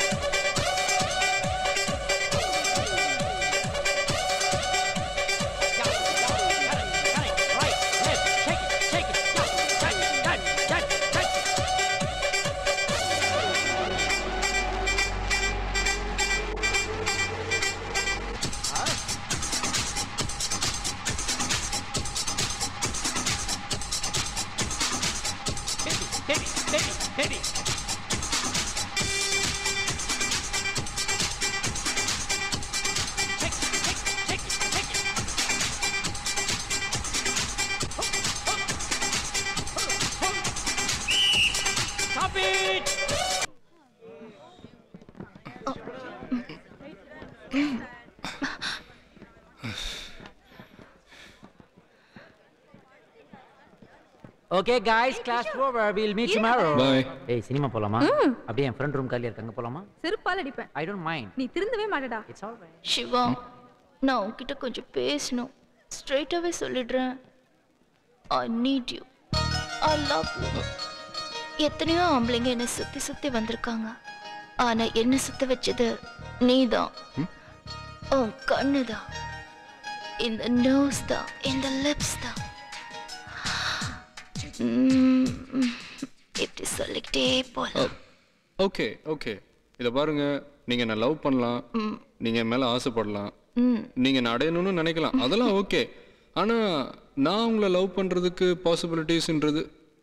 Hit it, hit it, hit it. Stop it! Okay guys class over will meet tomorrow Bye. ஏய் cinema போலாமா அப்படியே என் friend room காலியா இருக்காங்க போலாமா செருப்பால் அடிப்பேன் I don't mind நீ திருந்தவே மாட்டடா இட்ஸ் ஆல் சிவா நான் உன்கிட்ட கொஞ்சம் பேசணும் ஸ்ட்ரைட்டாகவே சொல்லிடுறேன் I need you I love you எத்தனையோ ஆம்பளைங்க என்னை சுற்றி சுற்றி வந்திருக்காங்க ஆனால் என்னை சுத்த வச்சது நீதான் உன் கண்ணு தான் இந்த நோஸ் தான் இந்த லிப்ஸ் தான் ம், இப்படி சொல்லிக்கிட்டே போகலாம் ஓகே ஓகே இதை பாருங்க நீங்க என்ன லவ் பண்ணலாம் நீங்க என் மேல ஆசைப்படலாம் ம் நீங்க என்ன அடையணும்னு நினைக்கலாம் அதெல்லாம் ஓகே ஆனா நான் உங்களை லவ் பண்றதுக்கு பாசிபிலிட்டிஸ்ன்றது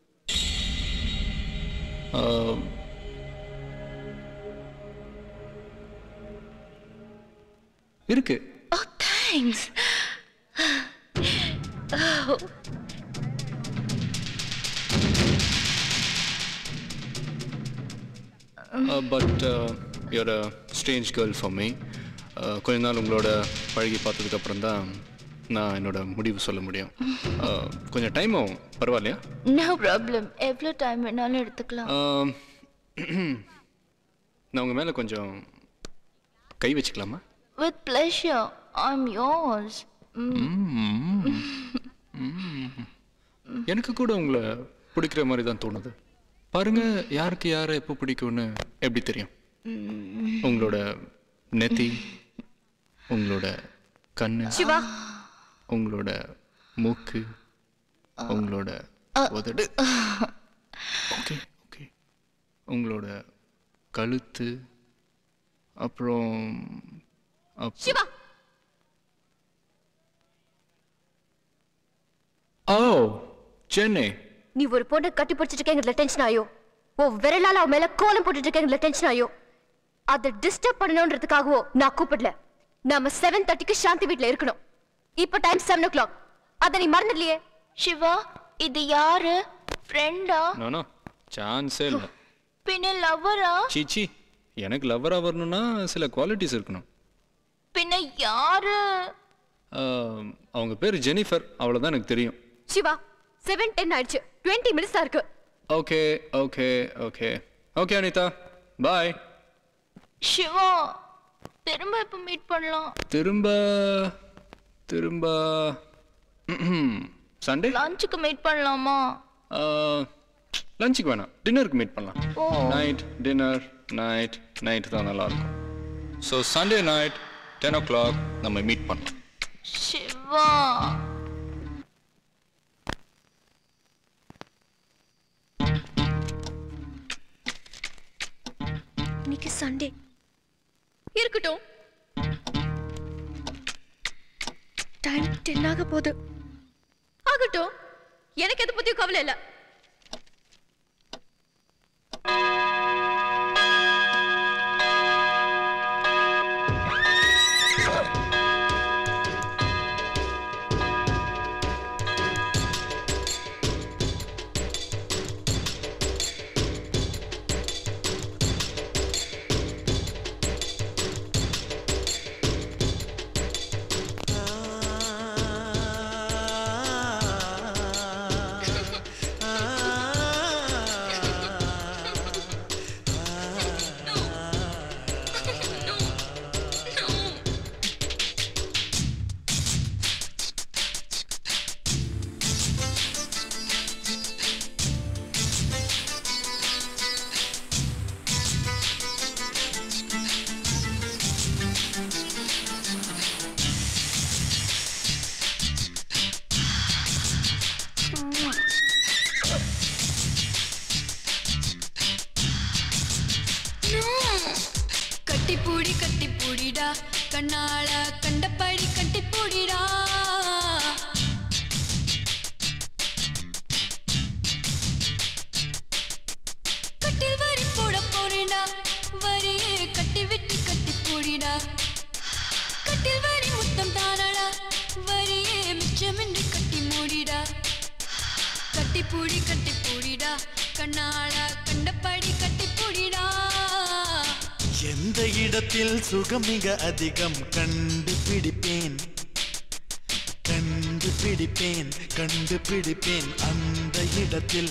இருக்கு thanks but you're a strange girl for me கொஞ்ச நாள் உங்களோட பழகி பார்த்ததுக்கு அப்புறம் தான் நான் என்னோட முடிவு சொல்ல முடியும் Uh, கொஞ்சம் டைம் ஆகும் பரவாயில்லையா நோ ப்ராப்ளம் எவ்வளோ டைம் வேணாலும் எடுத்துக்கலாம் Um, நான் உங்கள் மேலே கொஞ்சம் கை வச்சுக்கலாமா with pleasure I am yours எனக்கு கூட உங்களை பிடிக்கிற மாதிரி தான் தோணுது பாருங்க யாருக்கு யாரை எப்போ பிடிக்கும்னு எப்படி தெரியும் உங்களோட நெத்தி உங்களோட கண்ணு சிவா உங்களோட மூக்கு உங்களோட உதடு ஓகே ஓகே உங்களோட கழுத்து அப்புறம் அப்- சிவா ஓ சென்னை நீ ஒரு பொண்ணை கட்டி பிடிச்சிட்டு இருக்கேங்கிறதுல டென்ஷன் ஆயோ ஓ விரலால அவ மேல கோலம் போட்டுட்டு இருக்கேங்கிறதுல டென்ஷன் ஆயோ அதை டிஸ்டர்ப் பண்ணணுன்றதுக்காகவோ நான் கூப்பிடல நாம செவன் தேர்ட்டிக்கு சாந்தி வீட்ல இருக்கணும் இப்போ டைம் செவன் ஓ கிளாக் அதை நீ மறந்துடலையே சிவா இது யாரு ஃப்ரெண்டா நானா சான்ஸே இல்லை பின்ன லவ்வரா சீச்சி எனக்கு லவ்வராக வரணும்னா சில குவாலிட்டிஸ் இருக்கணும் பின்ன யாரு ஆம், அவங்க பேர் ஜெனிஃபர் அவ்வளோதான் எனக்கு தெரியும் சிவா செவன் டென் ஆயிடுச்சு டுவெண்ட்டி மினிட்ஸ் தான் இருக்கு okay okay okay okay Anitha bye Shiva திரும்ப எப்ப மீட் பண்ணலாம் திரும்ப திரும்ப சண்டே லஞ்சுக்கு மீட் பண்ணலாமா லஞ்சுக்கு வேணாம் டின்னருக்கு மீட் பண்ணலாம் oh. Night dinner night night தான் நல்லா இருக்கும் so Sunday night ten o'clock நம்ம மீட் பண்ணலாம் சிவா இன்னைக்கு சண்டே இருக்கட்டும் டைம் டென் ஆக போகுது ஆகட்டும் எனக்கு எதை பத்தியும் கவலை இல்லை கட்டிப்பூடி கட்டிப்பூடிடா கண்ணால கண்டபடி கட்டிப்பூடிடா கட்டில் வரி போட போறேடா வரியே கட்டி விட்டு கட்டிப்பூடிடா கட்டில் வரி முத்தம் தானடா வரியே மிச்சமின்றி கட்டி மூடிடா கட்டிப்பூடி கட்டிப்பூடிடா கண்ணால கண்டபடி கட்டிப்பூடிடா எந்த இடத்தில் சுகம் மிக அதிகம் கண்டுபிடிப்பேன் கண்டுபிடிப்பேன் கண்டுபிடிப்பேன் அந்த இடத்தில்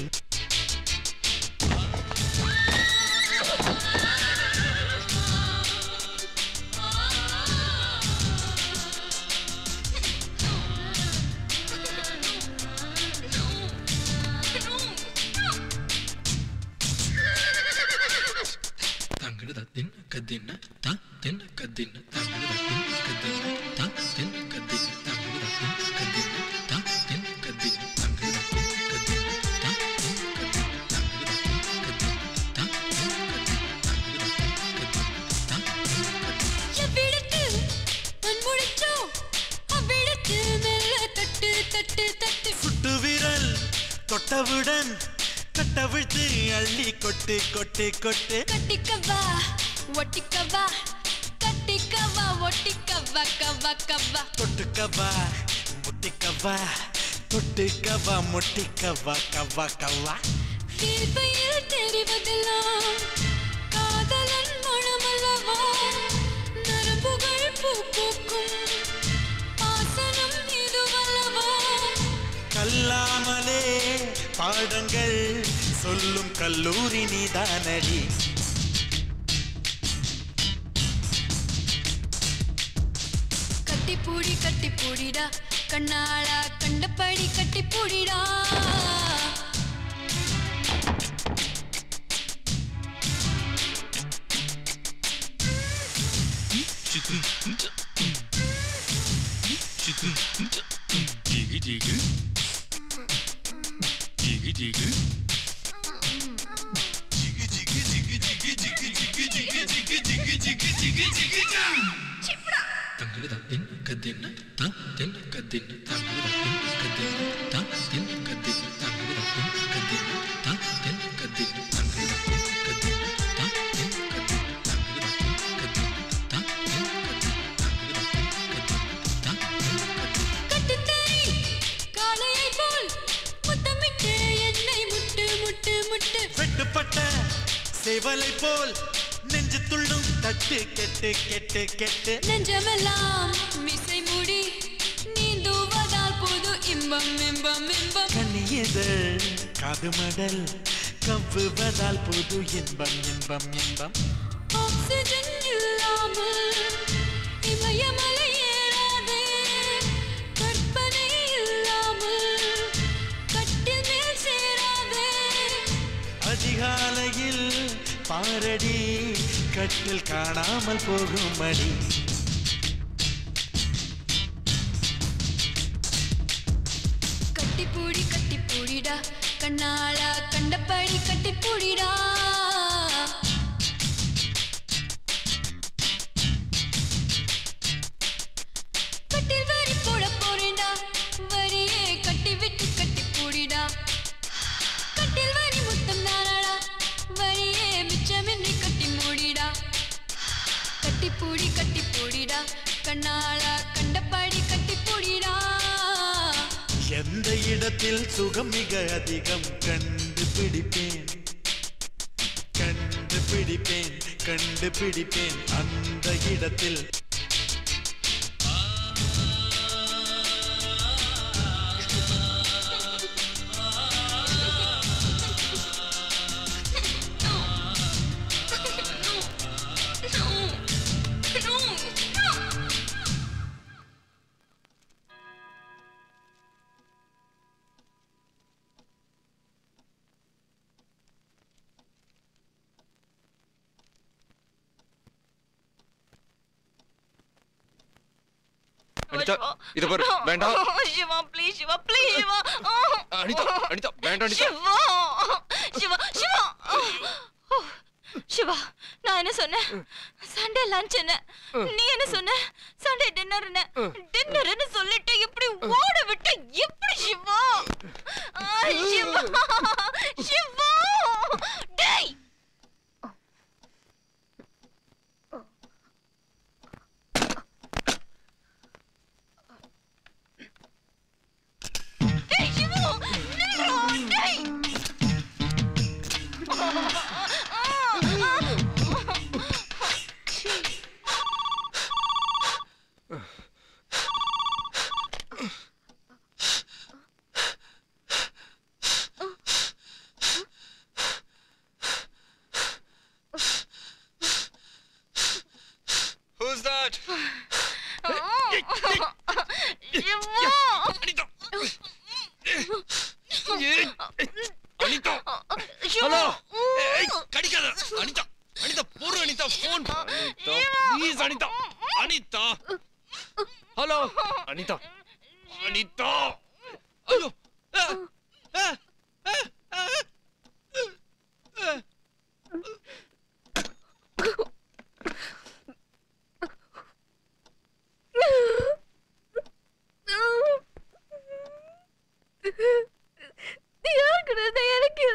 கதின தா தென் கதின தங்கடத்தின் கதின தா தென் கதின தங்கடத்தின் கதின தா தென் கதின தங்கடத்தின் கதின தா தென் கதின தங்கடத்தின் கதின தா தென் கதின தங்கடத்தின் கதின தா எவ்விடத்து மண்முடிச்சோ அவ்விடத்து மெல்ல தட்டு தட்டு தட்டு சுட்டு விரல் தொட்டவுடன் கட்டவிழ்த்து அள்ளி கொட்டு கொட்டு கொட்டு கட்டிக்கவா ஒட்டிக்கவா கட்டிக்கவா ஒட்டிக்கவா கவா கவா தொட்டுக்கவா முட்டிக்கவா தொட்டுக்கவா முட்டிக்கவா கவா கவா தீர்ப்பையில் தெரிவதெல்லாம் காதலன் மனமல்லவா நரம்புகள் பூ பூக்கும் ஆசனம் இதுவல்லவா கல்லாமலே பாடங்கள் சொல்லும் கல்லூரி நீதானடி கட்டிப்பூடி கட்டிப்பூடிடா கண்ணாளா கண்டபடி கட்டிப்பூடிடா ஜிகு ஜிகு ஜிகு ஜிகு தங்கடத்தின் கதின தா தென் கதின தங்கடத்தின் கதின தா தென் கதின தங்கடத்தின் கதின தா தென் கதின தங்கடத்தின் கதின தா தென் கதின தங்கடத்தின் கதின தா தென் கதின தங்கடத்தின் கட்டுத்தறி காளையை போல் முத்தமிட்டு என்னை முட்டு முட்டு முட்டு வெட்டுப்பட்ட சேவலை போல் நெஞ்சு துள்ளும் தட்டு கெட்டு கெட்டு கெட்டு நெஞ்சமெல்லாம் மிசை முடி நீந்துவதால் புது இன்பம் இன்பம் இன்பம் கண்ணியதழ் காது மடல் கவ்வுவதால் புது இன்பம் இன்பம் இன்பம் ஆக்சிஜன் இல்லாமல் இமயமலை ஏறாதே கற்பனை இல்லாமல் கட்டில் மேல் சேராதே அதிகாலையில் பாரடி கட்டில் காணாமல் போகும் அடி கட்டிப்பூடி கட்டிப்பூடிடா கண்ணாளா கண்டபடி கட்டிப்பூடிடா கட்டில் வரி போட போறேன்டா வரியே கட்டி விட்டு கட்டிப்பூடிடா கட்டில் வரி முத்தம் தானடா வரியே மிச்சமின்றி கட்டி மூடிடா கட்டிப்பூடி கட்டிப்பூடிடா கண்ணாளா கண்டபடி கட்டிப்பூடிடா எந்த இடத்தில் சுகம் மிக அதிகம் கண்டுபிடிப்பேன் கண்டுபிடிப்பேன் கண்டுபிடிப்பேன் அந்த இடத்தில் அனிதா இத பாரு வேண்டாம் சிவா ப்ளீஸ் சிவா ப்ளீஸ் சிவா அனிதா அனிதா வேண்டாம் அனிதா சிவா சிவா சிவா சிவா நான் என்ன சொன்னேன் சண்டே லஞ்ச் என்ன நீ என்ன சொன்ன சண்டே டின்னர் என்ன டின்னர்னு சொல்லிட்டு இப்படி ஓட விட்டு எப்படி சிவா ஆ, சிவா சிவா டேய் டேய் சிவா நில்லுடா டேய் Who's that? அனிதா ஹலோ ஏய் கடிக்காத அனிதா அனிதா போடு அனிதா போன் ஹலோ அனிதா அனிதா ஐயோ யாருக்குறது எனக்கு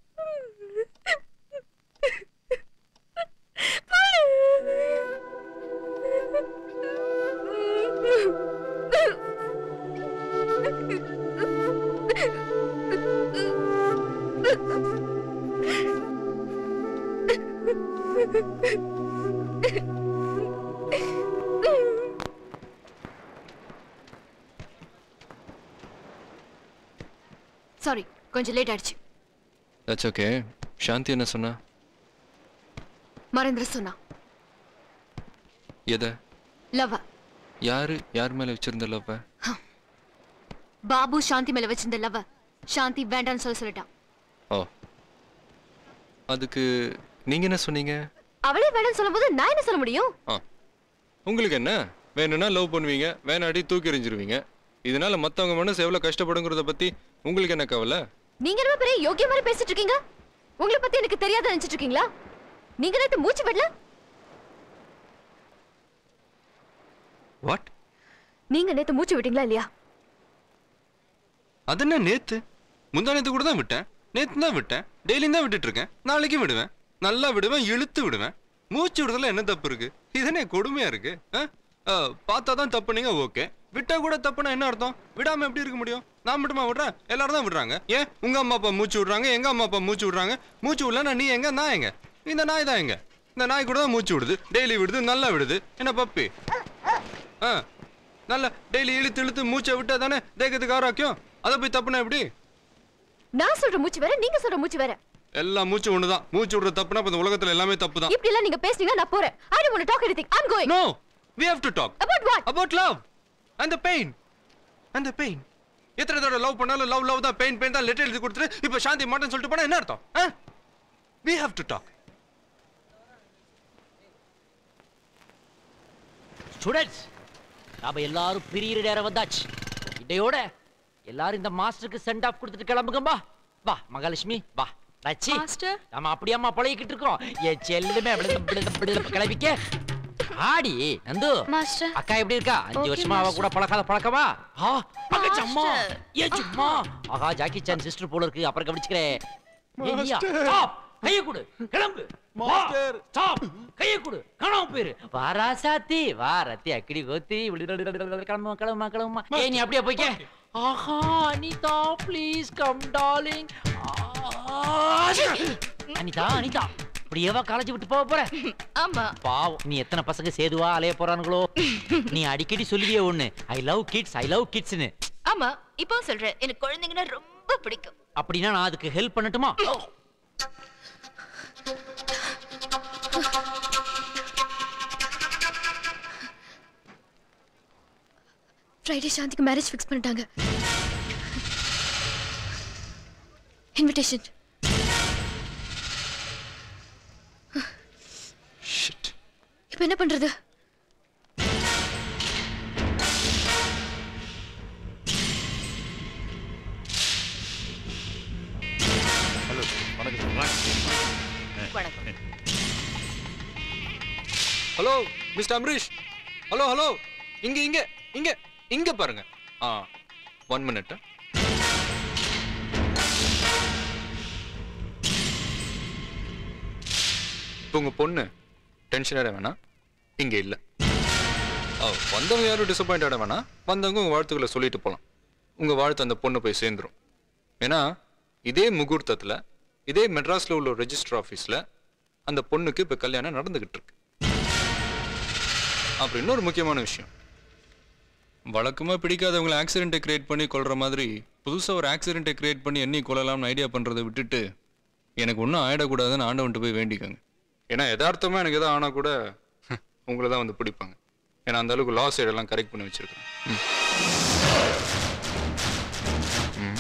சாரி கொஞ்சம் லேட் ஆயிடுச்சு தட்ஸ் ஓகே சாந்தி என்ன சொன்னா மறந்துட சொன்னா எதை லவ் யாரு யார் மேல வச்சிருந்த லவ் பாபு சாந்தி மேல வச்சிருந்த லவ் சாந்தி வேண்டாம்னு சொல்ல சொல்லிட்டான் ஓ அதுக்கு நீங்க என்ன சொன்னீங்க அவளே வேண்டாம்னு சொல்லும்போது நான் என்ன சொல்ல முடியும் ஆ உங்களுக்கு என்ன வேணும்னா லவ் பண்ணுவீங்க வேணாடி தூக்கி எறிஞ்சிருவீங்க இதனால மத்தவங்க மனசு எவ்வளவு கஷ்டப்படுங்கிறத பத்தி உங்களுக்கு என்ன கவலை நீங்க என்ன பெரிய யோகிய மாதிரி பேசிட்டு இருக்கீங்க உங்களை பத்தி எனக்கு தெரியாத நினைச்சிட்டு இருக்கீங்களா நீங்க நேத்து மூச்சு விடல வாட் நீங்க நேத்து மூச்சு விட்டீங்களா இல்லையா அது என்ன நேத்து முந்தா நேத்து கூட தான் விட்டேன் நேத்து தான் விட்டேன் டெய்லியும் தான் விட்டுட்டு இருக்கேன் நாளைக்கும் விடுவேன் நல்லா விடுவேன் இழுத்து விடுவேன் மூச்சு விடுறதுல என்ன தப்பு இருக்கு இதுனே கொடுமையா இருக்கு ஆ? ஆ, பார்த்தா தான் தப்புனீங்க ஓகே விட்டா கூட தப்புனா என்ன அர்த்தம் விடாம எப்படி இருக்க முடியும் நான் மட்டுமா விடுறேன் எல்லாரும் தான் விடுறாங்க ஏன் உங்க அம்மா அப்பா மூச்சு விடுறாங்க எங்க அம்மா அப்பா மூச்சு விடுறாங்க மூச்சு விடலன்னா நீ எங்க நான் எங்க இந்த நாய் தான் எங்க இந்த நாய் கூட தான் மூச்சு விடுது டெய்லி விடுது நல்லா விடுது என்ன பப்பி ஆ நல்லா டெய்லி இழுத்து இழுத்து மூச்சை விட்டா தானே தேக்கத்துக்கு ஆரோக்கியம் அதை போய் தப்புனா எப்படி நான் சொல்ற மூச்சு வேற நீங்க சொல்ற மூச்சு வேற எல்லா மூச்சு ஒண்ணுதான் மூச்சு விடுற தப்புனா அப்ப இந்த உலகத்துல எல்லாமே தப்பு தான் இப்படி எல்லாம் நீங்க பேசுனீங்கன்னா நான் போறேன் I don't want to talk anything I am going no we have to talk about what about love and the pain and the pain எத்தனை தடவை லவ் பண்ணாலும் லவ் லவ் தான் பெயின் பெயின் தான் லெட்டர் எழுதி கொடுத்துட்டு இப்போ சாந்தி மாட்டேன்னு சொல்லிட்டு போனா என்ன அர்த்தம் ஆ? we have to talk students நாம எல்லாரும் பிரியிற நேரம் வந்தாச்சு இதையோட எல்லாரும் இந்த மாஸ்டருக்கு சென்ட் ஆஃப் கொடுத்துட்டு கிளம்புங்கம்மா வா மகாலட்சுமி வா ரச்சி மாஸ்டர் நாம அப்படியாம்மா பழகிக்கிட்டு இருக்கோம் என் செல்லுமே கிளம்பிக்க ஆடி நந்து மாஸ்டர் அக்கா எப்படி இருக்கா அஞ்சு Okay, வருஷமா அவ மாஸ்டர். கூட பழக்காத பழக்கமா ஆ பக்கச்சு அம்மா மாஸ்டர். ஏன் சும்மா ஆஹா ஜாக்கி சான் சிஸ்டர் போல இருக்கு அப்புறம் கவனிச்சுக்கிறேன் ஏய், நீயா? மாஸ்டர். Stop. கையை கொடு கிளம்பு மாஸ்டர் ஸ்டாப் கையை கொடு காணாம போயிரு வாரா சாத்தி வா ரத்தி அக்கடி கோத்தி கிளம்புமா கிளம்புமா கிளம்புமா ஏய் நீ அப்படியே போய்க்க ஆஹா Anitha please come darling Anitha Anitha இப்படியேவா காலேஜ் விட்டு போக போற ஆமா பாவம் நீ எத்தனை பசங்க சேதுவா அலைய போறானுங்களோ நீ அடிக்கடி சொல்லுவியே ஒண்ணு I love kids I love கிட்ஸ்னு ஆமா இப்போ சொல்றேன் எனக்கு குழந்தைங்கன்னா ரொம்ப பிடிக்கும் அப்படின்னா நான் அதுக்கு ஹெல்ப் பண்ணட்டுமா ஃப்ரைடே சாந்திக்கு மேரேஜ் ஃபிக்ஸ் பண்ணிட்டாங்க இன்விடேஷன் இப்போ என்ன பண்றது ஹலோ வணக்கம் வணக்கம் hello mister Amrish hello hello இங்க இங்க இங்க இங்க பாருங்க ஆ ஒன் மினிட் இப்போ உங்க பொண்ணு டென்ஷன் ஆட வேணாம் இங்க இல்ல ஆ, வந்தவங்க யாரும் டிசப்பாயிண்ட் ஆட வேணாம் வந்தவங்க உங்க வாழ்த்துக்களை சொல்லிட்டு போலாம் உங்க வாழ்த்து அந்த பொண்ணு போய் சேர்ந்துரும் ஏன்னா இதே முகூர்த்தத்துல இதே மெட்ராஸ்ல உள்ள ரெஜிஸ்டர் ஆஃபீஸ்ல அந்த பொண்ணுக்கு இப்ப கல்யாணம் நடந்துகிட்டு இருக்கு அப்புறம் இன்னொரு முக்கியமான விஷயம் வழக்கமாக பிடிக்காதவங்களை ஆக்சிடென்ட்டை கிரியேட் பண்ணி கொல்ற மாதிரி புதுசாக ஒரு ஆக்சிடென்ட்டை கிரியேட் பண்ணி எண்ணி கொள்ளலாம்னு ஐடியா பண்ணுறதை விட்டுட்டு எனக்கு ஒன்றும் ஆயிடக்கூடாதுன்னு ஆண்டவன்ட்டு போய் வேண்டிக்கோங்க ஏன்னா யதார்த்தமாக எனக்கு எதாவது ஆனால் கூட உங்களை தான் வந்து பிடிப்பாங்க ஏன்னா அந்த அளவுக்கு லாஸ் சைடெல்லாம் கரெக்ட் பண்ணி வச்சிருக்கேன் ம். ம்.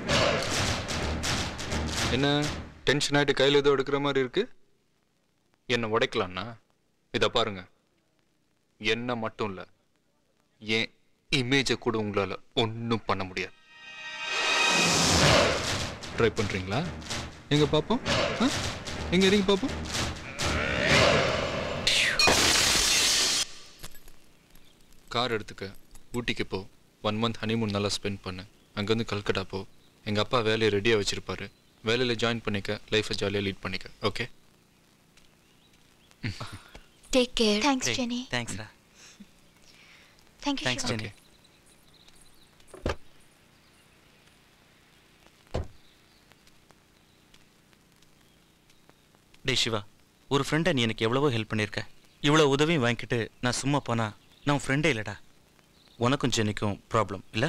என்ன டென்ஷன் ஆகிட்டு கையில் ஏதோ எடுக்கிற மாதிரி இருக்கு என்னை உடைக்கலான்னா இதை பாருங்க என்ன மட்டும் இல்லை ஏன் இமேஜை கூட உங்களால் ஒன்றும் பண்ண முடியாது ட்ரை பண்ணுறீங்களா எங்க பார்ப்போம் ஆ? எங்க இருங்க பார்ப்போம் கார் எடுத்துக்க ஊட்டிக்கு போ ஒன் மந்த் ஹனிமூன் நல்லா ஸ்பெண்ட் பண்ணு அங்கேருந்து கல்கட்டா போ எங்கள் அப்பா வேலையை ரெடியாக வச்சிருப்பாரு வேலையில் ஜாயின் பண்ணிக்க லைஃப்பை ஜாலியாக லீட் பண்ணிக்க okay take care thanks Hey, Jenny thanks டா தேங்க் யூ தேங்க்ஸ் ஜெனி டேய் சிவா ஒரு ஃப்ரெண்டை நீ எனக்கு எவ்வளவோ ஹெல்ப் பண்ணியிருக்க இவ்வளோ உதவியும் வாங்கிக்கிட்டு நான் சும்மா போனா நான் ஃப்ரெண்டே இல்லைடா உனக்கும் ஜெனிக்கும் ப்ராப்ளம் இல்லை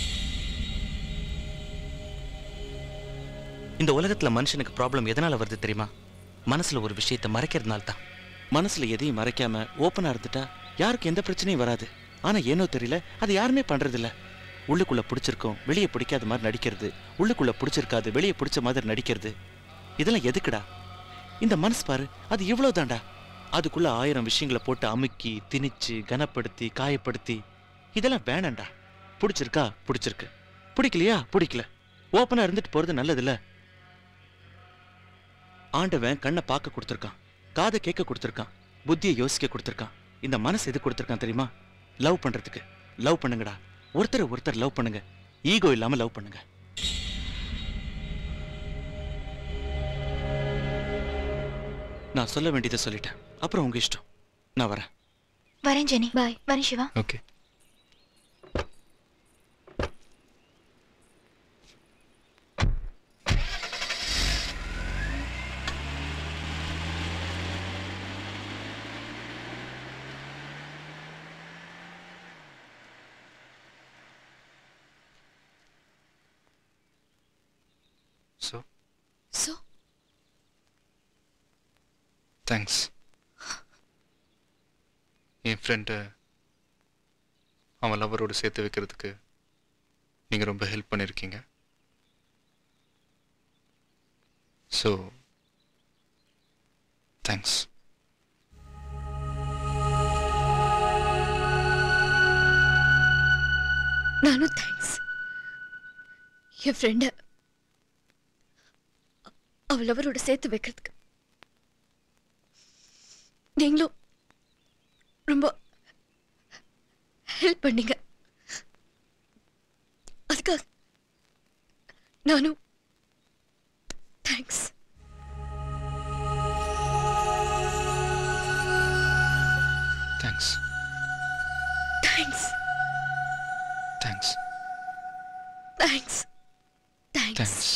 இந்த உலகத்தில் மனுஷனுக்கு ப்ராப்ளம் எதனால் வருது தெரியுமா மனசில் ஒரு விஷயத்தை மறைக்கிறதுனால தான் மனசில் எதையும் மறைக்காம ஓப்பனாக இருந்துட்டா யாருக்கும் எந்த பிரச்சனையும் வராது ஆனால் ஏனோ தெரியல அது யாருமே பண்ணுறதில்ல உள்ளுக்குள்ளே பிடிச்சிருக்கும் வெளியே பிடிக்காத மாதிரி நடிக்கிறது உள்ளுக்குள்ளே பிடிச்சிருக்காது வெளியே பிடிச்ச மாதிரி நடிக்கிறது இதெல்லாம் எதுக்குடா இந்த மனசு பாரு அது இவ்வளோ தாண்டா அதுக்குள்ள ஆயிரம் விஷயங்களை போட்டு அமுக்கி திணிச்சு கனப்படுத்தி காயப்படுத்தி இதெல்லாம் வேணாண்டா பிடிச்சிருக்கா பிடிச்சிருக்கு பிடிக்கலையா பிடிக்கல ஓப்பனாக இருந்துட்டு போகிறது நல்லதில்ல ஆண்டவன் கண்ணை பார்க்க கொடுத்துருக்கான் காதை கேட்க கொடுத்துருக்கான் புத்தியை யோசிக்க கொடுத்துருக்கான் இந்த மனசு எது கொடுத்துருக்கான் தெரியுமா லவ் பண்றதுக்கு லவ் பண்ணுங்கடா ஒருத்தரை ஒருத்தர் லவ் பண்ணுங்க ஈகோ இல்லாம லவ் பண்ணுங்க நான் சொல்ல வேண்டியதை சொல்லிட்டேன் அப்புறம் உங்க இஷ்டம் நான் வரேன் வரேன் ஜெனி பாய் வரேன் Shiva okay so So, thanks என் ஃப்ரெண்டை அவன் லவரோடு சேர்த்து வைக்கிறதுக்கு நீங்கள் ரொம்ப ஹெல்ப் பண்ணியிருக்கீங்க ஸோ தேங்க்ஸ் நானும் தேங்க்ஸ் என் ஃப்ரெண்டை அவள் அவரோட சேர்த்து வைக்கிறதுக்கு நீங்களும் ரொம்ப ஹெல்ப் பண்ணீங்க அதுக்காக நானும் thanks thanks thanks thanks thanks thanks thanks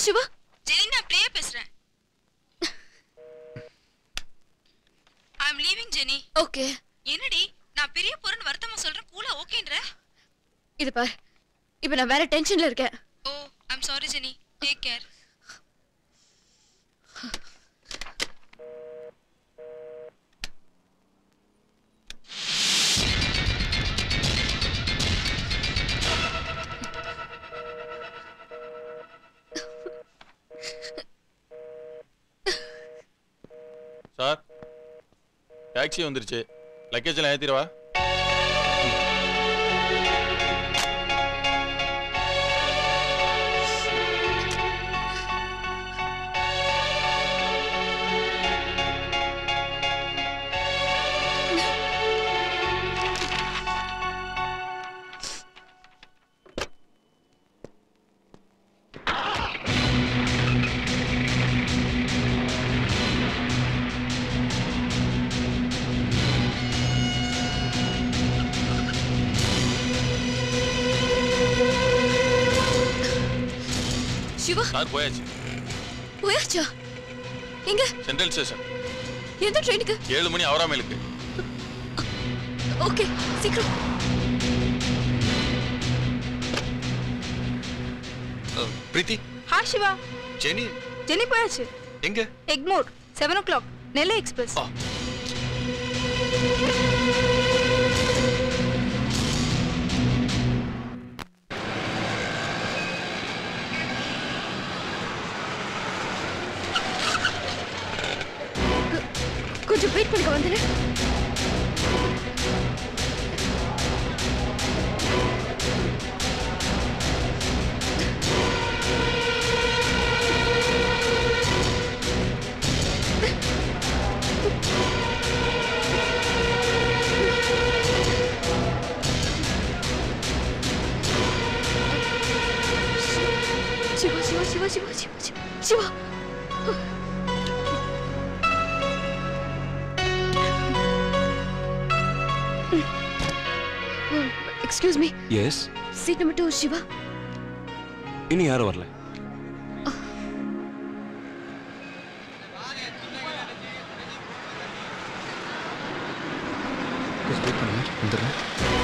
Shiva Jenny நான் பிரியா பேசுறேன் I am leaving Jenny okay என்னடி நான் பிரிய போறேன்னு வருத்தமா சொல்றேன் கூலா ஓகேன்ற இது பார் இப்போ நான் வேற டென்ஷன்ல இருக்கேன் oh I am sorry Jenny take care sir taxi வந்துருச்சு லக்கேஜ் எல்லாம் ஏத்திரவா சிவா சார் போயாச்சு போயாச்சா எங்க சென்ட்ரல் ஸ்டேஷன் எந்த ட்ரெயினுக்கு ஏழு மணி அவராமேலுக்கு ஓகே சீக்கிரம் Preethi hi Shiva Jenny Jenny போயாச்சு எங்க Egmore seven o'clock Nellai express கொஞ்சம் வெயிட் பண்ணுங்க வந்துடு Shiva Shiva Shiva Shiva Shiva Shiva Shiva excuse me yes seat number two Shiva இன்னும் யாரும் வரல வெயிட் பண்ணுங்க வந்துடுறேன்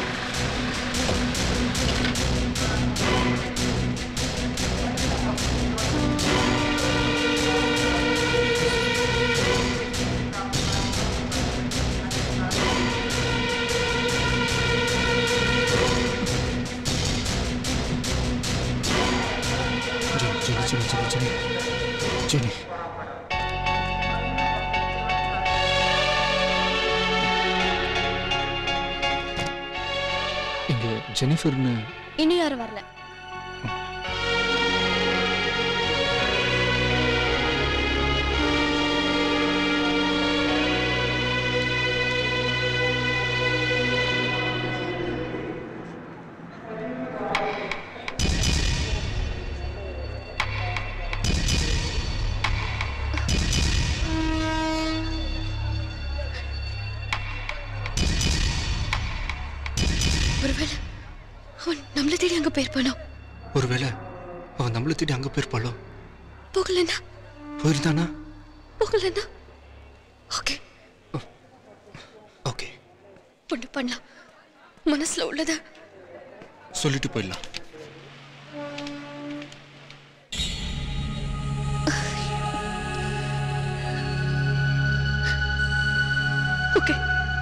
Jenny Jenny Jenny Jenny Jenny Jenny இங்க ஜெனிஃபர்னு இன்னும் யாரும் வரல ஒருவேளை அவன் நம்மளை தேடி அங்க போயிருப்பானோ ஒருவேளை அவன் நம்மளை தேடி அங்க போயிருப்பாளோ போகலன்னா போயிருந்தானா போகலன்னா ஓகே ஓகே ஒன்று பண்ணலாம் மனசுல உள்ளத சொல்லிட்டு போயிடலாம் ஓகே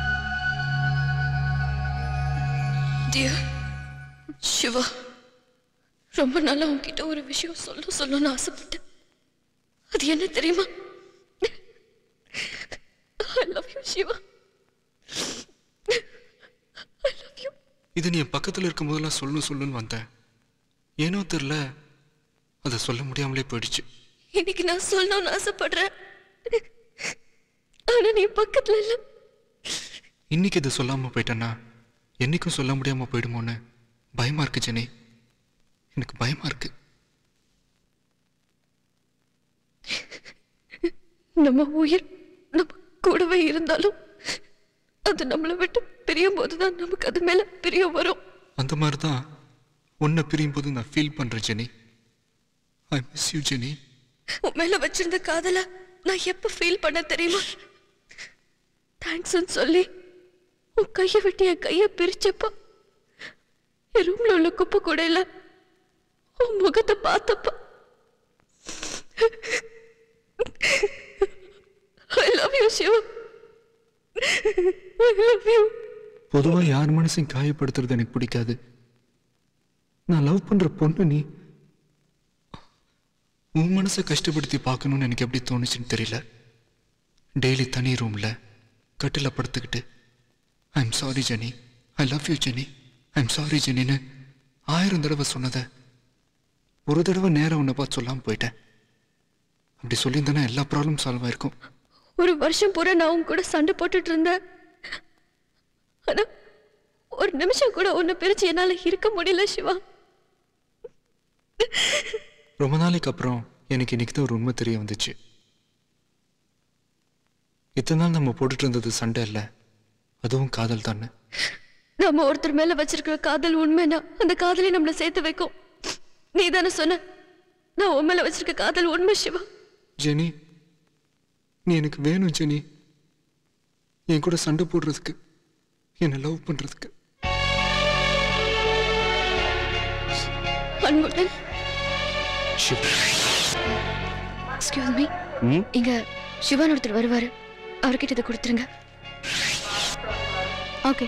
டியர் சிவா ரொம்ப நாளா உன்கிட்ட ஒரு விஷயம் சொல்ல சொல்லணும்னு ஆசைப்பட்டேன் அது என்ன தெரியுமா ஐ லவ் யூ சிவா இது நீ என் பக்கத்துல இருக்கும் போதெல்லாம் சொல்லணும் சொல்லணும்னு வந்தேன் ஏனோ தெரியல அதை சொல்ல முடியாமலே போயிடுச்சு இன்னைக்கு நான் சொல்லணும்னு ஆசைப்படுறேன் ஆனா நீ பக்கத்துல இல்ல இன்னைக்கு இதை சொல்லாம போயிட்டேன்னா என்னைக்கும் சொல்ல முடியாம போயிடுமோன்னு பயமா இருக்கு ஜெனி எனக்கு பயமா இருக்கு நம்ம உயிர் நம்ம கூடவே இருந்தாலும் அது நம்மளை விட்டு பிரியும் போதுதான் நமக்கு அது மேல பிரியம் வரும் அந்த மாதிரி தான் உன்னை பிரியும் போது நான் ஃபீல் பண்றேன் Jenny I miss you Jenny உன் மேல வச்சிருந்த காதல நான் எப்ப ஃபீல் பண்ண தெரியுமா தேங்க்ஸ்னு சொல்லி உன் கையை விட்டு என் கையை பிரிச்சப்போ என் ரூம்ல உள்ள குப்பை கூடையில உன் முகத்தை பார்த்தப்ப I love you Shiva I love you பொதுவா யார் மனசையும் காயப்படுத்துறது எனக்கு பிடிக்காது நான் லவ் பண்ற பொண்ணு நீ உன் மனசை கஷ்டப்படுத்தி பார்க்கணும்னு எனக்கு எப்படி தோணுச்சுன்னு தெரியல டெய்லி தனி ரூம்ல கட்டில படுத்துக்கிட்டு I am sorry Jenny I love you Jenny I am sorry ஜெனின்னு ஆயிரம் தடவை சொன்னதை ஒரு தடவை நேரம் உன்னை பார்த்து சொல்லாமல் போயிட்டேன் அப்படி சொல்லியிருந்தேன்னா எல்லா ப்ராப்ளம் சால்வ் ஆயிருக்கும் ஒரு வருஷம் பூரா நான் உன் கூட சண்டை போட்டுட்டு இருந்தேன் ஆனா ஒரு நிமிஷம் கூட உன்னை பிரிச்சு என்னால இருக்க முடியல சிவா ரொம்ப நாளைக்கு அப்புறம் எனக்கு இன்னைக்கு தான் ஒரு உண்மை தெரிய வந்துச்சு இத்தனை நாள் நம்ம போட்டுட்டு இருந்தது சண்டை இல்லை அதுவும் காதல் தானே நம்ம ஒருத்தர் மேல வச்சிருக்கிற காதல் உண்மைனா அந்த காதலை நம்மள சேர்த்து வைக்கும் நீ தானே சொன்ன நான் உன் மேல வச்சிருக்க காதல் உண்மை சிவா ஜெனி நீ எனக்கு வேணும் ஜெனி என் கூட சண்டை போடுறதுக்கு என்னை லவ் பண்றதுக்கு அன்புடன் சிவா எக்ஸ்கியூஸ் மீ இங்க சிவான் ஒருத்தர் வருவாரு அவர்கிட்ட இதை கொடுத்துருங்க ஓகே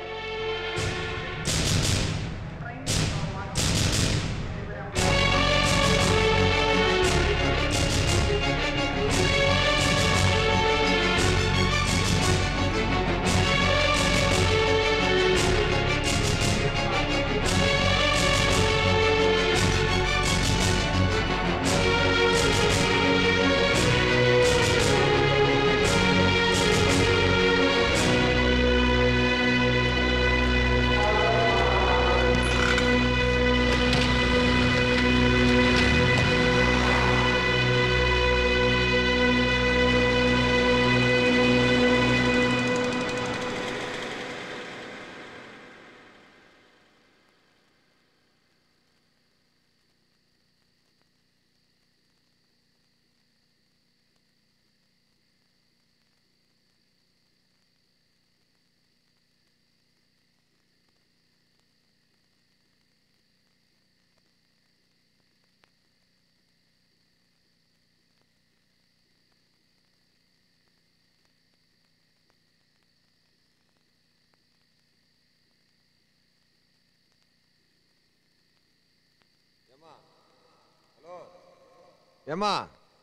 ஏம்மா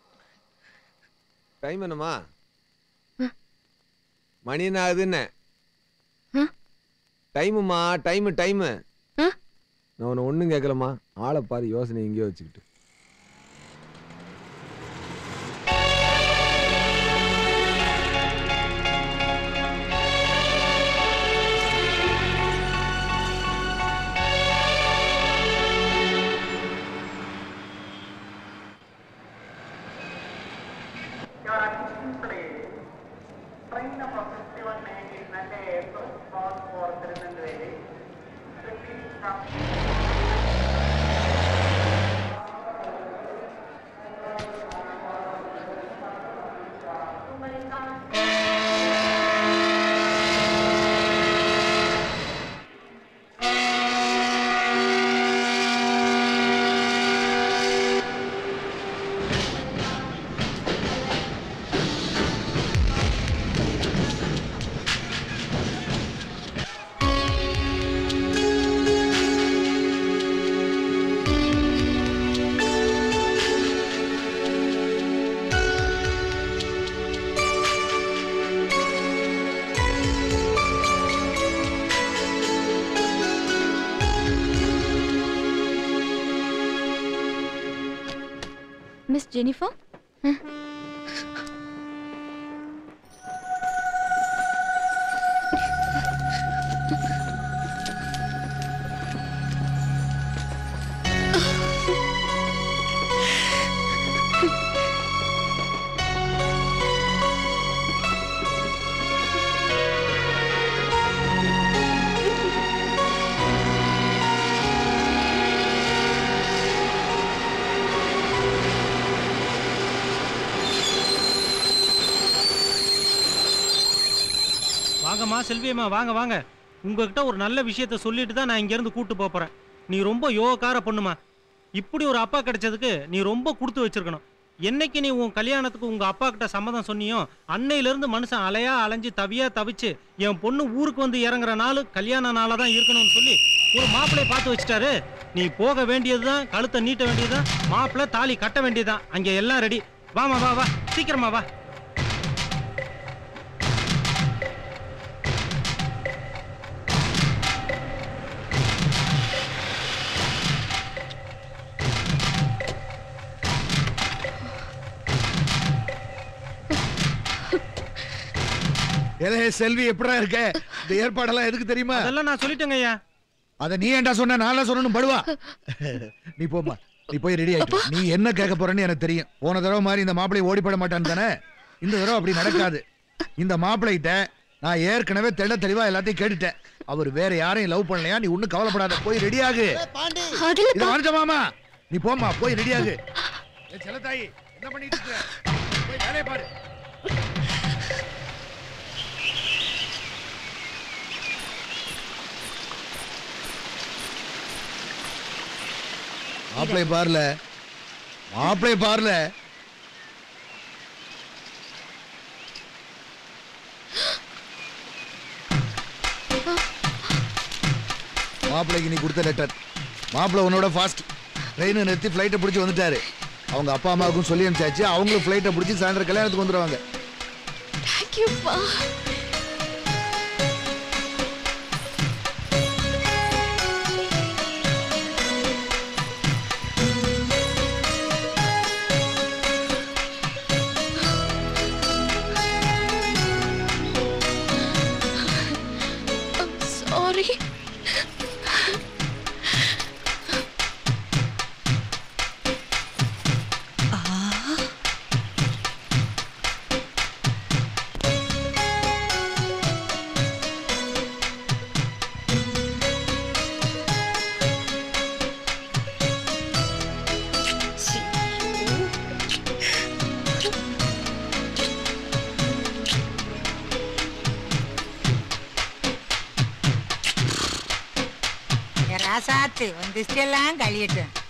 டைம் என்னம்மா மணி என்ன ஆகுதுன்னு டைமுமா டைமு டைமு நான் உன்னை ஒன்றும் கேட்கலம்மா ஆளை பாரு யோசனை எங்கேயோ வச்சுக்கிட்டு மிஸ் ஜெனிஃபர் ஆ வாங்கம்மா செல்வியம்மா வாங்க வாங்க உங்ககிட்ட ஒரு நல்ல விஷயத்த சொல்லிட்டு தான் நான் இங்கேருந்து கூட்டு போப் போறேன் நீ ரொம்ப யோகக்கார பொண்ணுமா இப்படி ஒரு அப்பா கிடைச்சதுக்கு நீ ரொம்ப கொடுத்து வச்சிருக்கணும் என்னைக்கு நீ உன் கல்யாணத்துக்கு உங்க அப்பா கிட்ட சம்மதம் சொன்னியோ அன்னையிலிருந்து மனுஷன் அலையா அலைஞ்சு தவியா தவிச்சு என் பொண்ணு ஊருக்கு வந்து இறங்குற நாள் கல்யாண நாளா தான் இருக்கணும்னு சொல்லி ஒரு மாப்பிள்ளைய பார்த்து வச்சுட்டாரு நீ போக வேண்டியதுதான் கழுத்தை நீட்ட வேண்டியதுதான் மாப்பிள்ளை தாலி கட்ட வேண்டியதுதான் அங்க எல்லாம் ரெடி வாமா வா வா சீக்கிரமா வா ஏலே செல்வி எப்படா இருக்க இந்த ஏற்பாடெல்லாம் எதுக்கு தெரியுமா அதெல்லாம் நான் சொல்லிட்டேங்க ஐயா அத நீ ஏன்டா சொன்ன நான் சொல்லணும் படுவா நீ போம்மா நீ போய் ரெடி ஆயிட்டு வா. நீ என்ன கேட்க போறேன்னு எனக்கு தெரியும் போன தடவை மாதிரி இந்த மாப்பிளை ஓடிப்பட மாட்டான்னு தானே இந்த தடவை அப்படி நடக்காது இந்த மாப்பிள்ளைகிட்ட நான் ஏற்கனவே தெள்ள தெளிவா எல்லாத்தையும் கேட்டுட்டேன் அவர் வேற யாரையும் லவ் பண்ணலையா நீ ஒன்னும் கவலைப்படாத போய் ரெடியாகு இது மனுஷ மாமா நீ போம்மா போய் ரெடியாகு ஏ செல்லத்தாயி என்ன பண்ணிட்டு இருக்க போய் வேலையை பாரு மாப்பிளை பாருல மாப்பிளை பாருல மாப்பிளைக்கு நீ கொடுத்த லெட்டர் மாப்பிளை உன்னோட ஃபாஸ்ட் ட்ரெயினை நிறுத்தி ஃப்ளைட்டை பிடிச்சி வந்துட்டாரு அவங்க அப்பா அம்மாவுக்கும் சொல்லி அனுப்பிச்சாச்சு அவங்களும் ஃப்ளைட்டை பிடிச்சி சாயந்தரம் கல்யாணத்துக்கு வந்துடுவாங்க தேங்க்யூப்பா சாரி என் ராசாத்து உன் திஷ்டியெல்லாம் கழியட்டும்